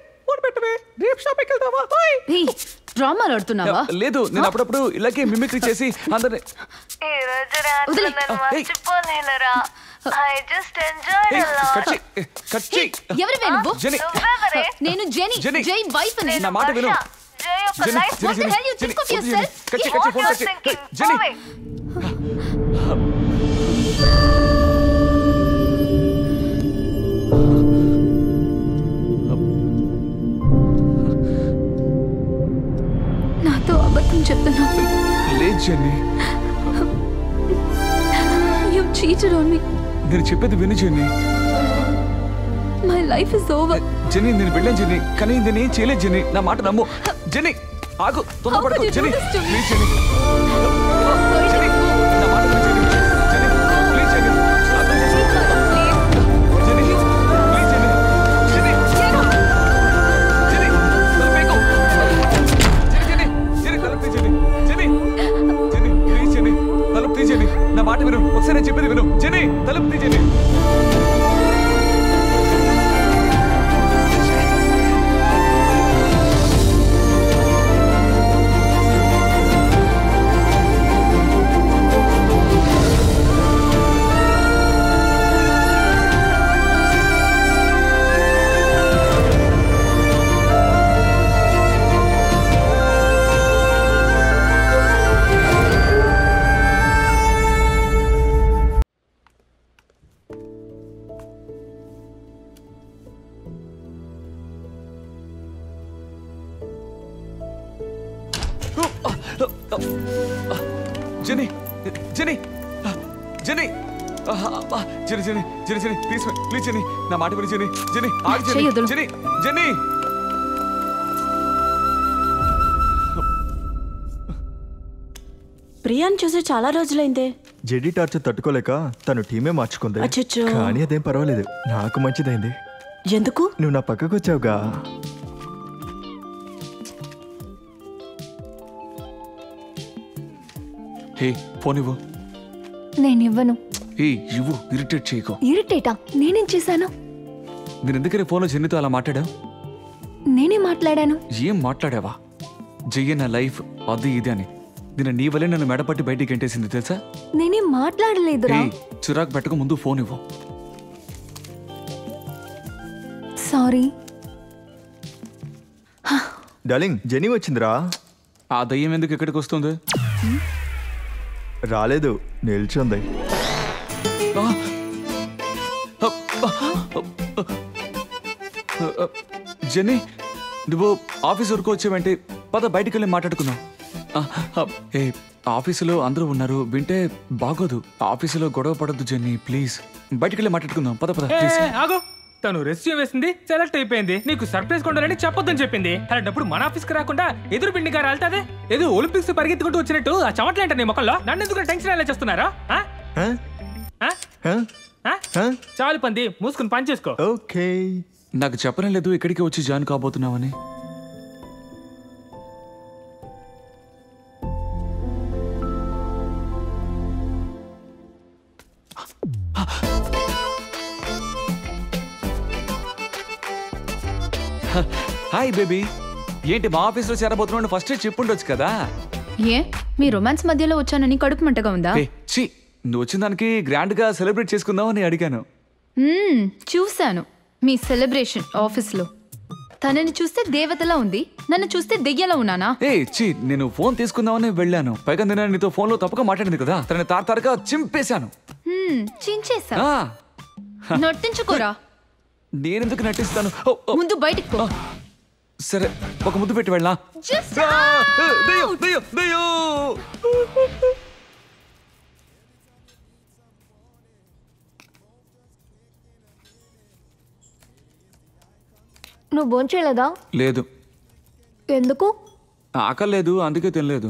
Speaker 21: డ్రామాలు ఆడుతున్నావా
Speaker 2: లేదు నేను అప్పుడప్పుడు ఇలాగే మిమిక్రీ చేసి అందరిని
Speaker 21: ఈ రోజు రాత్రి
Speaker 2: వదిలే.
Speaker 21: నేను
Speaker 2: ఆ, ఏయ్.
Speaker 21: మర్చిపోలేనురా ఐ జస్ట్ ఎంజాయ్
Speaker 2: ఏయ్, కట్ చెయ్, ఏ, కట్ చెయ్.
Speaker 21: ఎవరివే నువ్వు
Speaker 2: జెనీ.
Speaker 21: నేను జెనీ
Speaker 2: జెనీ.
Speaker 21: జై వైఫ్
Speaker 2: నా మాట విను
Speaker 21: జై ఒక
Speaker 2: Jenny,
Speaker 21: life
Speaker 2: Jenny,
Speaker 21: what the
Speaker 2: Jenny,
Speaker 21: hell you
Speaker 2: Jenny,
Speaker 21: think of
Speaker 2: వద్దు,
Speaker 21: యువర్
Speaker 2: జెనీ. కట్ చెయ్, కట్ చెయ్, ఫోన్ కట్ చెయ్. జెనీ.
Speaker 12: నాతో అబద్ధం చెప్తున్నావు
Speaker 2: లేదు Jenny
Speaker 12: you cheated on me
Speaker 2: నేను చెప్పేది విను Jenny
Speaker 12: my life is over
Speaker 2: Jenny నేను వెళ్ళాను జెన్నీ కానీ నేను ఏం చేయలేదు జెన్నీ నా మాట నమ్ము జెన్నీ ఆగు తొందరపడకు
Speaker 12: could you do
Speaker 2: Jenny
Speaker 12: this to me?
Speaker 2: Please Jenny Jenny, నా మాట విను జెన్నీ జెన్నీ ప్లీజ్ జెన్నీ అర్థం చేసుకో. Jenny please Jenny Jenny Jenny తలపేకు జెన్నీ జెన్నీ తలుపు తీ Jenny Jenny Jenny please Jenny తలుపు తీ జెన్నీ నా మాట విను ఒకసారి నేను చెప్పేది విను జెన్నీ తలుపు తీ Jenny Jenny Jenny Jenny Jenny Jenny Jenny Jenny please please Jenny నా మాట విని జెనీ జెనీ ఆగు జెనీ
Speaker 21: చెయ్యి వదులు.
Speaker 2: జెనీ జెనీ
Speaker 20: ప్రియాని చూసి చాలా రోజులైందే
Speaker 9: జెడీ టార్చర్ తట్టుకోలేక తను టీమే మార్చుకుంది
Speaker 20: అచ్చచ్చో.
Speaker 9: కానీ అదేం పర్వాలేదు నాకు మంచిదైంది
Speaker 20: ఎందుకు
Speaker 9: నువ్వు నా పక్కకు వచ్చావుగా
Speaker 2: హే ఫోన్ ఇవ్వు
Speaker 12: నేను ఇవ్వను
Speaker 2: ఏ ఇవ్వు ఇరిటేట్ చేయకు
Speaker 12: ఇరిటేటా నేనేం చేశాను
Speaker 2: నేను ఎందుకని ఫోన్లో జెన్నీతో అలా మాట్లాడావు
Speaker 12: నేనే మాట్లాడాను
Speaker 2: ఏం మాట్లాడావా జయ్య నా లైఫ్ అది ఇది అని నేను నీ వల్లే నన్ను మెడపట్టి బయటికి ఎంటేసింది తెలుసా
Speaker 12: నేనేం మాట్లాడలేదురా
Speaker 2: ఏ చిరాకు పెట్టక ముందు ఫోన్ ఇవ్వు
Speaker 12: సారీ
Speaker 9: డార్లింగ్ జెనీ వచ్చిందిరా
Speaker 2: ఆ దయ్యం ఎందుకు ఇక్కడికి వస్తుంది
Speaker 9: రాలేదు నిల్చుంది
Speaker 2: జెన్నీ నువ్వు ఆఫీస్ వరకు వచ్చావంటే పద బయటికి వెళ్ళి మాట్లాడుకుందాం ఆ, ఆ, ఏ ఆఫీసులో అందరూ ఉన్నారు వింటే బాగోదు ఆఫీసులో గొడవ పడద్దు జెన్నీ ప్లీజ్ బయటికి వెళ్ళి మాట్లాడుకుందాం పద పద
Speaker 7: ఏ,
Speaker 2: ప్లీజ్
Speaker 7: ఏ, ఆగు తను రెస్యూమ్ వేసింది సెలెక్ట్ అయిపోయింది నీకు సర్ప్రైజ్ కొండాలని చెప్పొద్దని చెప్పింది అలాంటప్పుడు మన ఆఫీస్ కి రాకుండా ఎదురు పిండి గారు వెళ్తాదే ఏదో ఒలింపిక్స్ పరిగెత్తుకుంటూ వచ్చినట్టు ఆ చెమట్లేంట నీ ముఖంలో నన్ను ఎందుకు టెన్షన్ ఎలా చేస్తున్నారా ఆ? ఆ? ఆ? చాలు పంది మూసుకుని పని చేసుకో
Speaker 9: ఓకే
Speaker 2: నాకు చెప్పడం లేదు ఇక్కడికి వచ్చి జాయిన్ కాబోతున్నావని హాయ్ బేబీ ఏంటి మా ఆఫీస్లో చేరబోతున్నావు ఫస్ట్ చెప్పుండొచ్చు కదా
Speaker 21: ఏ మీ రొమాన్స్ మధ్యలో వచ్చానని కడుపు మంటగా ఉందా
Speaker 2: ఏ, ఛీ నువ్వు వచ్చిన దానికి గ్రాండ్ గా సెలబ్రేట్ చేసుకుందామని అడిగాను
Speaker 21: మ్మ్, చూశాను మీ సెలబ్రేషన్ ఆఫీస్లో తనని చూస్తే దేవతలా ఉంది నన్ను చూస్తే దెయ్యలా ఉన్నానా
Speaker 2: ఏ ఛీ నేను ఫోన్ తీసుకుందామని వెళ్ళాను పైగా నేను నీతో ఫోన్లో తప్పక మాట్లాడింది కదా తనని తారతారగా చింపేశాను
Speaker 21: మ్మ్, చించేసా
Speaker 2: ఆ,
Speaker 21: నటించుకోరా
Speaker 2: నేనెందుకు నటిస్తాను ఓ, ఓ,
Speaker 21: ముందు బయటికి పో
Speaker 2: సరే ఒక ముద్దు పెట్టి వెళ్ళా
Speaker 21: Just
Speaker 2: దయ్యం, దయ్యం, దయ్యం.
Speaker 3: నువ్వు భోంచేయలేదా
Speaker 2: లేదు
Speaker 3: ఎందుకు
Speaker 2: ఆకలి లేదు అందుకే తినలేదు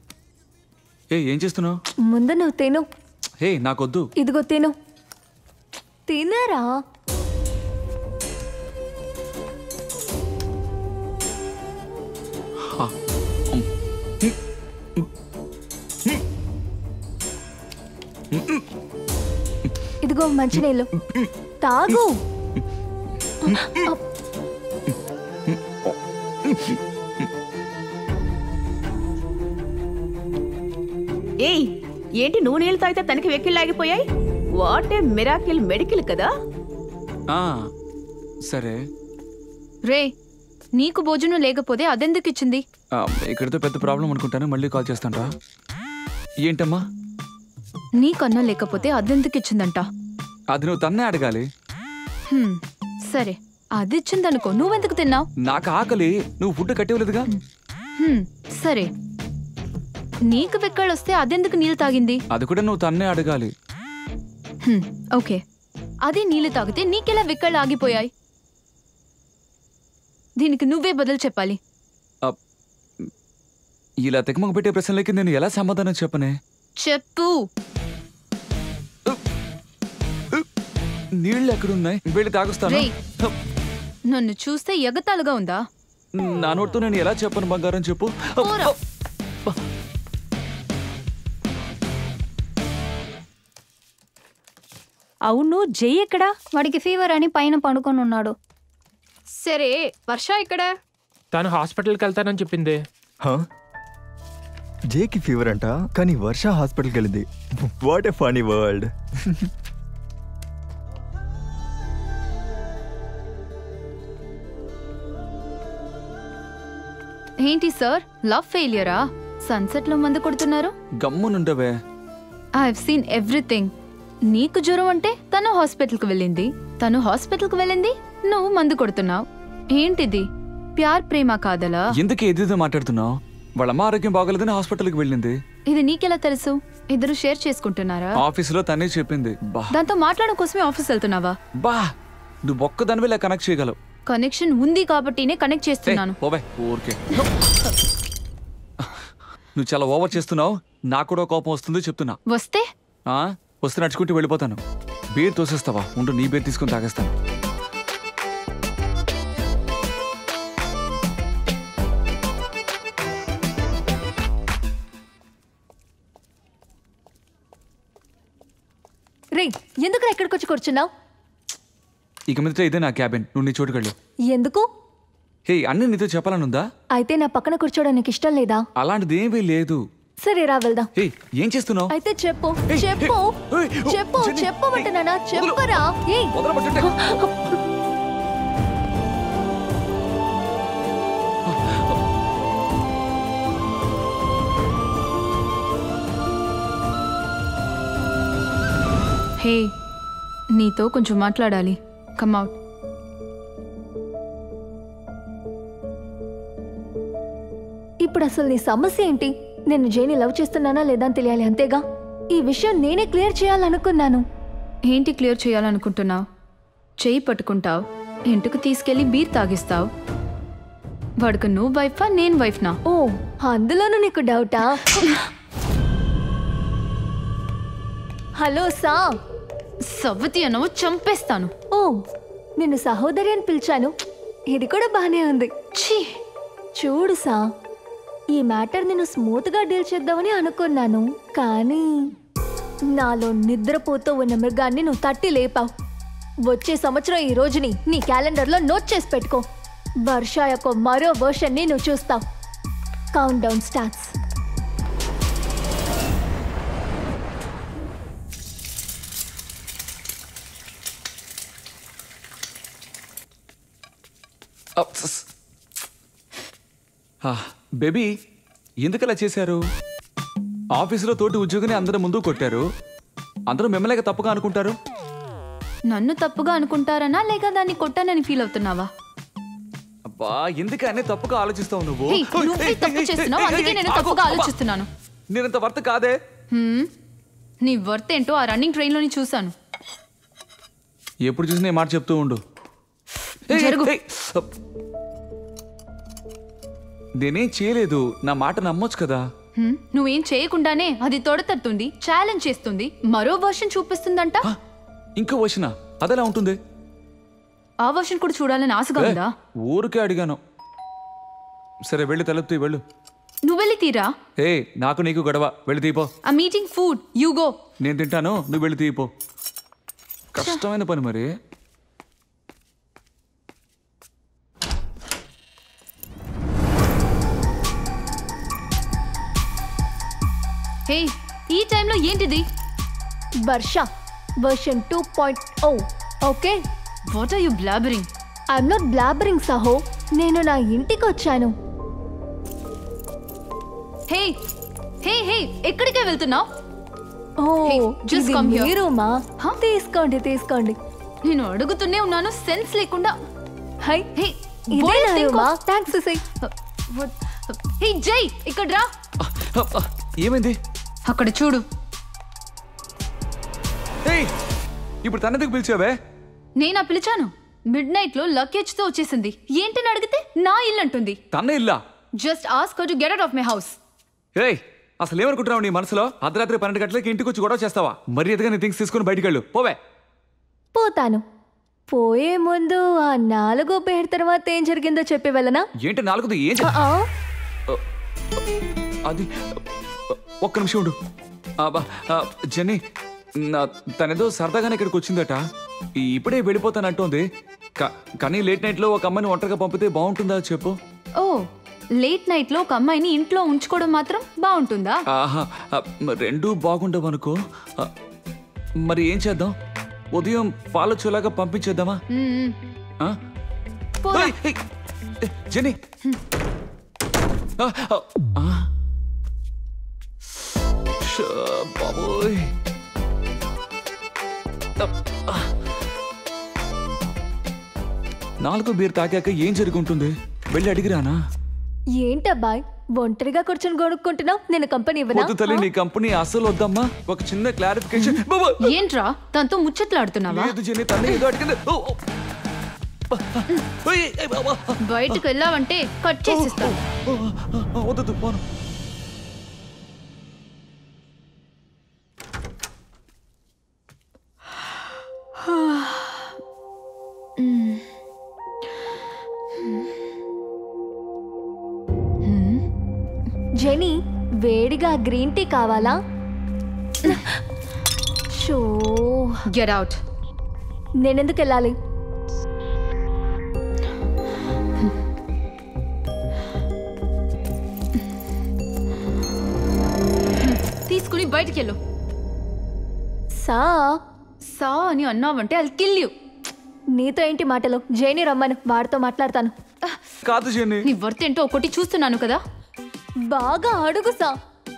Speaker 2: ఏ ఏం చేస్తున్నావు
Speaker 3: ముందు నువ్వు తిను
Speaker 2: హే నాకొద్దు
Speaker 3: ఇదిగో తిను తినరా ఇదిగో మంచినీళ్ళు తాగు
Speaker 8: ఏయ్ ఏంటి నువ్వు నీళ్ళు తాగితే తనకి వెక్కిళ్ళు ఆగిపోయాయి వాట్ ఏ మిరాకిల్ మెడికల్ కదా
Speaker 2: ఆ, సరే
Speaker 21: రే నీకు భోజనం లేకపోతే అదెందుకు ఇచ్చింది
Speaker 2: ఆ, ఇక్కడితో పెద్ద ప్రాబ్లం అనుకుంటాను మళ్ళీ కాల్ చేస్తాను రా ఏంటమ్మా
Speaker 21: నీకన్నా లేకపోతే అదెందుకు ఇచ్చిందంట
Speaker 2: అది నువ్వు తన్నే అడగాలి
Speaker 21: హ్మ్, సరే అది ఇచ్చిందనుకో నువ్వెందుకు తిన్నావు
Speaker 2: నాకు ఆకలి నువ్వు ఫుడ్ కట్టివ్వలేదుగా
Speaker 21: హ్మ్, సరే నీకు వెక్కళ్ళొస్తే అదెందుకు నీళ్ళు తాగింది
Speaker 2: అది కూడా నువ్వు తన్నే అడగాలి
Speaker 21: హ్మ్, ఓకే అది నీళ్ళు తాగితే నీకెలా వెక్కళ్ళు ఆగిపోయాయి దీనికి నువ్వే బదులు చెప్పాలి
Speaker 2: ఆ, ఇలా తెగమగ పెట్టే ప్రశ్నలకి నేను ఎలా సమాధానం చెప్పనే
Speaker 21: చెప్పు
Speaker 2: నీళ్ళు ఎక్కడున్నాయి వెళ్ళి తాగుస్తాను
Speaker 21: రేయ్ నన్ను చూస్తే ఎగతాళిగా ఉందా
Speaker 2: నా నోటితో నేను ఎలా చెప్పను బంగారం చెప్పు
Speaker 21: పోరా.
Speaker 5: అవును జై ఎక్కడా
Speaker 17: వాడికి ఫీవర్ అని పైన పడుకొని ఉన్నాడు
Speaker 21: సరే వర్ష ఇక్కడ
Speaker 7: తను హాస్పిటల్కి వెళ్తానని చెప్పింది
Speaker 9: హా? జేకి ఫీవర్ అంట కానీ వర్ష హాస్పిటల్కి వెళ్ళింది వాట్ ఎ ఫనీ వరల్డ్
Speaker 21: ఏంటి సార్ లవ్ ఫెయిలియరా సన్సెట్ లో మందు కొడుతున్నారు
Speaker 2: గమ్మునుండవే
Speaker 21: ఐ హావ్ సీన్ ఎవ్రీథింగ్ నీకు జ్వరం అంటే తను హాస్పిటల్కి వెళ్ళింది తను హాస్పిటల్కి వెళ్ళింది నువ్వు మందు కొడుతున్నావు ఏంటిది ప్యార్ ప్రేమ కాదలా
Speaker 2: ఎందుకు ఏదేదో మాట్లాడుతున్నావు వాళ్ళమ్మ ఆరోగ్యం బాగోలేదని హాస్పిటల్కి వెళ్ళింది
Speaker 21: ఇది నీకెలా తెలుసు ఇద్దరు షేర్ చేసుకుంటున్నారా
Speaker 2: ఆఫీసులో తనే చెప్పింది బా
Speaker 21: దాంతో మాట్లాడడం కోసమే ఆఫీస్ వెళ్తున్నావా
Speaker 2: బా నువ్వు ఒక్కదానివే ఇలా కనెక్ట్ చేయగలవు
Speaker 21: కనెక్షన్ ఉంది కాబట్టినే కనెక్ట్ చేస్తున్నాను
Speaker 2: ఓబే ఊరికే నువ్వు చాలా ఓవర్ చేస్తున్నావు నాకు కూడా కోపం వస్తుంది చెప్తున్నా
Speaker 21: వస్తే
Speaker 2: ఆ వస్తే నడుచుకుంటూ వెళ్ళిపోతాను బీర్ తోసేస్తావా ఉండు నీ బీర్ తీసుకొని తాగేస్తాను
Speaker 3: రే ఎందుకు ఎక్కడికి వచ్చి కూర్చున్నావు
Speaker 2: ఇక మీదట ఇదే నా క్యాబిన్ నువ్వు నీ చోటుకెళ్ళు
Speaker 3: ఎందుకు
Speaker 2: హే అన్నీ నీతో చెప్పాలనుందా
Speaker 3: అయితే నా పక్కన కూర్చోవడం నీకు ఇష్టం లేదా
Speaker 2: అలాంటిది ఏమీ లేదు
Speaker 3: సరే రా వెళ్దాం
Speaker 2: హే ఏం చేస్తున్నావు
Speaker 3: అయితే చెప్పు చెప్పు చెప్పు చెప్పమంటున్నానా చెప్పరా ఏయ్
Speaker 21: హే నీతో కొంచెం మాట్లాడాలి కమ్అవుట్
Speaker 3: ఇప్పుడు అసలు నీ సమస్య ఏంటి నేను జైని లవ్ చేస్తున్నానా లేదా అని తెలియాలి అంతేగా ఈ విషయం నేనే క్లియర్ చేయాలనుకున్నాను
Speaker 21: ఏంటి క్లియర్ చేయాలనుకుంటున్నావు చెయ్యి పట్టుకుంటావు ఇంటికి తీసుకెళ్లి బీర్ తాగిస్తావు వాడికి నువ్వు వైఫా నేను వైఫ్నా
Speaker 3: ఓ అందులోనూ నీకు డౌటా హలో సా
Speaker 21: సవ్వతి అనవు చంపేస్తాను
Speaker 3: ఓ నిన్ను సహోదరి అని పిలిచాను ఇది కూడా బానే ఉంది ఛీ చూడు సా ఈ మ్యాటర్ నేను స్మూత్గా డీల్ చేద్దామని అనుకున్నాను కానీ నాలో నిద్రపోతూ ఉన్న మృగాన్ని నువ్వు తట్టి లేపావు వచ్చే సంవత్సరం ఈ రోజుని నీ క్యాలెండర్లో నోట్ చేసి పెట్టుకో వర్ష యొక్క మరో వర్షన్ని నువ్వు చూస్తావు కౌంట్ డౌన్ స్టార్ట్స్
Speaker 2: బేబీ ఎందుకు అలా చేశారు ఆఫీసులో తోటి ఉద్యోగిని అందరి ముందు కొట్టారు అందరూ మిమ్మల్ని తప్పుగా అనుకుంటారు
Speaker 21: నన్ను తప్పుగా అనుకుంటారనా లేక దాన్ని కొట్టానని ఫీల్ అవుతున్నావా
Speaker 2: అబ్బా ఎందుకు అన్నీ తప్పుగా ఆలోచిస్తావు నువ్వు
Speaker 21: హే, నువ్వే తప్పు చేస్తున్నావు అందుకే నేను తప్పుగా ఆలోచిస్తున్నాను
Speaker 2: నేనంత వర్త కాదే
Speaker 21: హ్మ్, నీ వర్త్ ఏంటో ఆ రన్నింగ్ ట్రైన్లోని చూశాను
Speaker 2: ఎప్పుడు చూసినా ఈ మాట చెప్తూ ఉండు ఏయ్,
Speaker 21: జరుగు.
Speaker 2: ఏయ్, అప్. నేనేం చేయలేదు నా మాట నమ్మొచ్చు కదా
Speaker 21: హ్మ్, నువ్వేం చేయకుండానే అది తొడతడుతుంది ఛాలెంజ్ చేస్తుంది మరో వర్షన్ చూపిస్తుందంట
Speaker 2: ఇంకో వచ్చిన అదెలా ఉంటుంది
Speaker 21: ఆ వర్షన్ కూడా చూడాలని ఆశగా
Speaker 2: ఏ,
Speaker 21: ఉందా
Speaker 2: ఊరికే అడిగాను సరే వెళ్ళి తలుపుతీ వెళ్ళు
Speaker 21: నువ్వు వెళ్ళి తీరా
Speaker 2: ఏ నాకు నీకు గొడవ వెళ్ళి తీపో
Speaker 21: ఆ మీటింగ్ ఫుడ్ యూ గో
Speaker 2: నేను తింటాను నువ్వు వెళ్ళి తీపో కష్టమైన పని మరి
Speaker 21: హే ఈ టైంలో ఏంటిది
Speaker 3: Varsha version two point oh okay
Speaker 21: what are you blabbering
Speaker 3: I'm not blabbering సహో నేను నా ఇంటికి వచ్చాను
Speaker 21: హే హే హే ఎక్కడికే వెళ్తున్నావు
Speaker 3: ఓ
Speaker 21: just
Speaker 3: ఇది
Speaker 21: come here.
Speaker 3: మీ రూమా తీసుకోండి తీసుకోండి
Speaker 21: నేను అడుగుతూనే ఉన్నాను సెన్స్ లేకుండా
Speaker 3: హై
Speaker 21: హే
Speaker 3: ఇదే నా రూమా థ్యాంక్స్ సై
Speaker 21: హే జై ఇక్కడ రా
Speaker 2: ఏమైంది
Speaker 21: అక్కడ చూడు
Speaker 2: ఏయ్ ఇప్పుడు తనెందుకు పిలిచావే
Speaker 21: నేనా పిలిచాను మిడ్ నైట్ లో లగేజ్ తో వచ్చేసింది ఏంటని అడిగితే నా ఇల్లు అంటుంది
Speaker 2: తన్నే ఇల్లా
Speaker 21: just ask to get out of my house
Speaker 2: ఏయ్ అసలు ఏమనుకుంటున్నావు నీ మనసులో అర్ధరాత్రి పన్నెండు గంటలకి ఇంటికి వచ్చి గొడవ చేస్తావా మరి ఎదుగా నీ థింగ్స్ తీసుకుని బయటికి వెళ్ళు పోవే
Speaker 3: పోతాను పోయే ముందు ఆ నాలుగో పేరు తర్వాత ఏం జరిగిందో చెప్పి వెళ్ళనా
Speaker 2: ఏంటి నాలుగుది ఏం చే-
Speaker 3: ఆ,
Speaker 2: అది ఒక్క నిమిషం ఉండు ఆ, బా, ఆ, జెన్నీ నా తనేదో సరదాగానే ఇక్కడికి వచ్చిందట ఈ ఇప్పుడే వెళ్ళిపోతానంటోంది కా- కానీ లేట్ నైట్లో ఒక అమ్మాయిని ఒంటరిగా పంపితే బాగుంటుందా చెప్పు
Speaker 21: ఓ లేట్ నైట్ లో ఒక అమ్మాయిని ఇంట్లో ఉంచుకోవడం మాత్రం బాగుంటుందా
Speaker 2: ఆహా ఆ, మ- రెండూ బాగుండవు అనుకో ఆ, మరి ఏం చేద్దాం ఉదయం పాలొచ్చేలాగా పంపించేద్దామా
Speaker 21: మ్మ్.
Speaker 2: ఆ?
Speaker 21: పోరా.
Speaker 2: ఏయ్, ఏయ్, ఏ, జెన్నీ ఆ, ఆ, ఆ. షా, బాబోయ్ ఆ. నాలుగో బీర్ తాగాక ఏం జరుగుంటుంది వెళ్ళి అడిగిరానా
Speaker 3: ఏంటబ్బాయ్ ఒంటరిగా కూర్చొని గొడుక్కుంటున్నావు నేను కంపెనీ ఇవ్వనా
Speaker 2: వద్దు తల్లి నీ కంపెనీ అసలు వద్దమ్మా ఒక చిన్న క్లారిఫికేషన్ బాబా
Speaker 21: ఏంట్రా తనతో ముచ్చట్లాడుతున్నావా
Speaker 2: లేదు జెన్నీ తల్లి ఏదో అడిగింది ఓ, ఓ. ఓయ్, ఏయ్, బాబా.
Speaker 21: బయటకు వెళ్ళావంటే కట్ చేసిస్తాను
Speaker 2: ఆ, వద్దొద్దు పోను
Speaker 3: జెనీ వేడిగా గ్రీన్ టీ కావాలా షో
Speaker 21: గెట్ అవుట్
Speaker 3: నేనెందుకు వెళ్ళాలి
Speaker 21: తీసుకుని బయటికి వెళ్ళు
Speaker 3: సా
Speaker 21: సా అని అన్నావంటే అది కిల్ యూ
Speaker 3: నీతో ఏంటి మాటలు జైని రమ్మను వాడితో మాట్లాడతాను
Speaker 2: కాదు జెన్నీ
Speaker 21: నీ వర్త్ ఏంటో ఒకటి చూస్తున్నాను కదా
Speaker 3: బాగా అడుగు సా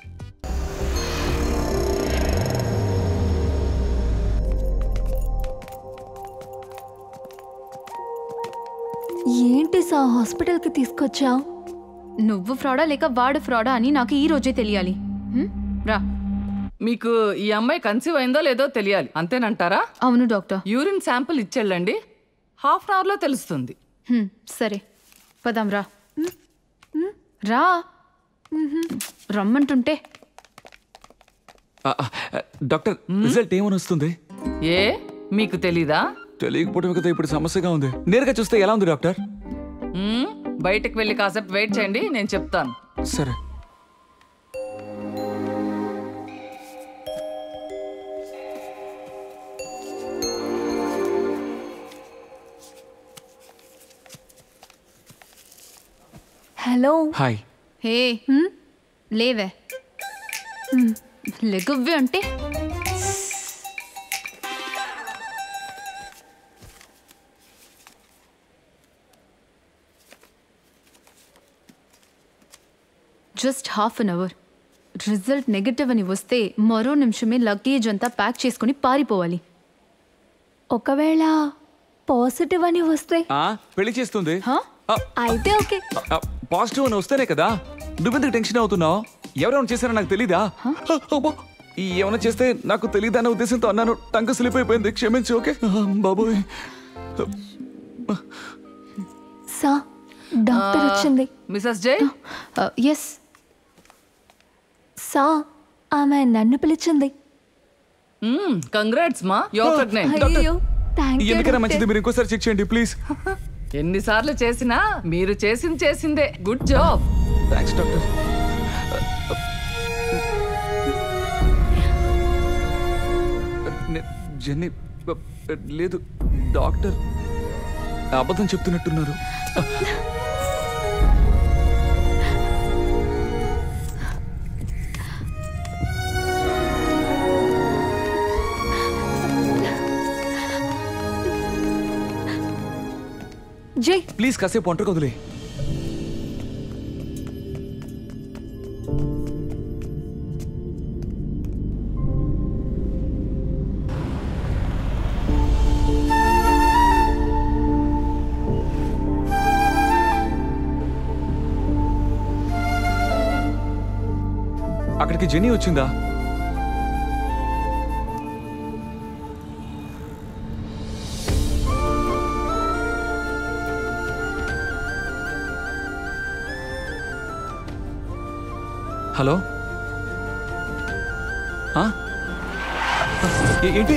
Speaker 3: ఏంటి సా హాస్పిటల్కి తీసుకొచ్చా
Speaker 21: నువ్వు ఫ్రాడా లేక వాడు ఫ్రాడా అని నాకు ఈ రోజే తెలియాలి హ్మ్? రా
Speaker 1: మీకు ఈ అమ్మాయి కన్సీవ్ అయిందో లేదో తెలియాలి అంతేనంటారా
Speaker 21: అవును డాక్టర్
Speaker 1: యూరిన్ శాంపుల్ ఇచ్చెళ్ళండి హాఫ్ అన్ అవర్లో తెలుస్తుంది
Speaker 21: హ్మ్, సరే పదాం రా రా రమ్మంటుంటే
Speaker 2: ఆ, ఆ, డాక్టర్ రిజల్ట్ ఏమని వస్తుంది
Speaker 1: ఏ మీకు తెలీదా
Speaker 2: తెలియకపోవడం కదా ఇప్పుడు సమస్యగా ఉంది నేరుగా చూస్తే ఎలా ఉంది డాక్టర్
Speaker 1: మ్మ్? బయటకు వెళ్ళి కాసేపు వెయిట్ చేయండి నేను చెప్తాను
Speaker 2: సరే
Speaker 3: హలో
Speaker 2: హాయ్
Speaker 21: హే లేవే లెగువ్వే అంటే just half an hour result negative అని వస్తే మరో నిమిషమే లగేజ్ అంతా ప్యాక్ చేసుకుని పారిపోవాలి
Speaker 3: ఒకవేళ పాజిటివ్ అని వస్తే
Speaker 2: ఆ, పెళ్లి చేస్తుంది
Speaker 3: అయితే ఓకే
Speaker 2: పాజిటివ్ అని వస్తేనే కదా నువ్వెందుకు టెన్షన్ అవుతున్నావు ఎవరెవరు చేశారో నాకు తెలీదా అబ్బో, ఈ ఏమైనా చేస్తే నాకు తెలియదు అనే ఉద్దేశంతో అన్నాను టంక స్లిప్ అయిపోయింది క్షమించు ఓకే ఆ, బాబోయ్
Speaker 3: సా డాక్టర్ వచ్చింది
Speaker 1: మిసెస్ జై
Speaker 21: ఎస్
Speaker 3: సా ఆమె నన్ను పిలిచింది
Speaker 1: కంగ్రాట్స్ మా యువర్ ప్రెగ్నెంట్
Speaker 3: అయ్యో థ్యాంక్ యూ
Speaker 2: ఎందుకైనా మంచిది మీరు ఇంకోసారి చెక్ చేయండి ప్లీజ్
Speaker 1: ఎన్నిసార్లు చేసినా మీరు చేసింది చేసిందే గుడ్ జాబ్
Speaker 2: థ్యాంక్స్ డాక్టర్ నే- జెన్నీ బ- లేదు డాక్టర్ అబద్ధం చెప్తున్నట్టున్నారు
Speaker 3: జై
Speaker 2: ప్లీజ్ కాసేపు ఒంటరి వదిలే అక్కడికి జెన్నీ వచ్చిందా హలో ఆ? ఏ- ఏంటి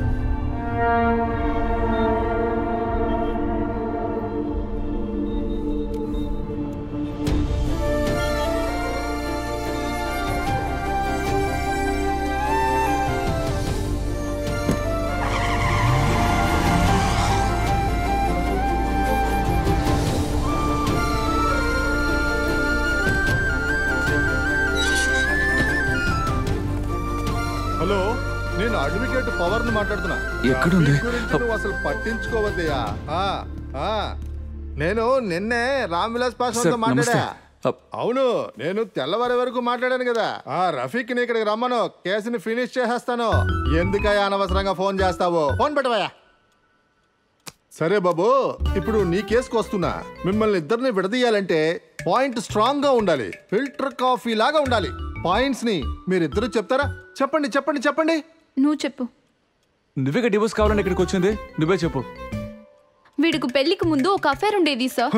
Speaker 6: హలో నేను అడ్వకేట్ పవర్ ని మాట్లాడుతున్నా
Speaker 2: ఎక్కడుంది?
Speaker 6: ట్రాఫిక్ గురించి నువ్వు అసలు పట్టించుకోవద్దయ్యా ఆ, ఆ. నేను నిన్నే రామ్ విలాస్ పాస్వాన్తో
Speaker 2: సార్,
Speaker 6: మాట్లాడా
Speaker 2: నమస్తే.
Speaker 6: అవును నేను తెల్లవారి వరకు మాట్లాడాను కదా ఆ రఫీక్ ని ఇక్కడికి రమ్మను కేసుని ఫినిష్ చేసేస్తాను ఎందుకయ్యా అనవసరంగా ఫోన్ చేస్తావు ఫోన్ పెట్టవయ్యా సరే బాబు ఇప్పుడు నీ కేసుకు వస్తున్నా మిమ్మల్ని ఇద్దరిని విడదీయాలంటే పాయింట్ స్ట్రాంగ్ గా ఉండాలి ఫిల్టర్ కాఫీ లాగా ఉండాలి పాయింట్స్ ని మీరిద్దరు చెప్తారా చెప్పండి చెప్పండి చెప్పండి
Speaker 21: నువ్వు చెప్పు
Speaker 2: నువ్వే డివోర్స్ కావాలని ఇక్కడికి వచ్చింది నువ్వే చెప్పు
Speaker 21: వీడికి పెళ్లికి ముందు ఒక అఫేర్ ఉండేది సార్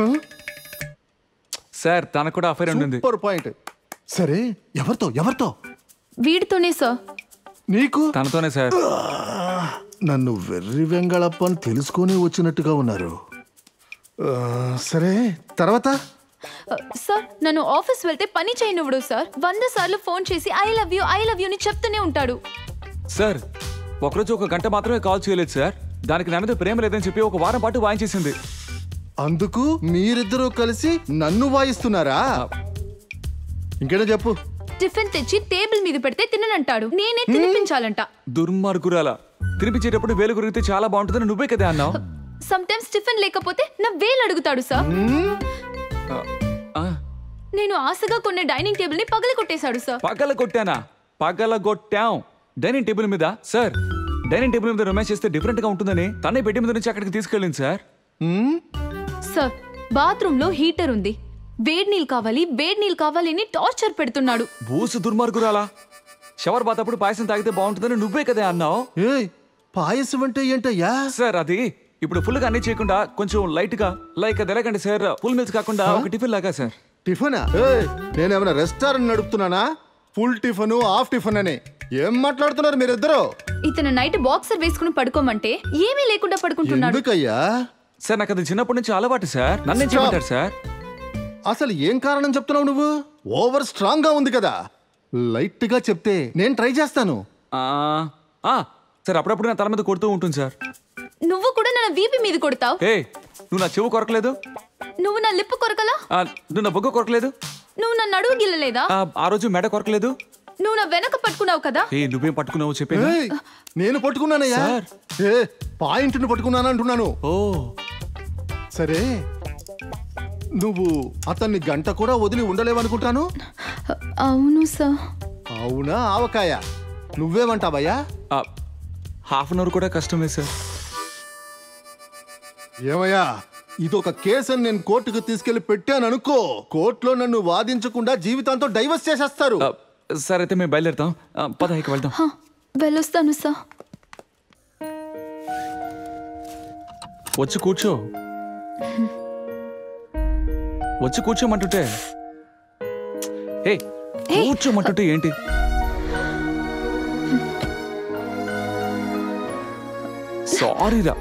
Speaker 2: సార్ తనకు కూడా అఫైర్ ఉండింది
Speaker 6: సూపర్ పాయింట్ సరే ఎవరితో ఎవరితో
Speaker 21: వీడితోనే సార్
Speaker 6: నీకు
Speaker 2: తనతోనే సార్
Speaker 6: నన్ను వెర్రి వెంగళప్పని తెలుసుకొని వచ్చినట్టుగా ఉన్నారు ఆ, సరే తర్వాత
Speaker 21: ఆ, సార్ నన్ను ఆఫీస్ వెళ్తే పని చేయనివ్వడు సార్ వంద సార్లు ఫోన్ చేసి I love you I love you అని చెప్తూనే ఉంటాడు
Speaker 2: సార్ ఒకరోజు ఒక గంట మాత్రమే కాల్ చేయలేదు సార్ దానికి నా మీద ప్రేమ లేదని చెప్పి ఒక వారం పాటు వాయించేసింది
Speaker 6: అందుకు మీరిద్దరూ కలిసి నన్ను వాయిస్తున్నారా ఇంకేదో చెప్పు
Speaker 21: టిఫిన్ తెచ్చి టేబుల్ మీద పెడితే తిననంటాడు నేనే తినిపించాలంట
Speaker 2: దుర్మార్గురాల తినిపించేటప్పుడు వేలు కొరిగితే చాలా బాగుంటుందని నువ్వే కదా అన్నావు
Speaker 21: సమ్ టైమ్స్ టిఫిన్ లేకపోతే నా వేలు అడుగుతాడు సార్ నేను ఆశగా కొన్న డైనింగ్ టేబుల్ ని పగల కొట్టేశాడు సార్
Speaker 2: పగల కొట్టానా పగల కొట్టాం డైనింగ్ టేబుల్ మీద సార్ డైనింగ్ టేబుల్ మీద రొమాన్స్ చేస్తే డిఫరెంట్ గా ఉంటుందని తనే బెడ్ మీద నుంచి అక్కడికి తీసుకెళ్ళింది సార్
Speaker 21: సార్ బాత్రూమ్ లో హీటర్ ఉంది వేడి నీళ్ళు కావాలి వేడి నీళ్ళు కావాలి అని టార్చర్ పెడుతున్నాడు
Speaker 2: బూసు దుర్మార్గురాలా షవర్ బాత్ అప్పుడు పాయసం తాగితే బాగుంటుందని నువ్వే కదా అన్నావు
Speaker 6: పాయసం అంటే ఏంటయ్యా
Speaker 2: సార్ అది ఇప్పుడు ఫుల్ గా అన్ని చేయకుండా కొంచెం లైట్ గా లైక్ అది ఎలాగండి సార్ ఫుల్ మిల్స్ కాకుండా ఒక టిఫిన్ లాగా సార్
Speaker 6: టిఫినా ఏయ్, నేనేమైనా రెస్టారెంట్ నడుపుతున్నానా ఫుల్ టిఫిన్ హాఫ్ టిఫిన్ అని ఏం మాట్లాడుతున్నారు మీరిద్దరు
Speaker 21: ఇతను నైట్ బాక్సర్ వేసుకుని పడుకోమంటే ఏమీ లేకుండా పడుకుంటున్నాడు
Speaker 6: ఎందుకయ్యా
Speaker 2: సార్ నాకు అది చిన్నప్పటి నుంచి అలవాటు సార్ నన్ను చేయమంటారు సార్
Speaker 6: అసలు ఏం కారణం చెప్తున్నావు నువ్వు ఓవర్ స్ట్రాంగ్ గా ఉంది కదా లైట్ గా చెప్తే నేను ట్రై చేస్తాను
Speaker 2: ఆ, ఆ, సార్ అప్పుడప్పుడు నా తల మీద కొడుతూ ఉంటుంది సార్
Speaker 21: నువ్వు కూడా నా వీపి మీద కొడతావు
Speaker 2: ఏ నువ్వు నా చెవు కొరకలేదు
Speaker 21: నువ్వు నా లిప్పు కొరకలా
Speaker 2: ఆ, నువ్వు నా బొగ్గ కొరకలేదు
Speaker 21: నువ్వు నా నడువు గిల్లలేదా
Speaker 2: ఆ, ఆ రోజు మెడ కొరకలేదు
Speaker 21: నువ్వు నా వెనక పట్టుకున్నావు కదా
Speaker 2: ఏ నువ్వేం పట్టుకున్నావు చెప్పేనా
Speaker 6: ఏయ్, నేను పట్టుకున్నానయ్యా
Speaker 2: సార్.
Speaker 6: ఏ పాయింట్ ని పట్టుకున్నాను అంటున్నాను
Speaker 2: ఓ
Speaker 6: సరే నువ్వు అతన్ని గంట కూడా వదిలి ఉండలేవనుకుంటాను
Speaker 12: అవును సార్
Speaker 6: అవునా ఆవకాయ నువ్వేమంటావయ్యా
Speaker 2: హాఫ్ అన్ అవర్ కూడా కష్టమే సార్
Speaker 6: ఏమయ్యా ఇదొక కేసు అని నేను కోర్టుకు తీసుకెళ్లి పెట్టాను అనుకో కోర్టులో నన్ను వాదించకుండా జీవితాంతం డైవర్స్ చేసేస్తారు
Speaker 2: ఆ, సార్ అయితే మేము బయలుదేరుతాం ఆ, పద ఇక వెళ్దాం
Speaker 12: వెళ్ళొస్తాను సార్
Speaker 2: వచ్చి కూర్చో వచ్చి కూర్చోమంటుంటే ఏ కూర్చోమంటుంటే ఏంటి సారీరా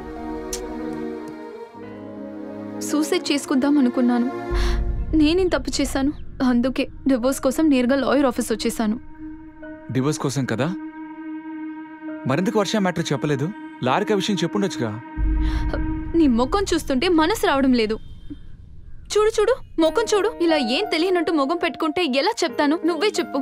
Speaker 21: సూసైడ్ చేసుకుందాం అనుకున్నాను నేనేం తప్పు చేశాను అందుకే డివోర్స్ కోసం నేరుగా లాయర్ ఆఫీస్ వచ్చేసాను
Speaker 2: డివోర్స్ కోసం కదా మరెందుకు వర్ష మ్యాటర్ చెప్పలేదు లారిక విషయం చెప్పుండొచ్చుగా
Speaker 21: నీ ముఖం చూస్తుంటే మనసు రావడం లేదు చూడు చూడు ముఖం చూడు ఇలా ఏం తెలియనట్టు ముఖం పెట్టుకుంటే ఎలా చెప్తాను నువ్వే చెప్పు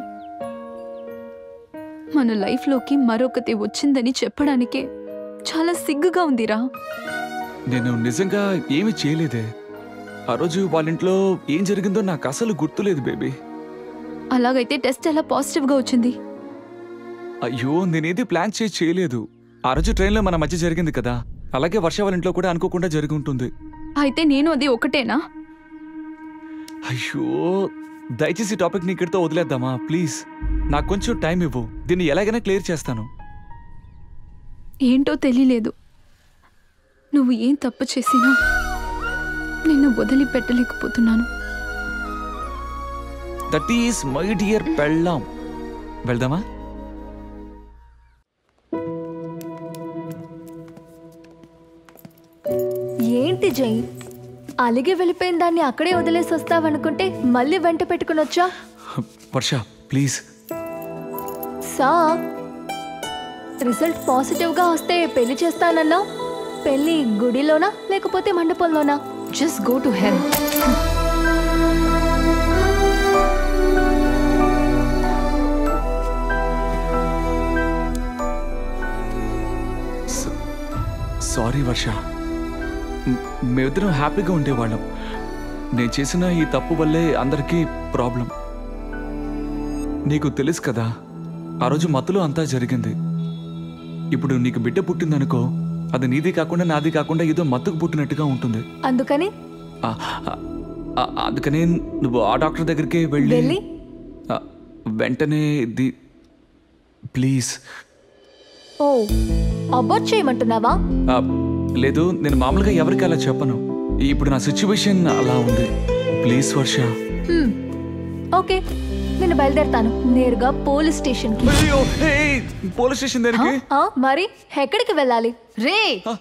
Speaker 21: మన లైఫ్లోకి మరొకటి వచ్చిందని చెప్పడానికే చాలా సిగ్గుగా ఉందిరా
Speaker 2: నేను నిజంగా ఏమీ చేయలేదే ఆ రోజు వాళ్ళ ఇంట్లో ఏం జరిగిందో నాకు అసలు గుర్తులేదు బేబీ
Speaker 21: అలాగైతే టెస్ట్ ఎలా పాజిటివ్గా వచ్చింది
Speaker 2: అయ్యో నేనేది ప్లాన్ చేసి చేయలేదు ఆ రోజు ట్రైన్లో మన మధ్య జరిగింది కదా అలాగే వర్ష వాళ్ళ ఇంట్లో కూడా అనుకోకుండా జరిగి ఉంటుంది
Speaker 21: అయితే నేను అది ఒకటేనా
Speaker 2: అయ్యో దయచేసి ఈ టాపిక్ ని ఇక్కడితో వదిలేద్దామా ప్లీజ్ నాకు కొంచెం టైం ఇవ్వు దీన్ని ఎలాగైనా క్లియర్ చేస్తాను
Speaker 21: ఏంటో తెలియలేదు నువ్వు ఏం తప్పు చేసినా నిన్ను వదిలిపెట్టలేకపోతున్నాను
Speaker 2: దట్ ఈస్ మై డియర్ పెళ్ళాం వెళ్దామా
Speaker 3: ఏంటి జై అలిగి వెళ్ళిపోయిన దాన్ని అక్కడే వదిలేసి వస్తావనుకుంటే మళ్ళీ వెంట పెట్టుకుని వచ్చా
Speaker 2: వర్ష ప్లీజ్
Speaker 3: సా రిజల్ట్ పాజిటివ్గా వస్తే పెళ్లి చేస్తానన్నావు పెళ్లి గుడిలోనా లేకపోతే మండపంలోనా
Speaker 21: just go to hell
Speaker 2: sorry Varsha మ్- మేమిద్దరం హ్యాపీగా ఉండేవాళ్ళం నేను చేసిన ఈ తప్పు వల్లే అందరికీ ప్రాబ్లం నీకు తెలుసు కదా ఆ రోజు మత్తులో అంతా జరిగింది ఇప్పుడు నీకు బిడ్డ పుట్టిందనుకో అది నీది కాకుండా నాది కాకుండా ఏదో మత్తుకు పుట్టినట్టుగా ఉంటుంది
Speaker 3: అందుకని
Speaker 2: ఆ, ఆ, ఆ, అందుకనే నువ్వు ఆ డాక్టర్ దగ్గరికి వెళ్ళి
Speaker 3: వెళ్ళి
Speaker 2: ఆ, వెంటనే ది ప్లీజ్
Speaker 3: ఓ అబౌట్ చేయమంటున్నావా
Speaker 2: ఆ, లేదు నేను మామూలుగా ఎవరికి అలా చెప్పను ఇప్పుడు నా సిచ్యువేషన్ అలా ఉంది ప్లీజ్ వర్ష
Speaker 3: హ్మ్. ఓకే నేను బయలుదేరతాను నేరుగా పోలీస్ స్టేషన్కి
Speaker 2: పోలీస్ స్టేషన్ దేనికి
Speaker 3: ఆ, మరి ఎక్కడికి వెళ్ళాలి
Speaker 21: రే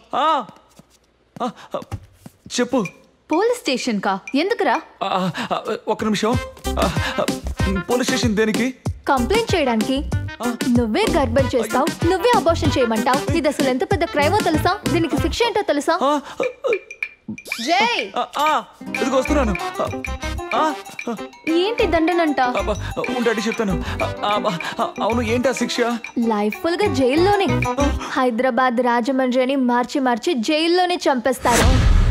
Speaker 2: చెప్పు
Speaker 21: పోలీస్ స్టేషన్ కా ఎందుకురా
Speaker 2: ఆ, ఆ, ఒక్క నిమిషం ఆ, ఆ, పోలీస్ స్టేషన్ దేనికి
Speaker 3: కంప్లైంట్ చేయడానికి నువ్వే గర్భం చేస్తావు నువ్వే అబోషన్ చేయమంటావు ఇది అసలు ఎంత పెద్ద క్రైమో తెలుసా దీనికి శిక్ష ఏంటో తెలుసా జై
Speaker 2: ఇదిగో వస్తున్నాను ఆ, ఆ,
Speaker 21: ఏంటి దండనంట
Speaker 2: అబ్బా, ఉండండి చెప్తాను ఆ, ఆ, ఆ, అవును ఏంటి ఆ శిక్ష
Speaker 3: లైఫ్ ఫుల్ గా జైల్లోనే హైదరాబాద్ రాజమండ్రి అని మార్చి మార్చి జైల్లోనే చంపేస్తారు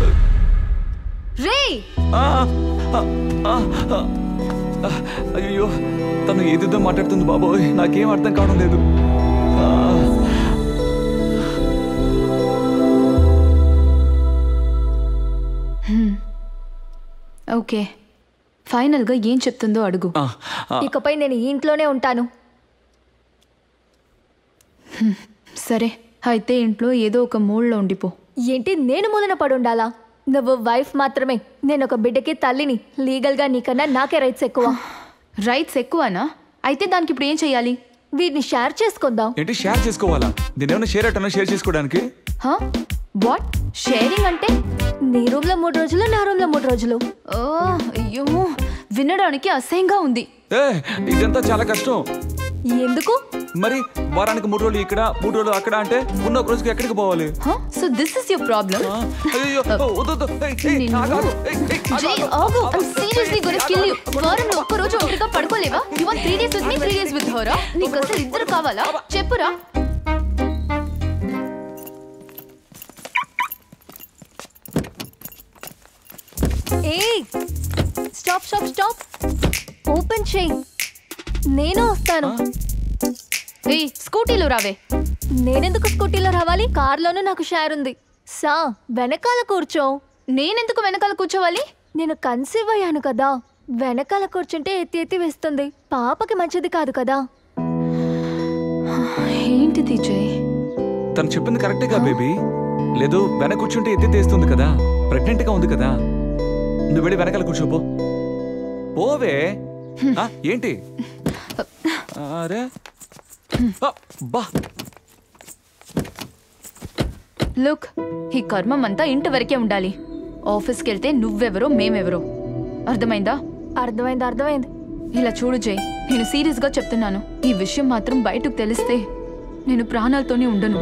Speaker 21: రే
Speaker 2: ఆ, ఆ, ఆ, ఆ, ఆ, అయ్యో తను ఏదేదో మాట్లాడుతుంది బాబోయ్ నాకేం అర్థం కావడం లేదు ఆ,
Speaker 21: ఓకే ఫైనల్గా ఏం చెప్తుందో అడుగు
Speaker 3: ఇకపై నేను ఈ ఇంట్లోనే ఉంటాను
Speaker 21: హ్మ్, సరే అయితే ఇంట్లో ఏదో ఒక మూడ్లో ఉండిపో
Speaker 3: ఏంటి నేను మూలన పడుండాలా నువ్వు వైఫ్ మాత్రమే నేను ఒక బిడ్డకి తల్లిని లీగల్గా నీకన్నా నాకే రైట్స్ ఎక్కువ
Speaker 21: రైట్స్ ఎక్కువనా అయితే దానికి ఇప్పుడు ఏం చేయాలి
Speaker 3: వీటిని షేర్ చేసుకుందాం
Speaker 2: ఏంటి షేర్ చేసుకోవాలా దీని ఏమైనా షేర్ అట్టనా షేర్ చేసుకోవడానికి
Speaker 21: వాట్ షేరింగ్ అంటే
Speaker 3: నీ రూమ్ లో మూడు రోజులు నా రూమ్ లో మూడు రోజులు
Speaker 21: ఓ అయ్యో వినడానికి అసహ్యంగా ఉంది
Speaker 2: ఏ ఇదంతా చాలా కష్టం
Speaker 3: ఎందుకు
Speaker 2: మరి వారానికి మూడు రోజులు ఇక్కడ మూడు రోజులు అక్కడ అంటే ఉన్న ఒక రోజుకి ఎక్కడికి పోవాలి
Speaker 21: so this is your problem
Speaker 2: అయ్యో వద్దు, వద్దు. ఏయ్, ఏయ్, ఆగు, ఆగు. ఏయ్, ఏయ్, ఆగు,
Speaker 21: జై
Speaker 2: ఆగు.
Speaker 21: ఆగు I'm seriously gonna kill you వారంలో ఒక్క రోజు ఒంటరిగా పడుకోలేవా you want 3 days with me 3 days with her నీకు అసలు ఇద్దరు కావాలా చెప్పురా
Speaker 3: ఏ స్టాప్ స్టాప్ స్టాప్ ఓపెన్ చేయి నేను వస్తాను
Speaker 21: ఏ స్కూటీలో రావే
Speaker 3: నేనెందుకు స్కూటీలో రావాలి కార్లోనూ నాకు షేర్ ఉంది సా వెనకాల కూర్చో
Speaker 21: నేనెందుకు వెనకాల కూర్చోవాలి
Speaker 3: నేను కన్సీవ్ అయ్యాను కదా వెనకాల కూర్చుంటే ఎత్తి ఎత్తి వేస్తుంది పాపకి మంచిది కాదు కదా
Speaker 21: ఏంటిది జై
Speaker 2: తను చెప్పింది కరెక్టేగా బేబీ లేదు వెనక కూర్చుంటే ఎత్తి తీస్తుంది కదా ప్రెగ్నెంట్ గా ఉంది కదా నువ్వు వెళ్ళి వెనకాల కూర్చోపో పోవే ఆ, ఏంటి అరే ఆ, బా
Speaker 21: లుక్ ఈ కర్మం అంతా ఇంటి వరకే ఉండాలి ఆఫీస్కి వెళ్తే నువ్వెవరో మేమెవరో అర్థమైందా
Speaker 3: అర్థమైంది అర్థమైంది
Speaker 21: ఇలా చూడు జై నేను సీరియస్గా చెప్తున్నాను ఈ విషయం మాత్రం బయటకు తెలిస్తే నేను ప్రాణాలతోనే ఉండను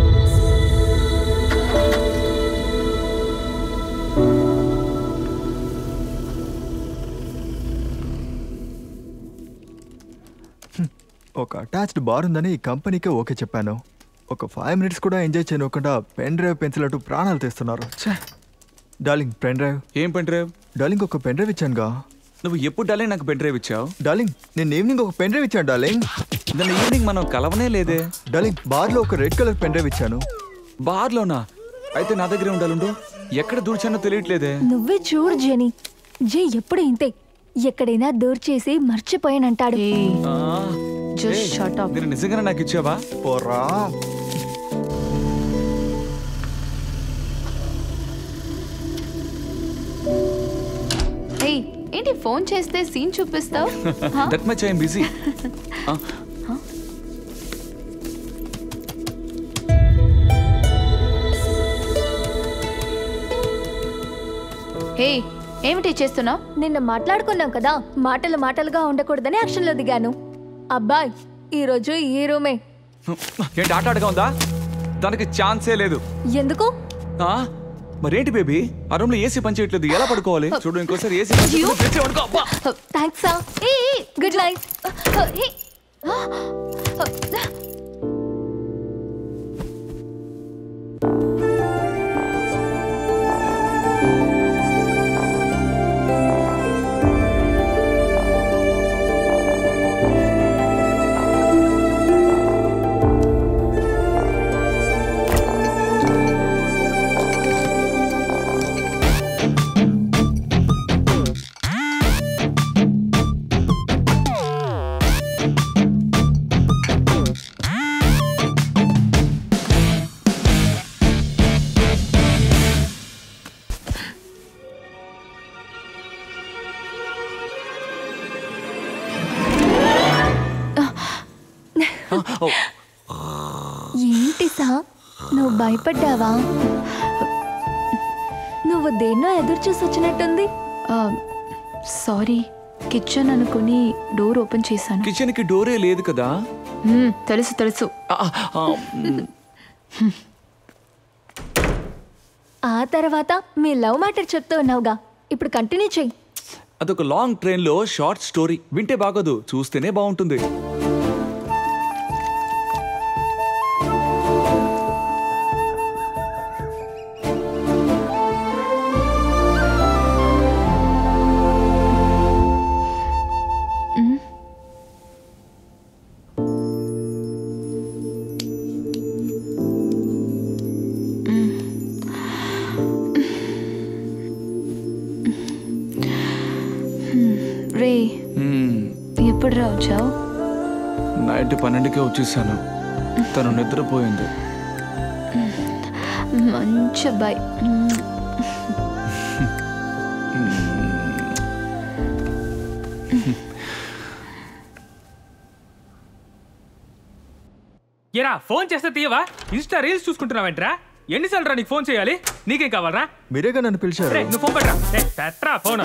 Speaker 9: ఒక అటాచ్డ్ బార్ ఉందని ఈ కంపెనీకే ఓకే చెప్పాను ఒక ఫైవ్ మినిట్స్ కూడా ఎంజాయ్ చేయకుండా పెన్ డ్రైవ్ పెన్సిల్ అటు ప్రాణాలు తీస్తున్నారు ఛే! డార్లింగ్ పెన్ డ్రైవ్
Speaker 2: ఏం పెన్ డ్రైవ్
Speaker 9: డార్లింగ్ ఒక పెన్ డ్రైవ్ ఇచ్చానుగా
Speaker 2: నువ్వు ఎప్పుడు డార్లింగ్ నాకు పెన్ డ్రైవ్ ఇచ్చావు
Speaker 9: డార్లింగ్ నేను ఈవినింగ్ ఒక పెన్ డ్రైవ్ ఇచ్చాను డార్లింగ్
Speaker 2: దాని ఈవినింగ్ మనం కలవనే లేదే
Speaker 9: డార్లింగ్ బార్లో ఒక రెడ్ కలర్ పెన్ డ్రైవ్ ఇచ్చాను
Speaker 2: బార్లోనా అయితే నా దగ్గరే ఉండాలండు ఎక్కడ దూర్చానో తెలియట్లేదే
Speaker 3: నువ్వే చూడు జెనీ జై ఎప్పుడు ఇంతే ఎక్కడైనా దూర్ చేసి మర్చిపోయానంటాడు
Speaker 2: ఆ,
Speaker 21: Just
Speaker 2: ఏయ్,
Speaker 21: shut up.
Speaker 2: మీరు నిజంగానే నాకు ఇచ్చావా
Speaker 9: పోరా
Speaker 21: ఏయ్ ఏంటి ఫోన్ చేస్తే సీన్ చూపిస్తావు
Speaker 2: that much I'm busy
Speaker 21: hey ఏమిటి చేస్తున్నావు
Speaker 3: నిన్న మాట్లాడుకున్నాం కదా మాటలు మాటలుగా ఉండకూడదని యాక్షన్లో దిగాను అబ్బాయ్ ఈరోజు ఈ రూమే
Speaker 2: ఏంటి ఆట ఆటగా ఉందా దానికి ఛాన్సే లేదు
Speaker 3: ఎందుకు
Speaker 2: ఆ? మరేంటి బేబీ ఆ రూమ్ లో ఏసీ పనిచేయట్లేదు ఎలా పడుకోవాలి చూడు ఇంకోసారి ఏసీ పనిచేయట్లేదు, తెరిచి పడుకో. అబ్బా!
Speaker 3: థ్యాంక్స్ ఏ గుడ్ నైట్ ఏంటి సా నువ్వు భయపడ్డావా నువ్వు దేన్నో ఎదురు చూసి వచ్చినట్టుంది
Speaker 21: సారీ కిచెన్ అనుకుని డోర్ ఓపెన్ చేశాను
Speaker 2: కిచెన్ కి డోరే లేదు కదా
Speaker 21: మ్మ్, తెలుసు తెలుసు
Speaker 3: ఆ తర్వాత మీ లవ్ మ్యాటర్ చెప్తూ ఉన్నావుగా ఇప్పుడు కంటిన్యూ చెయ్యి
Speaker 2: అదొక లాంగ్ ట్రైన్ లో షార్ట్ స్టోరీ వింటే బాగోదు చూస్తేనే బాగుంటుంది
Speaker 21: రే
Speaker 2: మ్మ్.
Speaker 21: ఎప్పుడు రా వచ్చావు
Speaker 2: నైట్ పన్నెండుకే వచ్చేసాను తను నిద్రపోయింది
Speaker 21: మంచి అబ్బాయి మ్మ్.
Speaker 7: ఏరా ఫోన్ చేస్తే తీయవా ఇన్స్టా రీల్స్ చూసుకుంటున్నావేంట్రా ఎన్నిసార్లు రా నీకు ఫోన్ చేయాలి నీకేం కావాలరా
Speaker 9: మీరేగా నన్ను పిలిచారు
Speaker 7: రే నువ్వు ఫోన్ పెట్టరా రే పెట్టరా ఫోన్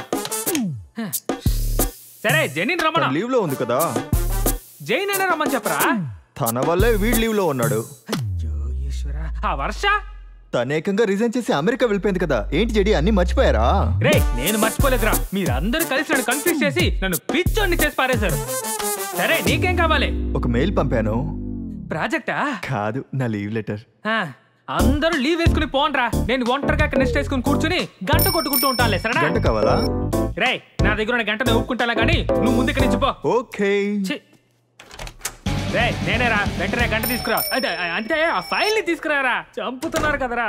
Speaker 7: సరే జెనిన్ రమ్మన
Speaker 9: లీవ్ లో ఉంది కదా
Speaker 7: జైన్ అయినా రమ్మని చెప్పరా
Speaker 9: తన వల్లే వీడ్ లీవ్ లో ఉన్నాడు
Speaker 7: ఆ వర్ష
Speaker 9: తనేకంగా రిజైన్ చేసి అమెరికా వెళ్ళిపోయింది కదా ఏంటి జడి అన్ని మర్చిపోయారా
Speaker 7: రే నేను మర్చిపోలేదురా మీరందరూ కలిసి నన్ను కన్ఫ్యూజ్ చేసి నన్ను పిచ్చోడిని చేసి పారేశారు సరే నీకేం కావాలి
Speaker 9: ఒక మెయిల్ పంపాను
Speaker 7: ప్రాజెక్టా
Speaker 9: కాదు నా లీవ్ లెటర్
Speaker 7: ఆ, అందరూ లీవ్ వేసుకుని పోండ్రా నేను ఒంటరిగా ఇక్కడ నెక్స్ట్ వేసుకుని కూర్చుని గంట కొట్టుకుంటూ ఉంటానులే సరేనా
Speaker 9: గంట కావాలా
Speaker 7: రే నా దగ్గర ఉన్న గంట నేను ఒప్పుకుంటాను కానీ నువ్వు ముందు ఇక్కడి నుంచి పో
Speaker 9: ఓకే
Speaker 7: రే నేనే రా వెంటనే గంట తీసుకురా అదే, అంటే ఆ ఫైల్ ని తీసుకురారా చంపుతున్నారు కదరా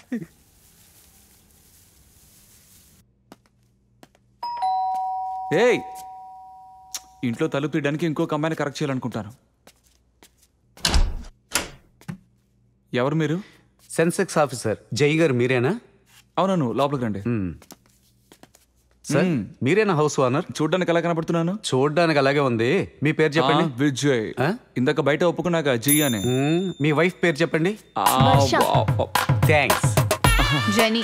Speaker 2: ఏయ్ ఇంట్లో తలుపు తీయడానికి ఇంకొక అమ్మాయిని కరెక్ట్ చేయాలనుకుంటాను ఎవరు మీరు
Speaker 19: సెన్సెక్స్ ఆఫీసర్ జై గారు మీరేనా
Speaker 2: అవునను లోపలికి రండి
Speaker 19: సార్ మీరేనా హౌస్ ఓనర్
Speaker 2: చూడడానికి ఎలా కనపడుతున్నాను
Speaker 19: చూడడానికి అలాగే ఉంది మీ పేరు చెప్పండి
Speaker 2: ఆ, విజయ్ ఇందాక బయట ఒప్పుకున్నాక జీ అని
Speaker 19: మ్మ్, మీ వైఫ్ పేరు చెప్పండి
Speaker 21: వర్ష.
Speaker 19: థ్యాంక్స్
Speaker 21: జెనీ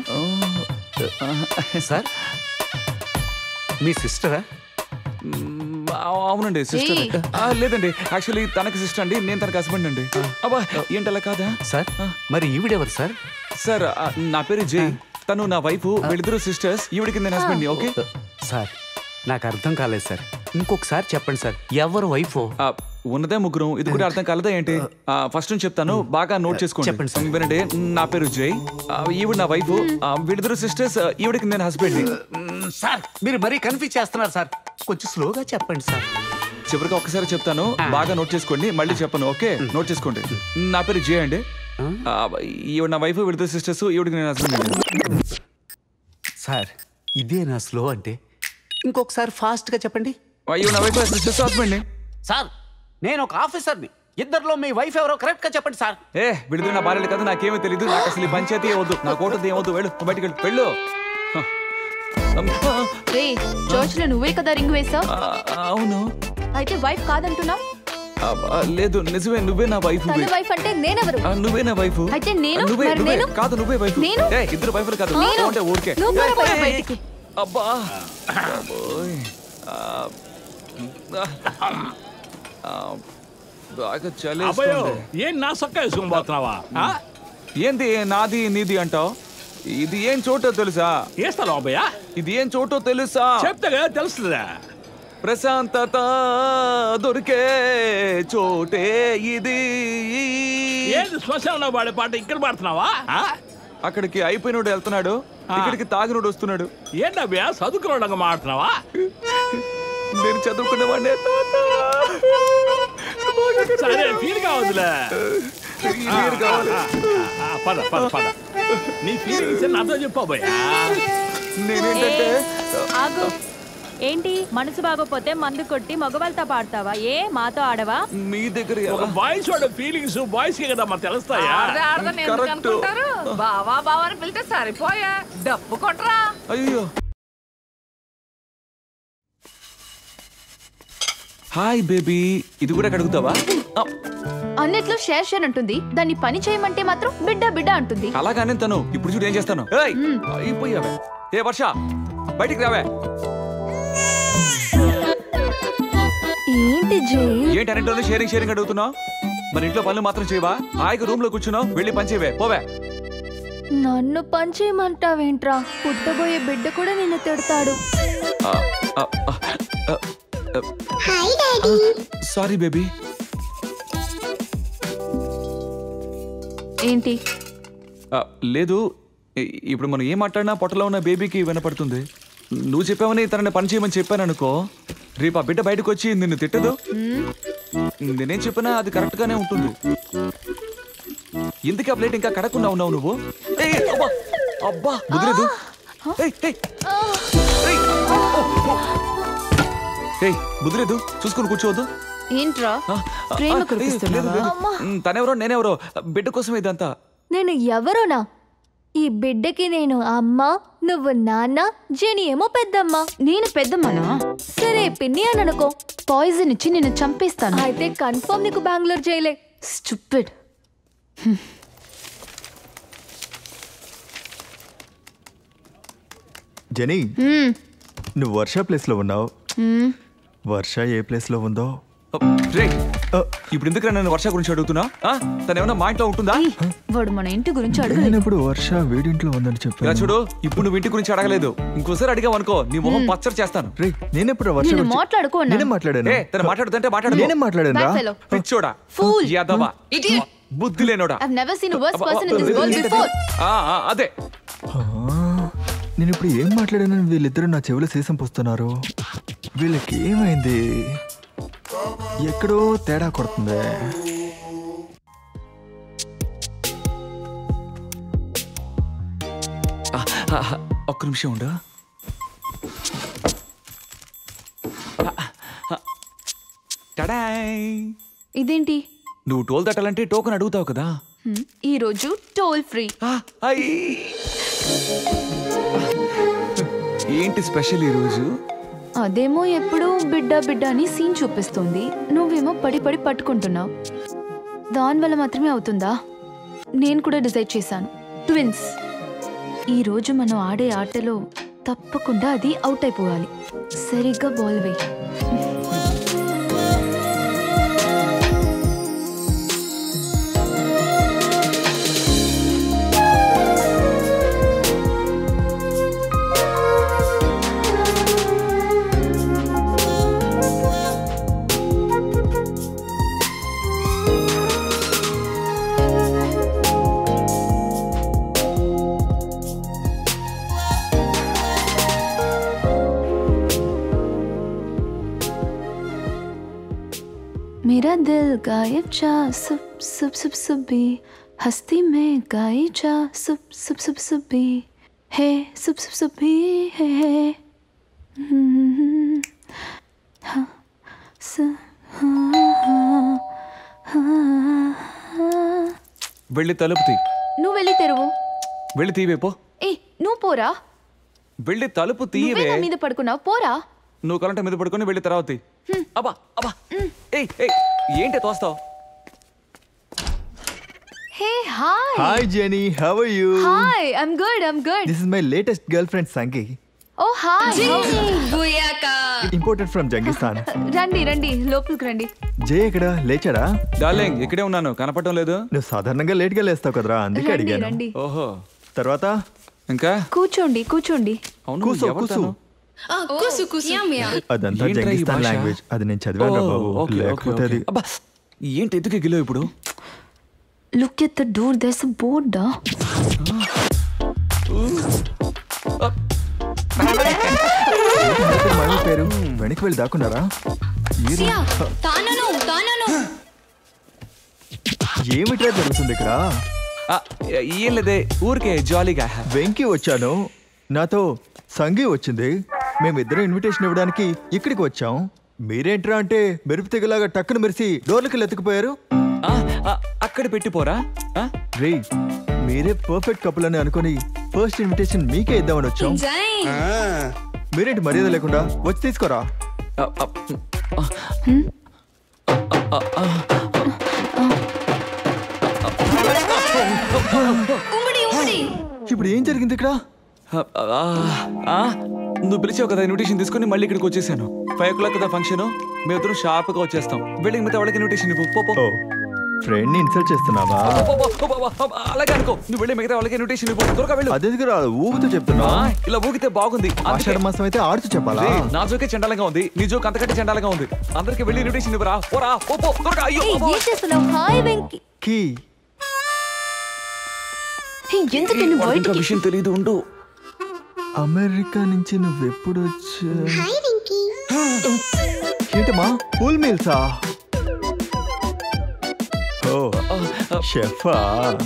Speaker 19: సార్ మీ సిస్టరా
Speaker 2: అవునండి సిస్టర్
Speaker 21: ఏయ్.
Speaker 2: లేదండి యాక్చువల్లీ తనకి సిస్టర్ అండి నేను తనకి హస్బెండ్ అండి అబ్బా ఏంటి అలా కాదా
Speaker 19: సార్ మరి ఈవిడెవరు సార్
Speaker 2: సార్ ఆ, నా పేరు జై తను నా వైఫ్ వీళ్ళిద్దరు సిస్టర్స్ ఈవిడికి నేను హస్బెండ్ ఓకే
Speaker 19: సార్ నాకు అర్థం కాలేదు సార్ ఇంకొకసారి చెప్పండి సార్ ఎవరు వైఫ్
Speaker 2: ఆ, ఉన్నదే ముగ్గురు ఇది కూడా అర్థం కాలేదా ఏంటి ఫస్ట్ నుంచి చెప్తాను బాగా నోట్ చేసుకోండి
Speaker 19: చెప్పండి సార్.
Speaker 2: వినండి నా పేరు జై ఆ, ఈవిడ నా వైఫ్ వీళ్ళిద్దరు సిస్టర్స్ ఈవిడికి నేను హస్బెండ్
Speaker 19: సార్ మీరు మరీ కన్ఫ్యూజ్ చేస్తున్నారు సార్ కొంచెం స్లోగా చెప్పండి సార్
Speaker 2: చివరిగా ఒక్కసారి చెప్తాను బాగా నోట్ చేసుకోండి మళ్ళీ చెప్పను ఓకే నోట్ చేసుకోండి నా పేరు జే అండి ఆ, ఈవిడ నా వైఫ్ వీళ్ళిద్దరు సిస్టర్స్ ఈవిడికి నేను హస్బెండ్ అండి
Speaker 19: సార్ ఇదే నా స్లో అంటే ఇంకొకసారి ఫాస్ట్గా చెప్పండి
Speaker 2: ఈవిడ నా వైఫ్ సిస్టర్స్ హస్బెండ్
Speaker 19: సార్ నేను ఒక ఆఫీసర్ని ఇద్దరిలో మీ వైఫ్ ఎవరో కరెక్ట్గా చెప్పండి సార్
Speaker 2: ఏ విడుదల నా భార్యలు కదా నాకేమీ తెలియదు నాకు అసలు ఈ పంచాయతీ వద్దు నా కోటది ఏమొద్దు వెళ్ళు బయటికి వెళ్ళు వెళ్ళు హ.
Speaker 21: రే చర్చ్ లో నువ్వే కదా రింగ్ వేసావు
Speaker 2: ఆ, అవును
Speaker 21: అయితే వైఫ్ కాదంటున్నావు
Speaker 2: ఆ, ఆ, లేదు నిజమే నువ్వే నా వైఫ్
Speaker 3: తన వైఫ్ అంటే నేనెవరు
Speaker 2: ఆ, నువ్వే నా వైఫ్
Speaker 3: అయితే నేను?
Speaker 2: నువ్వే
Speaker 3: మరి
Speaker 2: నువ్వే
Speaker 3: నేను?
Speaker 2: కాదు నువ్వే వైఫ్
Speaker 3: నేను?
Speaker 2: ఏ ఇద్దరు వైఫ్లు కాదు
Speaker 3: నేను?
Speaker 2: అంటే ఊరికే
Speaker 3: నువ్వు కూడా
Speaker 2: ఏయ్,
Speaker 3: పోయి
Speaker 2: ఏయ్,
Speaker 3: బయటికి.
Speaker 2: అబ్బా బాబోయ్. ఆ, ఆ, బాగా
Speaker 10: అబ్బయ్యో
Speaker 2: చలి
Speaker 10: ఏం నా సొక్క వేసుకుని పోతున్నావా ఆ?
Speaker 2: ఏంది నాది నీది అంటావు ఇది ఏం చోటో తెలుసా
Speaker 10: వేస్తాను అబ్బయ్య
Speaker 2: ఇది ఏం చోటో తెలుసా
Speaker 10: చెప్తే కదా తెలుస్తుందా
Speaker 2: ప్రశాంతత దొరికే చోటే ఇది
Speaker 10: ఏంది శ్మశానంలో పాడే పాట ఇక్కడ పాడుతున్నావా ఆ?
Speaker 2: అక్కడికి అయిపోయినోడు వెళ్తున్నాడు ఇక్కడికి తాగినోడు వస్తున్నాడు
Speaker 10: ఏంటబ్బయ్య చదువుకున్నాడు మాడుతున్నావా
Speaker 2: నేను చదువుకునేవాడినే
Speaker 10: సరే ఫీల్ కావద్దులే
Speaker 2: ఫీల్ కావాలి.
Speaker 10: ఆ, ఆ, పద పద పద నీ ఫీలింగ్స్ నాతో చెప్పు అబ్బయ్య
Speaker 2: నేనేంటంటే
Speaker 5: ఆగు ఏంటి మనసు బాగోపోతే మందు కొట్టి మగవాళ్ళతో పాడతావా ఏ మాతో ఆడవా
Speaker 2: మీ దగ్గర
Speaker 10: ఒక బాయ్స్ వాడు ఫీలింగ్స్ బాయ్స్ కి కదా మరి తెలుస్తాయా
Speaker 1: ఆడదే ఆడదని ఎందుకు అనుకుంటారు బావా బావా అని పిలిస్తే సరిపోయా డప్పు కొట్రా
Speaker 2: అయ్యో హాయ్ బేబీ ఇది కూడా కడుగుతావా ఆ,
Speaker 21: అన్నిట్లో షేర్ షేర్ అంటుంది దాన్ని పని చేయమంటే మాత్రం బిడ్డ బిడ్డ అంటుంది
Speaker 2: అలాగానే తను ఇప్పుడు చూడు ఏం చేస్తాను ఏయ్ అయిపోయావే ఏ వర్ష బయటికి రావే
Speaker 3: ఏంటి జై
Speaker 2: ఏంటి అన్నింటిలోనే షేరింగ్ షేరింగ్ అడుగుతున్నావు మరి ఇంట్లో పనులు మాత్రం చేయవా హాయిగా రూమ్ లో కూర్చున్నావు వెళ్ళి పని చేయవే పోవే
Speaker 3: నన్ను పంచేయమంటావేంట్రా పుట్టబోయే బిడ్డ కూడా నిన్ను తిడతాడు
Speaker 2: సారీ బేబీ
Speaker 21: ఏంటి
Speaker 2: లేదు ఇ- ఇప్పుడు మనం ఏం మాట్లాడినా పొట్టలో ఉన్న బేబీకి వినపడుతుంది నువ్వు చెప్పావని తనని పని చేయమని చెప్పాను అనుకో రేపు ఆ బిడ్డ బయటకు వచ్చి నిన్ను తిట్టదు నేనేం చెప్పినా అది కరెక్ట్ గానే ఉంటుంది ఎందుకు ఆ ప్లేట్ ఇంకా కడకుండా ఉన్నావు నువ్వు ఏయ్, అబ్బా అబ్బా ముదిరేదు ఏయ్, ఏయ్. ఏయ్, ఓ, ఓ. ఏయ్ ముదిరేదు చూసుకుని కూర్చోవద్దు
Speaker 21: ఏంట్రా
Speaker 2: ఆ,
Speaker 21: ప్రేమ
Speaker 2: ఆ, లేదు,
Speaker 21: కురిపిస్తున్నావా
Speaker 2: లేదు. మ్, తనెవరో నేనెవరో బిడ్డ కోసం ఇదంతా
Speaker 3: నేను ఎవరోనా ఈ బిడ్డకి నేను అమ్మ నువ్వు నాన్న జెని ఏమో పెద్దమ్మ
Speaker 21: నేను పెద్దమ్మనా
Speaker 3: సరే పిన్ని అని అనుకో
Speaker 21: పాయిజన్ ఇచ్చి నిన్ను చంపేస్తాను
Speaker 3: అయితే కన్ఫర్మ్ నీకు బెంగళూరు జైలే
Speaker 21: స్టూపిడ్
Speaker 9: జెనీ నువ్వు వర్ష ప్లేస్లో ఉన్నావు వర్ష ఏ ప్లేస్లో ఉందో
Speaker 2: రే ఇప్పుడు ఎందుకు నన్ను వర్ష గురించి అడుగుతున్నా ఆ? తను ఏమన్నా మా ఇంట్లో ఉంటుందా
Speaker 21: వాడు మన ఇంటి గురించి అడగలేదు
Speaker 9: నేనప్పుడు వర్ష వీడింట్లో ఉందని
Speaker 2: ఇలా
Speaker 9: చెప్పాను
Speaker 2: చూడు ఇప్పుడు నువ్వు ఇంటి గురించి అడగలేదు ఇంకోసారి అడిగావు అనుకో నీ మొహం పచ్చడి చేస్తాను
Speaker 9: రే నేనెప్పుడు వర్ష
Speaker 21: నేను
Speaker 9: గురించి-
Speaker 21: మాట్లాడుకో అన్నా.
Speaker 9: నేనే మాట్లాడాను
Speaker 2: ఏ తను మాట్లాడుతుంటే మాట్లాడు
Speaker 9: నేనే మాట్లాడాను రా
Speaker 21: Back fellow.
Speaker 2: పిచ్చోడా
Speaker 21: Fool.
Speaker 2: యాదవా
Speaker 21: Idiot.
Speaker 2: బుద్ధి లేనోడా
Speaker 21: I've never seen a worse person in this world before.
Speaker 2: ఆ, ఆ, అదే
Speaker 9: ఆ, నేను ఇప్పుడు ఏం మాట్లాడానని వీళ్ళిద్దరూ నా చెవులు సీసం పోస్తున్నారు వీళ్ళకి ఏమైంది ఎక్కడో తేడా కొడుతుంది
Speaker 2: ఆ, ఆ, ఆ, ఒక్క నిమిషం ఉండు ఆ, ఆ, టడాయ్.
Speaker 21: ఇదేంటి
Speaker 2: నువ్వు టోల్ తట్టాలంటే టోకెన్ అడుగుతావు కదా
Speaker 21: హ్మ్, ఈ రోజు టోల్ ఫ్రీ
Speaker 2: ఏంటి స్పెషల్ ఈరోజు
Speaker 21: అదేమో ఎప్పుడు బిడ్డ బిడ్డ అని సీన్ చూపిస్తుంది నువ్వేమో పడి పడి పట్టుకుంటున్నావు దానివల్ల మాత్రమే అవుతుందా నేను కూడా డిసైడ్ చేశాను ట్విన్స్ ఈరోజు మనం ఆడే ఆటలో తప్పకుండా అది అవుట్ అయిపోవాలి సరిగ్గా బాల్ వేయి मेरा दिल गायब जा सुब सुब सुब सुबी हस्ती में गाई जा सुब सुब सुब सुबी है सुब सुब सुबी है है हम्म, हाँ, स- हाँ, हाँ, हाँ, हाँ।
Speaker 2: వెళ్ళి తలుపు తీ
Speaker 21: నువ్వు వెళ్ళి తెరువు
Speaker 2: వెళ్ళి తీవే పో
Speaker 21: ఏ నువ్వు పోరా
Speaker 2: వెళ్ళి తలుపు
Speaker 21: నువ్వే
Speaker 2: తీయవే
Speaker 21: నా మీద పడుకున్నావు పోరా
Speaker 2: నువ్వు కరెంట్ మీద పడుకొని వెళ్ళి తర్వాత తీ. అబ్బా అబ్బా ఏయ్ ఏయ్ ఏంటి తోస్తావు
Speaker 21: hey hi
Speaker 9: hi Jenny how are you
Speaker 21: hi I'm good I'm good
Speaker 9: this is my latest girlfriend Sangi
Speaker 21: oh hi
Speaker 9: imported from జంగిస్తాన్
Speaker 21: రండి రండి లోపలికి రండి
Speaker 9: జే ఇక్కడ లేచాడా
Speaker 2: డార్లింగ్ ఇక్కడే ఉన్నాను కనపడటం లేదు
Speaker 9: నువ్వు సాధారణంగా లేట్ గా లేస్తావు కదరా అందుకే
Speaker 21: రండి,
Speaker 9: అడిగాను
Speaker 21: రండి.
Speaker 2: ఓహో
Speaker 9: తర్వాత
Speaker 2: ఇంకా
Speaker 21: కూర్చోండి కూర్చోండి
Speaker 9: కూసో కూసు
Speaker 18: కూసు కూసు
Speaker 9: అదంతా
Speaker 2: ఏంట్రా ఈ
Speaker 9: జంగిస్తాన్
Speaker 2: భాష?
Speaker 9: లాంగ్వేజ్ అది నేను చదివాను
Speaker 2: ఓ,
Speaker 9: బాబు
Speaker 2: ఓకే, ఓకే,
Speaker 9: లేకపోతే అది
Speaker 2: ఓకే. అబ్బా ఏంటి ఎందుకు గిలో ఇప్పుడు
Speaker 21: look at the door there's a board
Speaker 9: మళ్ళీ పేరు వెనక్కి వెళ్ళి దాక్కున్నారా ఈ
Speaker 18: సియా
Speaker 9: రూమ్-
Speaker 18: తానను తానను
Speaker 9: ఏమిట్రా జరుగుతుంది ఇక్కడ
Speaker 2: ఏం లేదే ఊరికే జాలీగా
Speaker 9: వెంకీ వచ్చాను నాతో సంగీ వచ్చింది మేమిద్దరం ఇన్విటేషన్ ఇవ్వడానికి ఇక్కడికి వచ్చాం మీరేంట్రా అంటే మెరుపు తెగలాగా టక్కున మెరిసి డోర్లకి ఎత్తుకుపోయారు
Speaker 2: అక్కడ పెట్టిపోరా
Speaker 9: రే మీరే పర్ఫెక్ట్ కపుల్ అని అనుకుని ఫస్ట్ ఇన్విటేషన్ మీకే ఇద్దామని వచ్చాం మీరేంటి మర్యాద లేకుండా వచ్చి తీసుకోరా
Speaker 18: ఉమ్మడి ఉమ్మడి
Speaker 9: ఇప్పుడు ఏం జరిగింది ఇక్కడ
Speaker 2: ఆ, ఆ, నువ్వు పిలిచావు కదా ఇన్విటేషన్ తీసుకుని మళ్ళీ ఇక్కడికి వచ్చేసాను ఫైవ్ ఓ క్లాక్ కదా ఫంక్షన్ మేమిద్దరం షార్ప్ గా వచ్చేస్తాం వెళ్ళి మిగతా వాళ్ళకి ఇన్విటేషన్ ఇవ్వు పో, పో.
Speaker 9: ఫ్రెండ్ ని ఇన్సల్ట్ చేస్తున్నావా
Speaker 2: పో, పో, పో, పో, పో, పో, అలాగే అనుకో నువ్వు వెళ్ళి మిగతా వాళ్ళకి ఇన్విటేషన్ ఇవ్వు త్వరగా వెళ్ళు
Speaker 9: అదే దగ్గర ఊగుతూ చెప్తున్నా
Speaker 2: ఆ, ఇలా ఊగితే బాగుంది అందుకే-
Speaker 9: ఆషాఢ మాసం అయితే ఆడుతూ చెప్పాలా
Speaker 2: రే, నా జోకే చండాలంగా ఉంది నీ జోక్ అంతకంటే చండాలంగా ఉంది అందరికి వెళ్ళి ఇన్విటేషన్ ఇవ్వరా పోరా పో, పో, త్వరగా అయ్యో
Speaker 3: ఏయ్,
Speaker 2: అబ్బో.
Speaker 3: ఏం చేస్తున్నావు హాయ్ వెంకి
Speaker 9: కీ
Speaker 3: హే, ఎందుకు
Speaker 2: ఏయ్,
Speaker 3: నువ్వు
Speaker 2: వాడికి ఇంకా
Speaker 3: బయటికి
Speaker 2: విషయం తెలియదు ఉండు
Speaker 9: అమెరికా నుంచి నువ్వెప్పుడు వచ్చా ఏంటమ్మా ఫుల్ మీల్సా ఓ షెఫా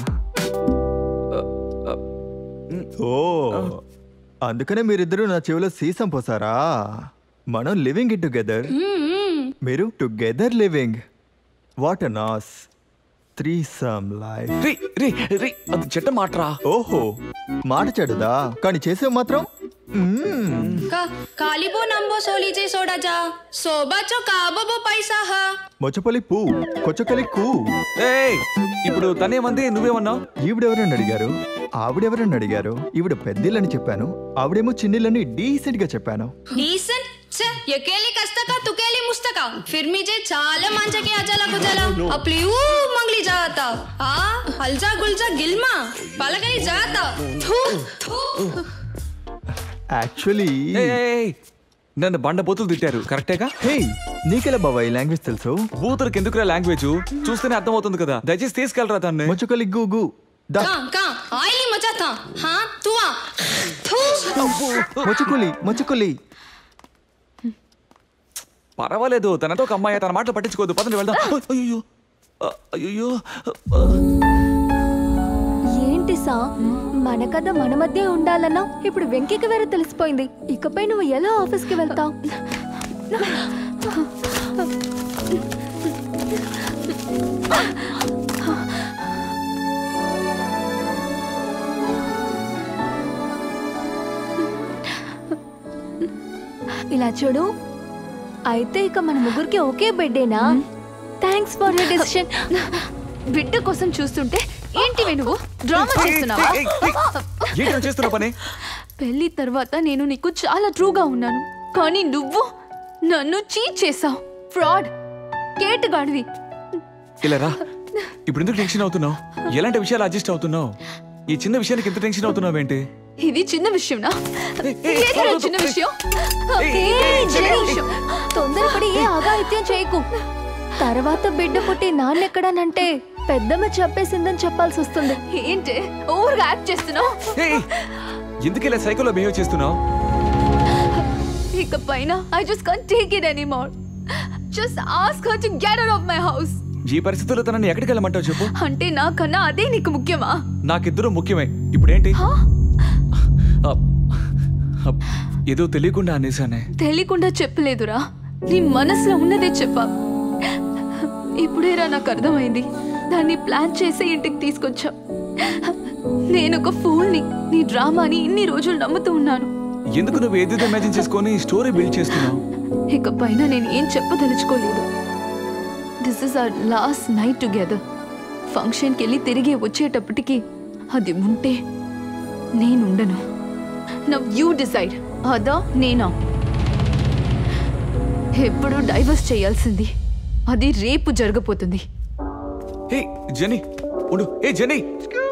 Speaker 9: ఓ అందుకనే మీరిద్దరూ నా చెవిలో సీసం పోసారా మనం లివింగ్ ఇట్ టుగెదర్ మీరు together living what a nice threesome life
Speaker 2: రే రే రే అది చెట్ట మాట్రా
Speaker 9: ఓహో మాట చెడుదా కానీ చేసే మాత్రం మ్మ్.
Speaker 18: का कालीबो नंबो सोलीजे सोडा जा सोबाचो కాబోబో పైసా హా
Speaker 9: మొచ్చపల్లి పూ కొచ్చకలి కూ
Speaker 2: ఏయ్ ఇప్పుడు తనేమంది నువ్వేమన్నావు
Speaker 9: ఈవిడెవరని అడిగారు ఆవిడెవరని అడిగారు ఈవిడ పెద్దిళ్ళని చెప్పాను ఆవిడేమో చిన్నిళ్ళని డీసెంట్ గా చెప్పాను
Speaker 18: డీసెంట్ ఛే ఎకేలి కస్తక తుకేలి ముస్తక ఫిర్ మీజే చాలా మంచకి అజల కుజల అప్లి ఊ మంగ్లి జాత ఆ హల్జా గుల్జా గిల్మా పలగని జాత థూ థూ
Speaker 9: యాక్చువల్లీ
Speaker 2: ఏయ్, నన్ను బండ బూతులు తిట్టారు కరెక్టేగా
Speaker 9: హే నీకెలా బాబా ఈ లాంగ్వేజ్ తెలుసు
Speaker 2: బూతులకి ఎందుకురా లాంగ్వేజ్ చూస్తేనే అర్థమవుతుంది కదా దయచేసి తీసుకెళ్ళరా దాన్ని
Speaker 9: మొచ్చకలి గు గు దా
Speaker 18: का का आईली मचा था हाँ तू आ थू
Speaker 9: మొచ్చకొలి మొచ్చకొలి
Speaker 2: పర్వాలేదు తనతో ఒక అమ్మాయి తన మాటలు పట్టించుకోదు పదండి వెళ్దాం అయ్యో అయ్యో
Speaker 3: ఏంటి సా మన కథ మన మధ్య ఉండాలన్నా ఇప్పుడు వెంకికి వేరే తెలిసిపోయింది ఇకపై నువ్వు ఎలా ఆఫీస్కి వెళ్తావు చూడు అయితే ఇక మన ముగ్గురికి ఒకే బెడ్డేనా థ్యాంక్స్ ఫర్ యర్ డెసిషన్
Speaker 12: బిడ్డ కోసం చూస్తుంటే ఏంటి నువ్వు డ్రామా చేస్తున్నావా
Speaker 2: ఏంటి చేస్తున్న పని
Speaker 12: పెళ్లి తర్వాత నేను నీకు చాలా ట్రూగా ఉన్నాను కానీ నువ్వు నన్ను చీట్ చేసావు ఫ్రాడ్ కేటుగాడివి
Speaker 2: ఇలా రా ఇప్పుడు ఎందుకు టెన్షన్ అవుతున్నావు ఎలాంటి విషయాలు అడ్జస్ట్ అవుతున్నావు ఈ చిన్న విషయానికి ఎంత టెన్షన్ అవుతున్నావు ఏంటి
Speaker 12: ఇది చిన్న విషయంనా ఏదిరా చిన్న విషయం
Speaker 3: ఏయ్, జై, తొందరపడి ఏ ఆగాయిత్యం చేయకు తర్వాత బిడ్డ పుట్టి నాన్నెక్కడానంటే పెద్దమ్మ చెప్పేసిందని చెప్పాల్సి వస్తుంది
Speaker 12: ఏంటి ఓవర్గా యాక్ట్ చేస్తున్నావు
Speaker 2: ఎందుకు ఇలా సైకోలో బిహేవ్ చేస్తున్నావు
Speaker 12: ఇక పైన I just can't take it anymore just ask her to get out of my house
Speaker 2: ఈ పరిస్థితుల్లో తనని ఎక్కడికి వెళ్ళమంటావు చెప్పు
Speaker 12: అంటే నాకన్నా అదే నీకు ముఖ్యమా
Speaker 2: నాకిద్దరు ముఖ్యమే ఇప్పుడేంటి అప్, అప్, ఏదో తెలియకుండా అనేసానే
Speaker 12: తెలియకుండా చెప్పలేదురా నీ మనసులో ఉన్నదే చెప్పా ఇప్పుడేరా నాకు అర్థమైంది దాన్ని ప్లాన్ చేసి ఇంటికి తీసుకొచ్చా నేను ఒక ఫూల్ని నీ డ్రామాని ఇన్ని రోజులు నమ్ముతూ ఉన్నాను
Speaker 2: ఎందుకు నువ్వు ఏదేదో ఇమాజిన్ చేసుకొని స్టోరీ బిల్డ్ చేస్తున్నావు
Speaker 12: ఇక పైన నేను ఏం చెప్పదలుచుకోలేదు this is our last night together ఫంక్షన్కి వెళ్ళి తిరిగి వచ్చేటప్పటికి అది ఉంటే నేనుండను నవ్ యూ డిసైడ్ అదా నేనా ఎప్పుడు డైవర్స్ చేయాల్సింది అది రేపు జరగబోతుంది
Speaker 2: హే జెనీ ఉండు ఏ జెనీ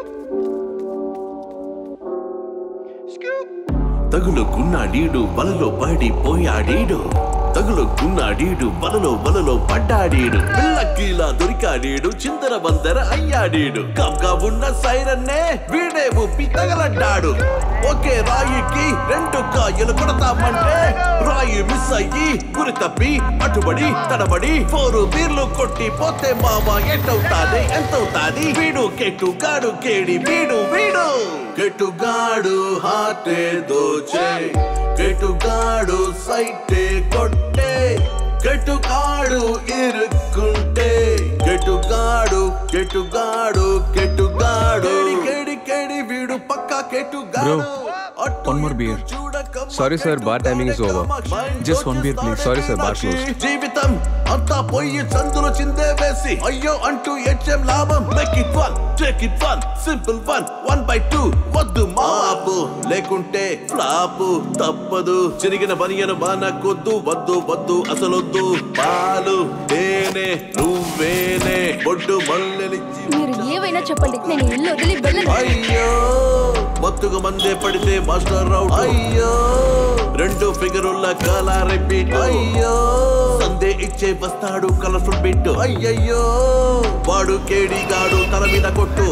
Speaker 4: తగులుకున్నాడీడు వలలో పడిపోయాడీడు తగులుకున్నాడీడు వలలో వలలో పడ్డాడీడు పిల్లకీలా దొరికాడీడు చిందర వందర అయ్యాడీడు కమ్గా ఉన్న సైరన్నే వీడే ఊపి తగలడ్డాడు ఒకే రాయికి రెండు కాయలు కొడతామంటే రాయి మిస్ అయ్యి గురి తప్పి అటుబడి తడబడి ఫోరు బీర్లు కొట్టి పోతే మామ ఎంతవుతాది ఎంతవుతాది వీడు కెట్టుగాడు కేడి వీడు వీడు కెట్టుగాడు హాటే దోచే కెట్టుగాడు సైటే కొట్టే కెట్టుగాడు ఇరుక్కుంటే కెట్టుగాడు కెట్టుగాడు కెట్టుగాడు కేడి కేడి వీడు పక్కా కెట్టుగాడు
Speaker 15: one more beer sorry sir bar timing is over
Speaker 2: just one beer please
Speaker 15: sorry sir bar close
Speaker 4: జీవితం అంతా పోయి చందులు చిందే వేసి అయ్యో అంటూ ఏడ్చేం లాభం make it one take it one simple one one by two వద్దు మాపు లేకుంటే ఫ్లాపు తప్పదు చిరిగిన బనియను బానకొద్దు వద్దు వద్దు అసలొద్దు పాలు తేనె నువ్వేనే బొడ్డు మల్లెలిచ్చి
Speaker 3: మీరు ఏవైనా చెప్పండి నేను ఇల్లు వదిలి వెళ్ళను
Speaker 4: అయ్యో మత్తుగా మందే పడితే మాస్టర్ రౌట్ అయ్యో రెండు ఫిగరుల కాలా రిపీట్ అయ్యో సందే ఇచ్చే వస్తాడు కలర్ఫుల్ బిట్ అయ్యయ్యో వాడు కేడిగాడు తల మీద కొట్టు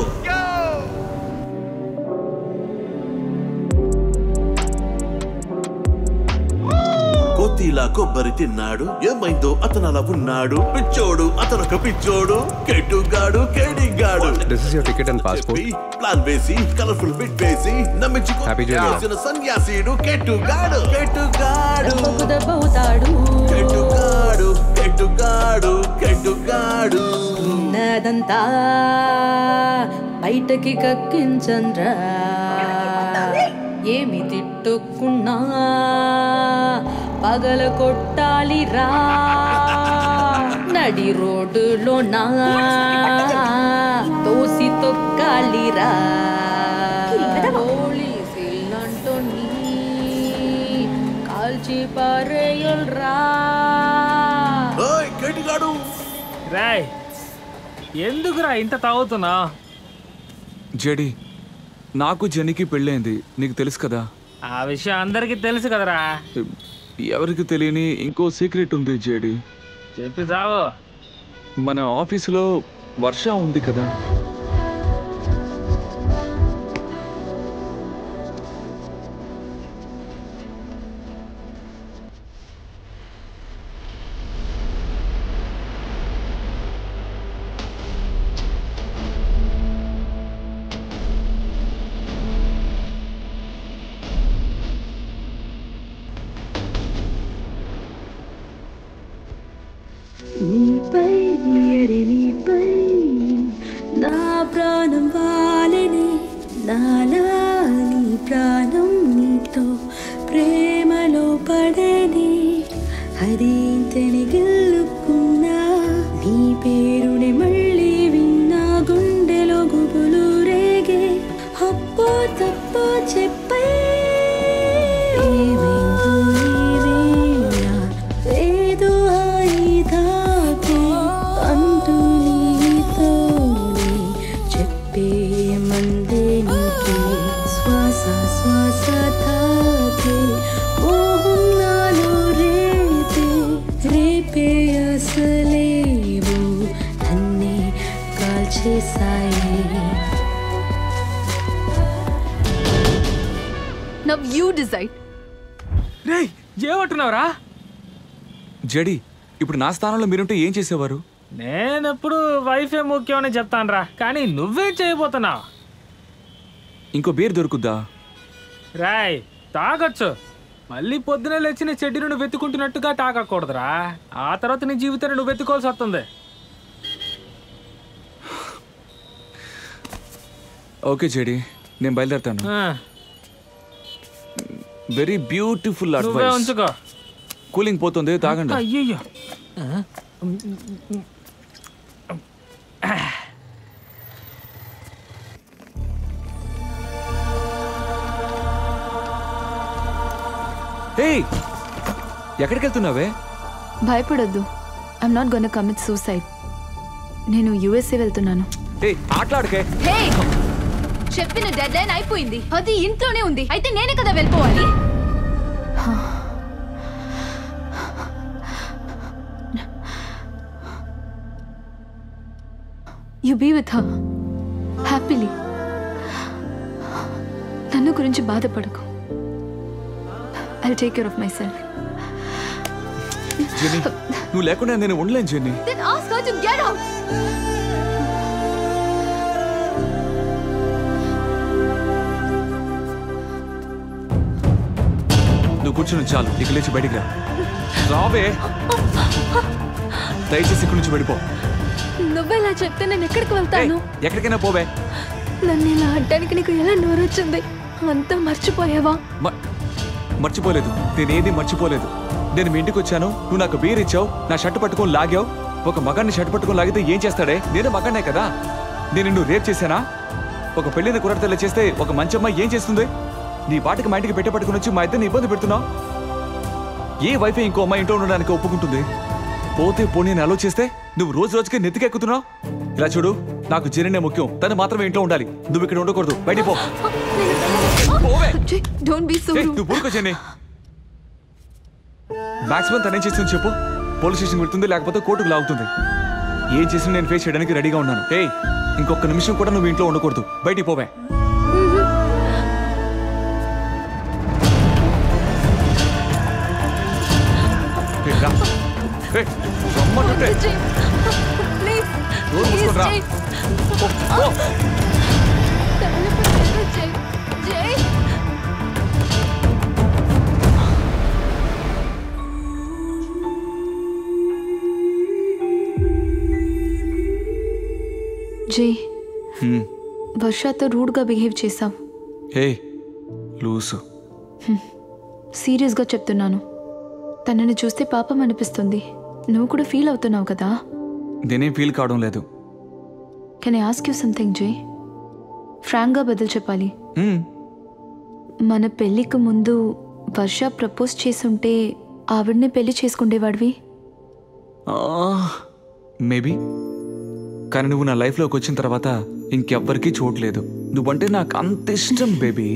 Speaker 4: కోతిలా కొబ్బరి తిన్నాడు ఏమైందో అతను అలా ఉన్నాడు పిచ్చోడు అతను ఒక పిచ్చోడు కెట్టుగాడు కేడిగాడు
Speaker 15: this is your ticket and passport
Speaker 4: plan వేసి కలర్ఫుల్ బిట్ వేసి
Speaker 15: Happy journey.
Speaker 4: నమ్మించుకున్న సన్యాసీడు కెట్టుగాడు కెట్టుగాడు
Speaker 14: దెబ్బవుతాడు
Speaker 4: కెట్టుగాడు కెట్టుగాడు కెట్టుగాడు
Speaker 14: ఉన్నదంతా బయటకి కక్కించండ్రా ఏమి తిట్టుకున్నా పగల కొట్టాలిరా నడి రోడ్డులో నా తోసి తొక్కాలిరా పోలీసులంటోని కాల్చి పారేయుల్రా
Speaker 4: ఓయ్ కెట్టుగాడు
Speaker 7: రాయ్ ఎందుకురా ఇంత తాగుతున్నా
Speaker 2: జెడి నాకు జెనీకి పెళ్ళైంది నీకు తెలుసు కదా
Speaker 7: ఆ విషయం అందరికీ తెలుసు కదరా
Speaker 2: ఎవరికి తెలియని ఇంకో సీక్రెట్ ఉంది జేడి
Speaker 7: చెప్పి చావు
Speaker 2: మన ఆఫీసులో వర్ష ఉంది కదా
Speaker 14: నీపై ఎరి నీపై నా ప్రాణం వాలని నాలా నీ ప్రాణం నీతో ప్రేమలో పడని చేసాయి
Speaker 12: నవ్ యూ డిసైడ్
Speaker 7: రే ఏమంటున్నావురా
Speaker 2: జడి ఇప్పుడు నా స్థానంలో మీరుంటే ఏం చేసేవారు
Speaker 7: నేనెప్పుడు వైఫే ముఖ్యం అని చెప్తానురా కానీ నువ్వేం చేయబోతున్నావు
Speaker 2: ఇంకో బీర్ దొరుకుద్దా
Speaker 7: రాయ్ తాగొచ్చు మళ్ళీ పొద్దునే లేచి నీ చెడ్డీని నువ్వు వెతుకుంటున్నట్టుగా తాగకూడదురా ఆ తర్వాత నీ జీవితాన్ని నువ్వు వెతుకోవాల్సి వస్తుంది
Speaker 2: ఓకే జడి నేను బయలుదేరుతాను
Speaker 7: ఆ,
Speaker 2: వెరీ బ్యూటిఫుల్
Speaker 7: నువ్వే
Speaker 2: అడ్వైస్
Speaker 7: ఉంచుకో
Speaker 2: కూలింగ్ పోతుంది తాగండి
Speaker 7: అయ్యయ్యో
Speaker 2: ఏయ్ ఎక్కడికి వెళ్తున్నావే
Speaker 12: భయపడొద్దు I'm not gonna commit suicide నేను యుఎస్ఏ వెళ్తున్నాను
Speaker 2: ఏయ్ ఆటలాడకే
Speaker 3: హే చెప్పిన డెడ్ లైన్ అయిపోయింది అది ఇంట్లోనే ఉంది అయితే నేనే కదా వెళ్ళిపోవాలి
Speaker 12: you be with her happily నన్ను గురించి బాధపడకు I take care of myself
Speaker 2: Jenny నువ్వు లేకుండా నేను ఉండలేను Jenny
Speaker 3: Then ask her to get out.
Speaker 2: నువ్వు కూర్చుని చాలు ఇక లేచి బయటికి రా రావే దయచేసి ఇక్కడి నుంచి వెళ్ళిపో
Speaker 3: నువ్వెలా చెప్తే నేను ఎక్కడికి వెళ్తాను
Speaker 2: ఎక్కడికైనా పోవే
Speaker 3: నన్ను ఇలా అడ్డానికి నీకు ఎలా నోరొచ్చింది అంతా మర్చిపోయావా
Speaker 2: మ- మర్చిపోలేదు నేనేది మర్చిపోలేదు నేను మీ ఇంటికి వచ్చాను నువ్వు నాకు బీర్ ఇచ్చావు నా షర్ట్ పట్టుకొని లాగావు ఒక మగాన్ని షర్ట్ పట్టుకొని లాగితే ఏం చేస్తాడే నేను మగాన్నే కదా నేను నువ్వు రేప్ చేశానా ఒక పెళ్లిన కుర్రతల్లి చేస్తే ఒక మంచి అమ్మాయి ఏం చేస్తుంది నీ పాటికి మా ఇంటికి పెట్టే పట్టుకుని వచ్చి మా ఇద్దరిని ఇబ్బంది పెడుతున్నావు ఏ వైఫ్ ఇంకో అమ్మాయి ఇంట్లో ఉండడానికి ఒప్పుకుంటుంది పోతే పోనీ అని ఆలోచిస్తే నువ్వు రోజు రోజుకి నెత్తికెక్కుతున్నావు ఇలా చూడు నాకు జెరీనే ముఖ్యం తను మాత్రమే ఇంట్లో ఉండాలి నువ్వు ఇక్కడ ఉండకూడదు బయటికి పో పోవే
Speaker 12: డోంట్ బీ సో
Speaker 2: ఏయ్, నువ్వు పూడుకో చెన్నై మాక్సిమం తనేం చేస్తుంది చెప్పు పోలీస్ స్టేషన్ వెళ్తుంది లేకపోతే కోర్టుకు లాగుతుంది ఏం చేసినా నేను ఫేస్ చేయడానికి రెడీగా ఉన్నాను ఏయ్ ఇంకొక నిమిషం కూడా నువ్వు ఇంట్లో ఉండకూడదు బయటికి పోవే ఏయ్, రా. ఏయ్, రమ్మంటుంటే.
Speaker 3: ప్లీజ్
Speaker 2: నోరు మూసుకొని రా. పో, పో.
Speaker 3: జై
Speaker 12: జై
Speaker 2: హ్మ్.
Speaker 12: వర్షతో రూడ్గా బిహేవ్ చేశాం
Speaker 2: ఏయ్ లూసు
Speaker 12: సీరియస్గా చెప్తున్నాను తనని చూస్తే పాపం అనిపిస్తుంది నువ్వు కూడా ఫీల్ అవుతున్నావు కదా
Speaker 2: నేనేం ఫీల్ కావడం లేదు
Speaker 12: can I ask you something Jai ఫ్రాంక్గా బదులు చెప్పాలి
Speaker 2: హ్మ్.
Speaker 12: మన పెళ్ళికి ముందు వర్ష ప్రపోజ్ చేసుంటే ఆవిడనే పెళ్లి చేసుకుండేవాడివి
Speaker 2: మేబీ కానీ నువ్వు నా లైఫ్లోకి వచ్చిన తర్వాత ఇంకెవ్వరికీ చూడలేదు నువ్వంటే నాకు అంత ఇష్టం బేబీ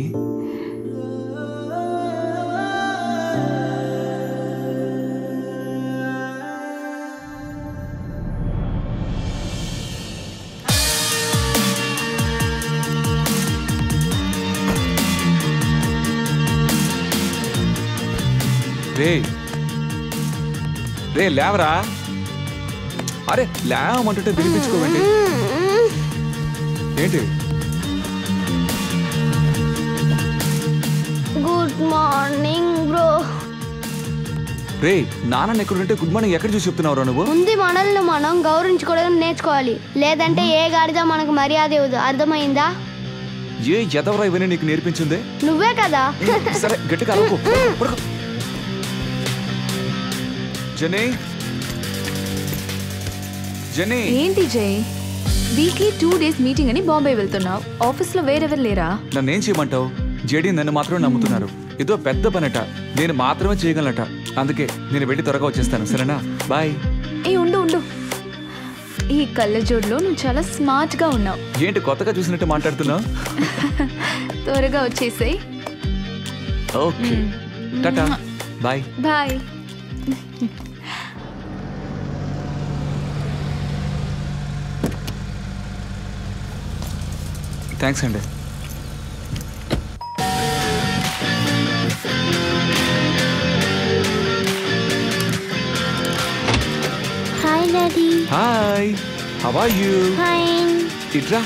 Speaker 2: రే రే లేవరా అరే లేవమంటుంటే వినిపించుకోవండి ఏంటి
Speaker 16: గుడ్ మార్నింగ్ బ్రో
Speaker 2: రే నాన్న ఎక్కడుంటే గుడ్ మార్నింగ్ ఎక్కడ చూసి చెప్తున్నావురా నువ్వు
Speaker 16: ముందు మనల్ని మనం గౌరవించుకోవడం నేర్చుకోవాలి లేదంటే ఏ గాడిద మనకు మర్యాద ఇవ్వదు అర్థమైందా
Speaker 2: ఏ ఎదవరా ఇవన్నీ నీకు నేర్పించింది
Speaker 16: నువ్వే కదా
Speaker 2: సరే గట్టిగా అరవకు. పడుకో. జెన్నీ జెన్నీ
Speaker 12: ఏంటి జై వీక్లీ టూ డేస్ మీటింగ్ అని బాంబే వెళ్తున్నావు ఆఫీస్లో వేరెవరు లేరా
Speaker 2: నన్ను ఏం చేయమంటావు జేడీ నన్ను మాత్రమే నమ్ముతున్నారు ఏదో పెద్ద పనట నేను మాత్రమే చేయగలనట అందుకే నేను వెళ్ళి త్వరగా వచ్చేస్తాను సరేనా బాయ్
Speaker 12: ఏ ఉండు ఉండు ఈ కళ్ళజోడులో నువ్వు చాలా స్మార్ట్గా ఉన్నావు
Speaker 2: ఏంటి కొత్తగా చూసినట్టు మాట్లాడుతున్నావు
Speaker 12: త్వరగా వచ్చేసాయి
Speaker 2: okay tata bye
Speaker 12: bye
Speaker 2: thanks అండి
Speaker 16: hi daddy
Speaker 2: hi how are you
Speaker 16: fine
Speaker 2: ఇట్రా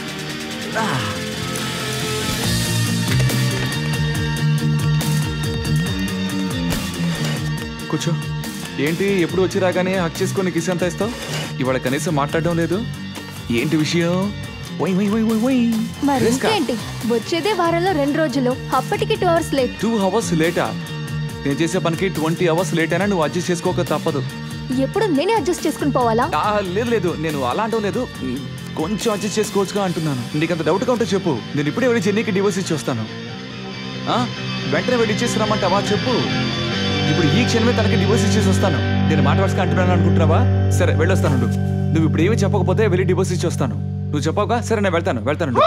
Speaker 2: కూర్చో ఏంటి ఎప్పుడు వచ్చి రాగానే హక్ చేసుకొని కిస్ అంతా ఇస్తావు ఇవాళ కనీసం మాట్లాడడం లేదు ఏంటి విషయం ఓయ్ ఓయ్ ఓయ్ ఓయ్ ఓయ్
Speaker 3: మరి
Speaker 2: రేస్కా.
Speaker 3: ఇంకేంటి వచ్చేదే వారంలో రెండు రోజులు అప్పటికి two hours late
Speaker 2: two hours లేటా నేను చేసే పనికి ట్వంటీ అవర్స్ లేట్ అయినా నువ్వు అడ్జస్ట్ చేసుకోక తప్పదు
Speaker 3: ఎప్పుడు నేనే అడ్జస్ట్ చేసుకుని పోవాలా
Speaker 2: ఆ, లేదు లేదు నేను అలా అంటం లేదు ఉమ్, కొంచెం అడ్జస్ట్ చేసుకోవచ్చుగా అంటున్నాను నీకు అంత డౌట్గా ఉంటే చెప్పు నేను ఇప్పుడే వెళ్ళి జెన్నీకి డివోర్స్ ఇచ్చి వస్తాను ఆ? వెంటనే వెళ్ళి ఇచ్చేసి రమ్మంటావా చెప్పు ఇప్పుడు ఈ క్షణమే తనకి డివోర్స్ ఇచ్చేసి వస్తాను నేను మాట వరుసగా అంటున్నాను అనుకుంటున్నావా సరే వెళ్ళొస్తాను ఉండు. నువ్వు ఇప్పుడు ఏమీ చెప్పకపోతే వెళ్ళి డివోర్స్ ఇచ్చి వస్తాను నువ్వు చెప్పావుగా సరే నేను వెళ్తాను వెళ్తాను ఉండు.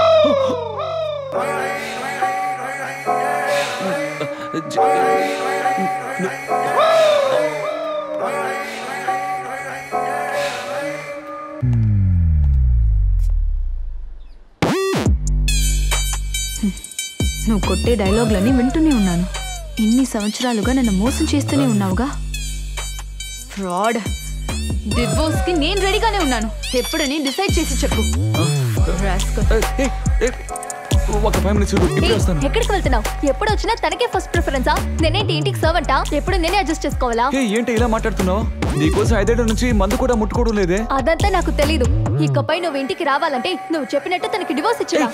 Speaker 12: నువ్వు కొట్టే డైలాగులన్నీ వింటూనే ఉన్నాను ఇన్ని సంవత్సరాలుగా నన్ను మోసం చేస్తూనే ఉన్నావుగా ఫ్రాడ్ డివోర్స్ కి నేను రెడీగానే ఉన్నాను ఎప్పుడని డిసైడ్ చేసి చెప్పు Rascal.
Speaker 2: ఒక ఫైవ్ మినిట్స్ ఇప్పుడే వస్తాను
Speaker 3: ఎక్కడికి వెళ్తున్నావు ఎప్పుడు వచ్చినా తనకే ఫస్ట్ ప్రిఫరెన్సా నేనేంటి ఇంటికి సర్వంటా ఎప్పుడు నేనే అడ్జస్ట్ చేసుకోవాలా
Speaker 2: ఏ ఏంటి ఇలా మాట్లాడుతున్నావు నీకోసం ఐదేళ్ల నుంచి మందు కూడా ముట్టుకోవడం లేదే
Speaker 3: అదంతా నాకు తెలీదు ఇకపై నువ్వు ఇంటికి రావాలంటే నువ్వు చెప్పినట్టు తనకి డివోర్స్ ఇచ్చిరా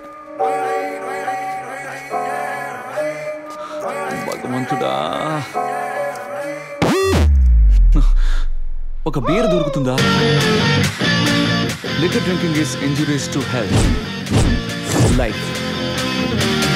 Speaker 2: భగవంతుడా ఒక బీర్ దొరుకుతుందా liquor drinking is injuries to health life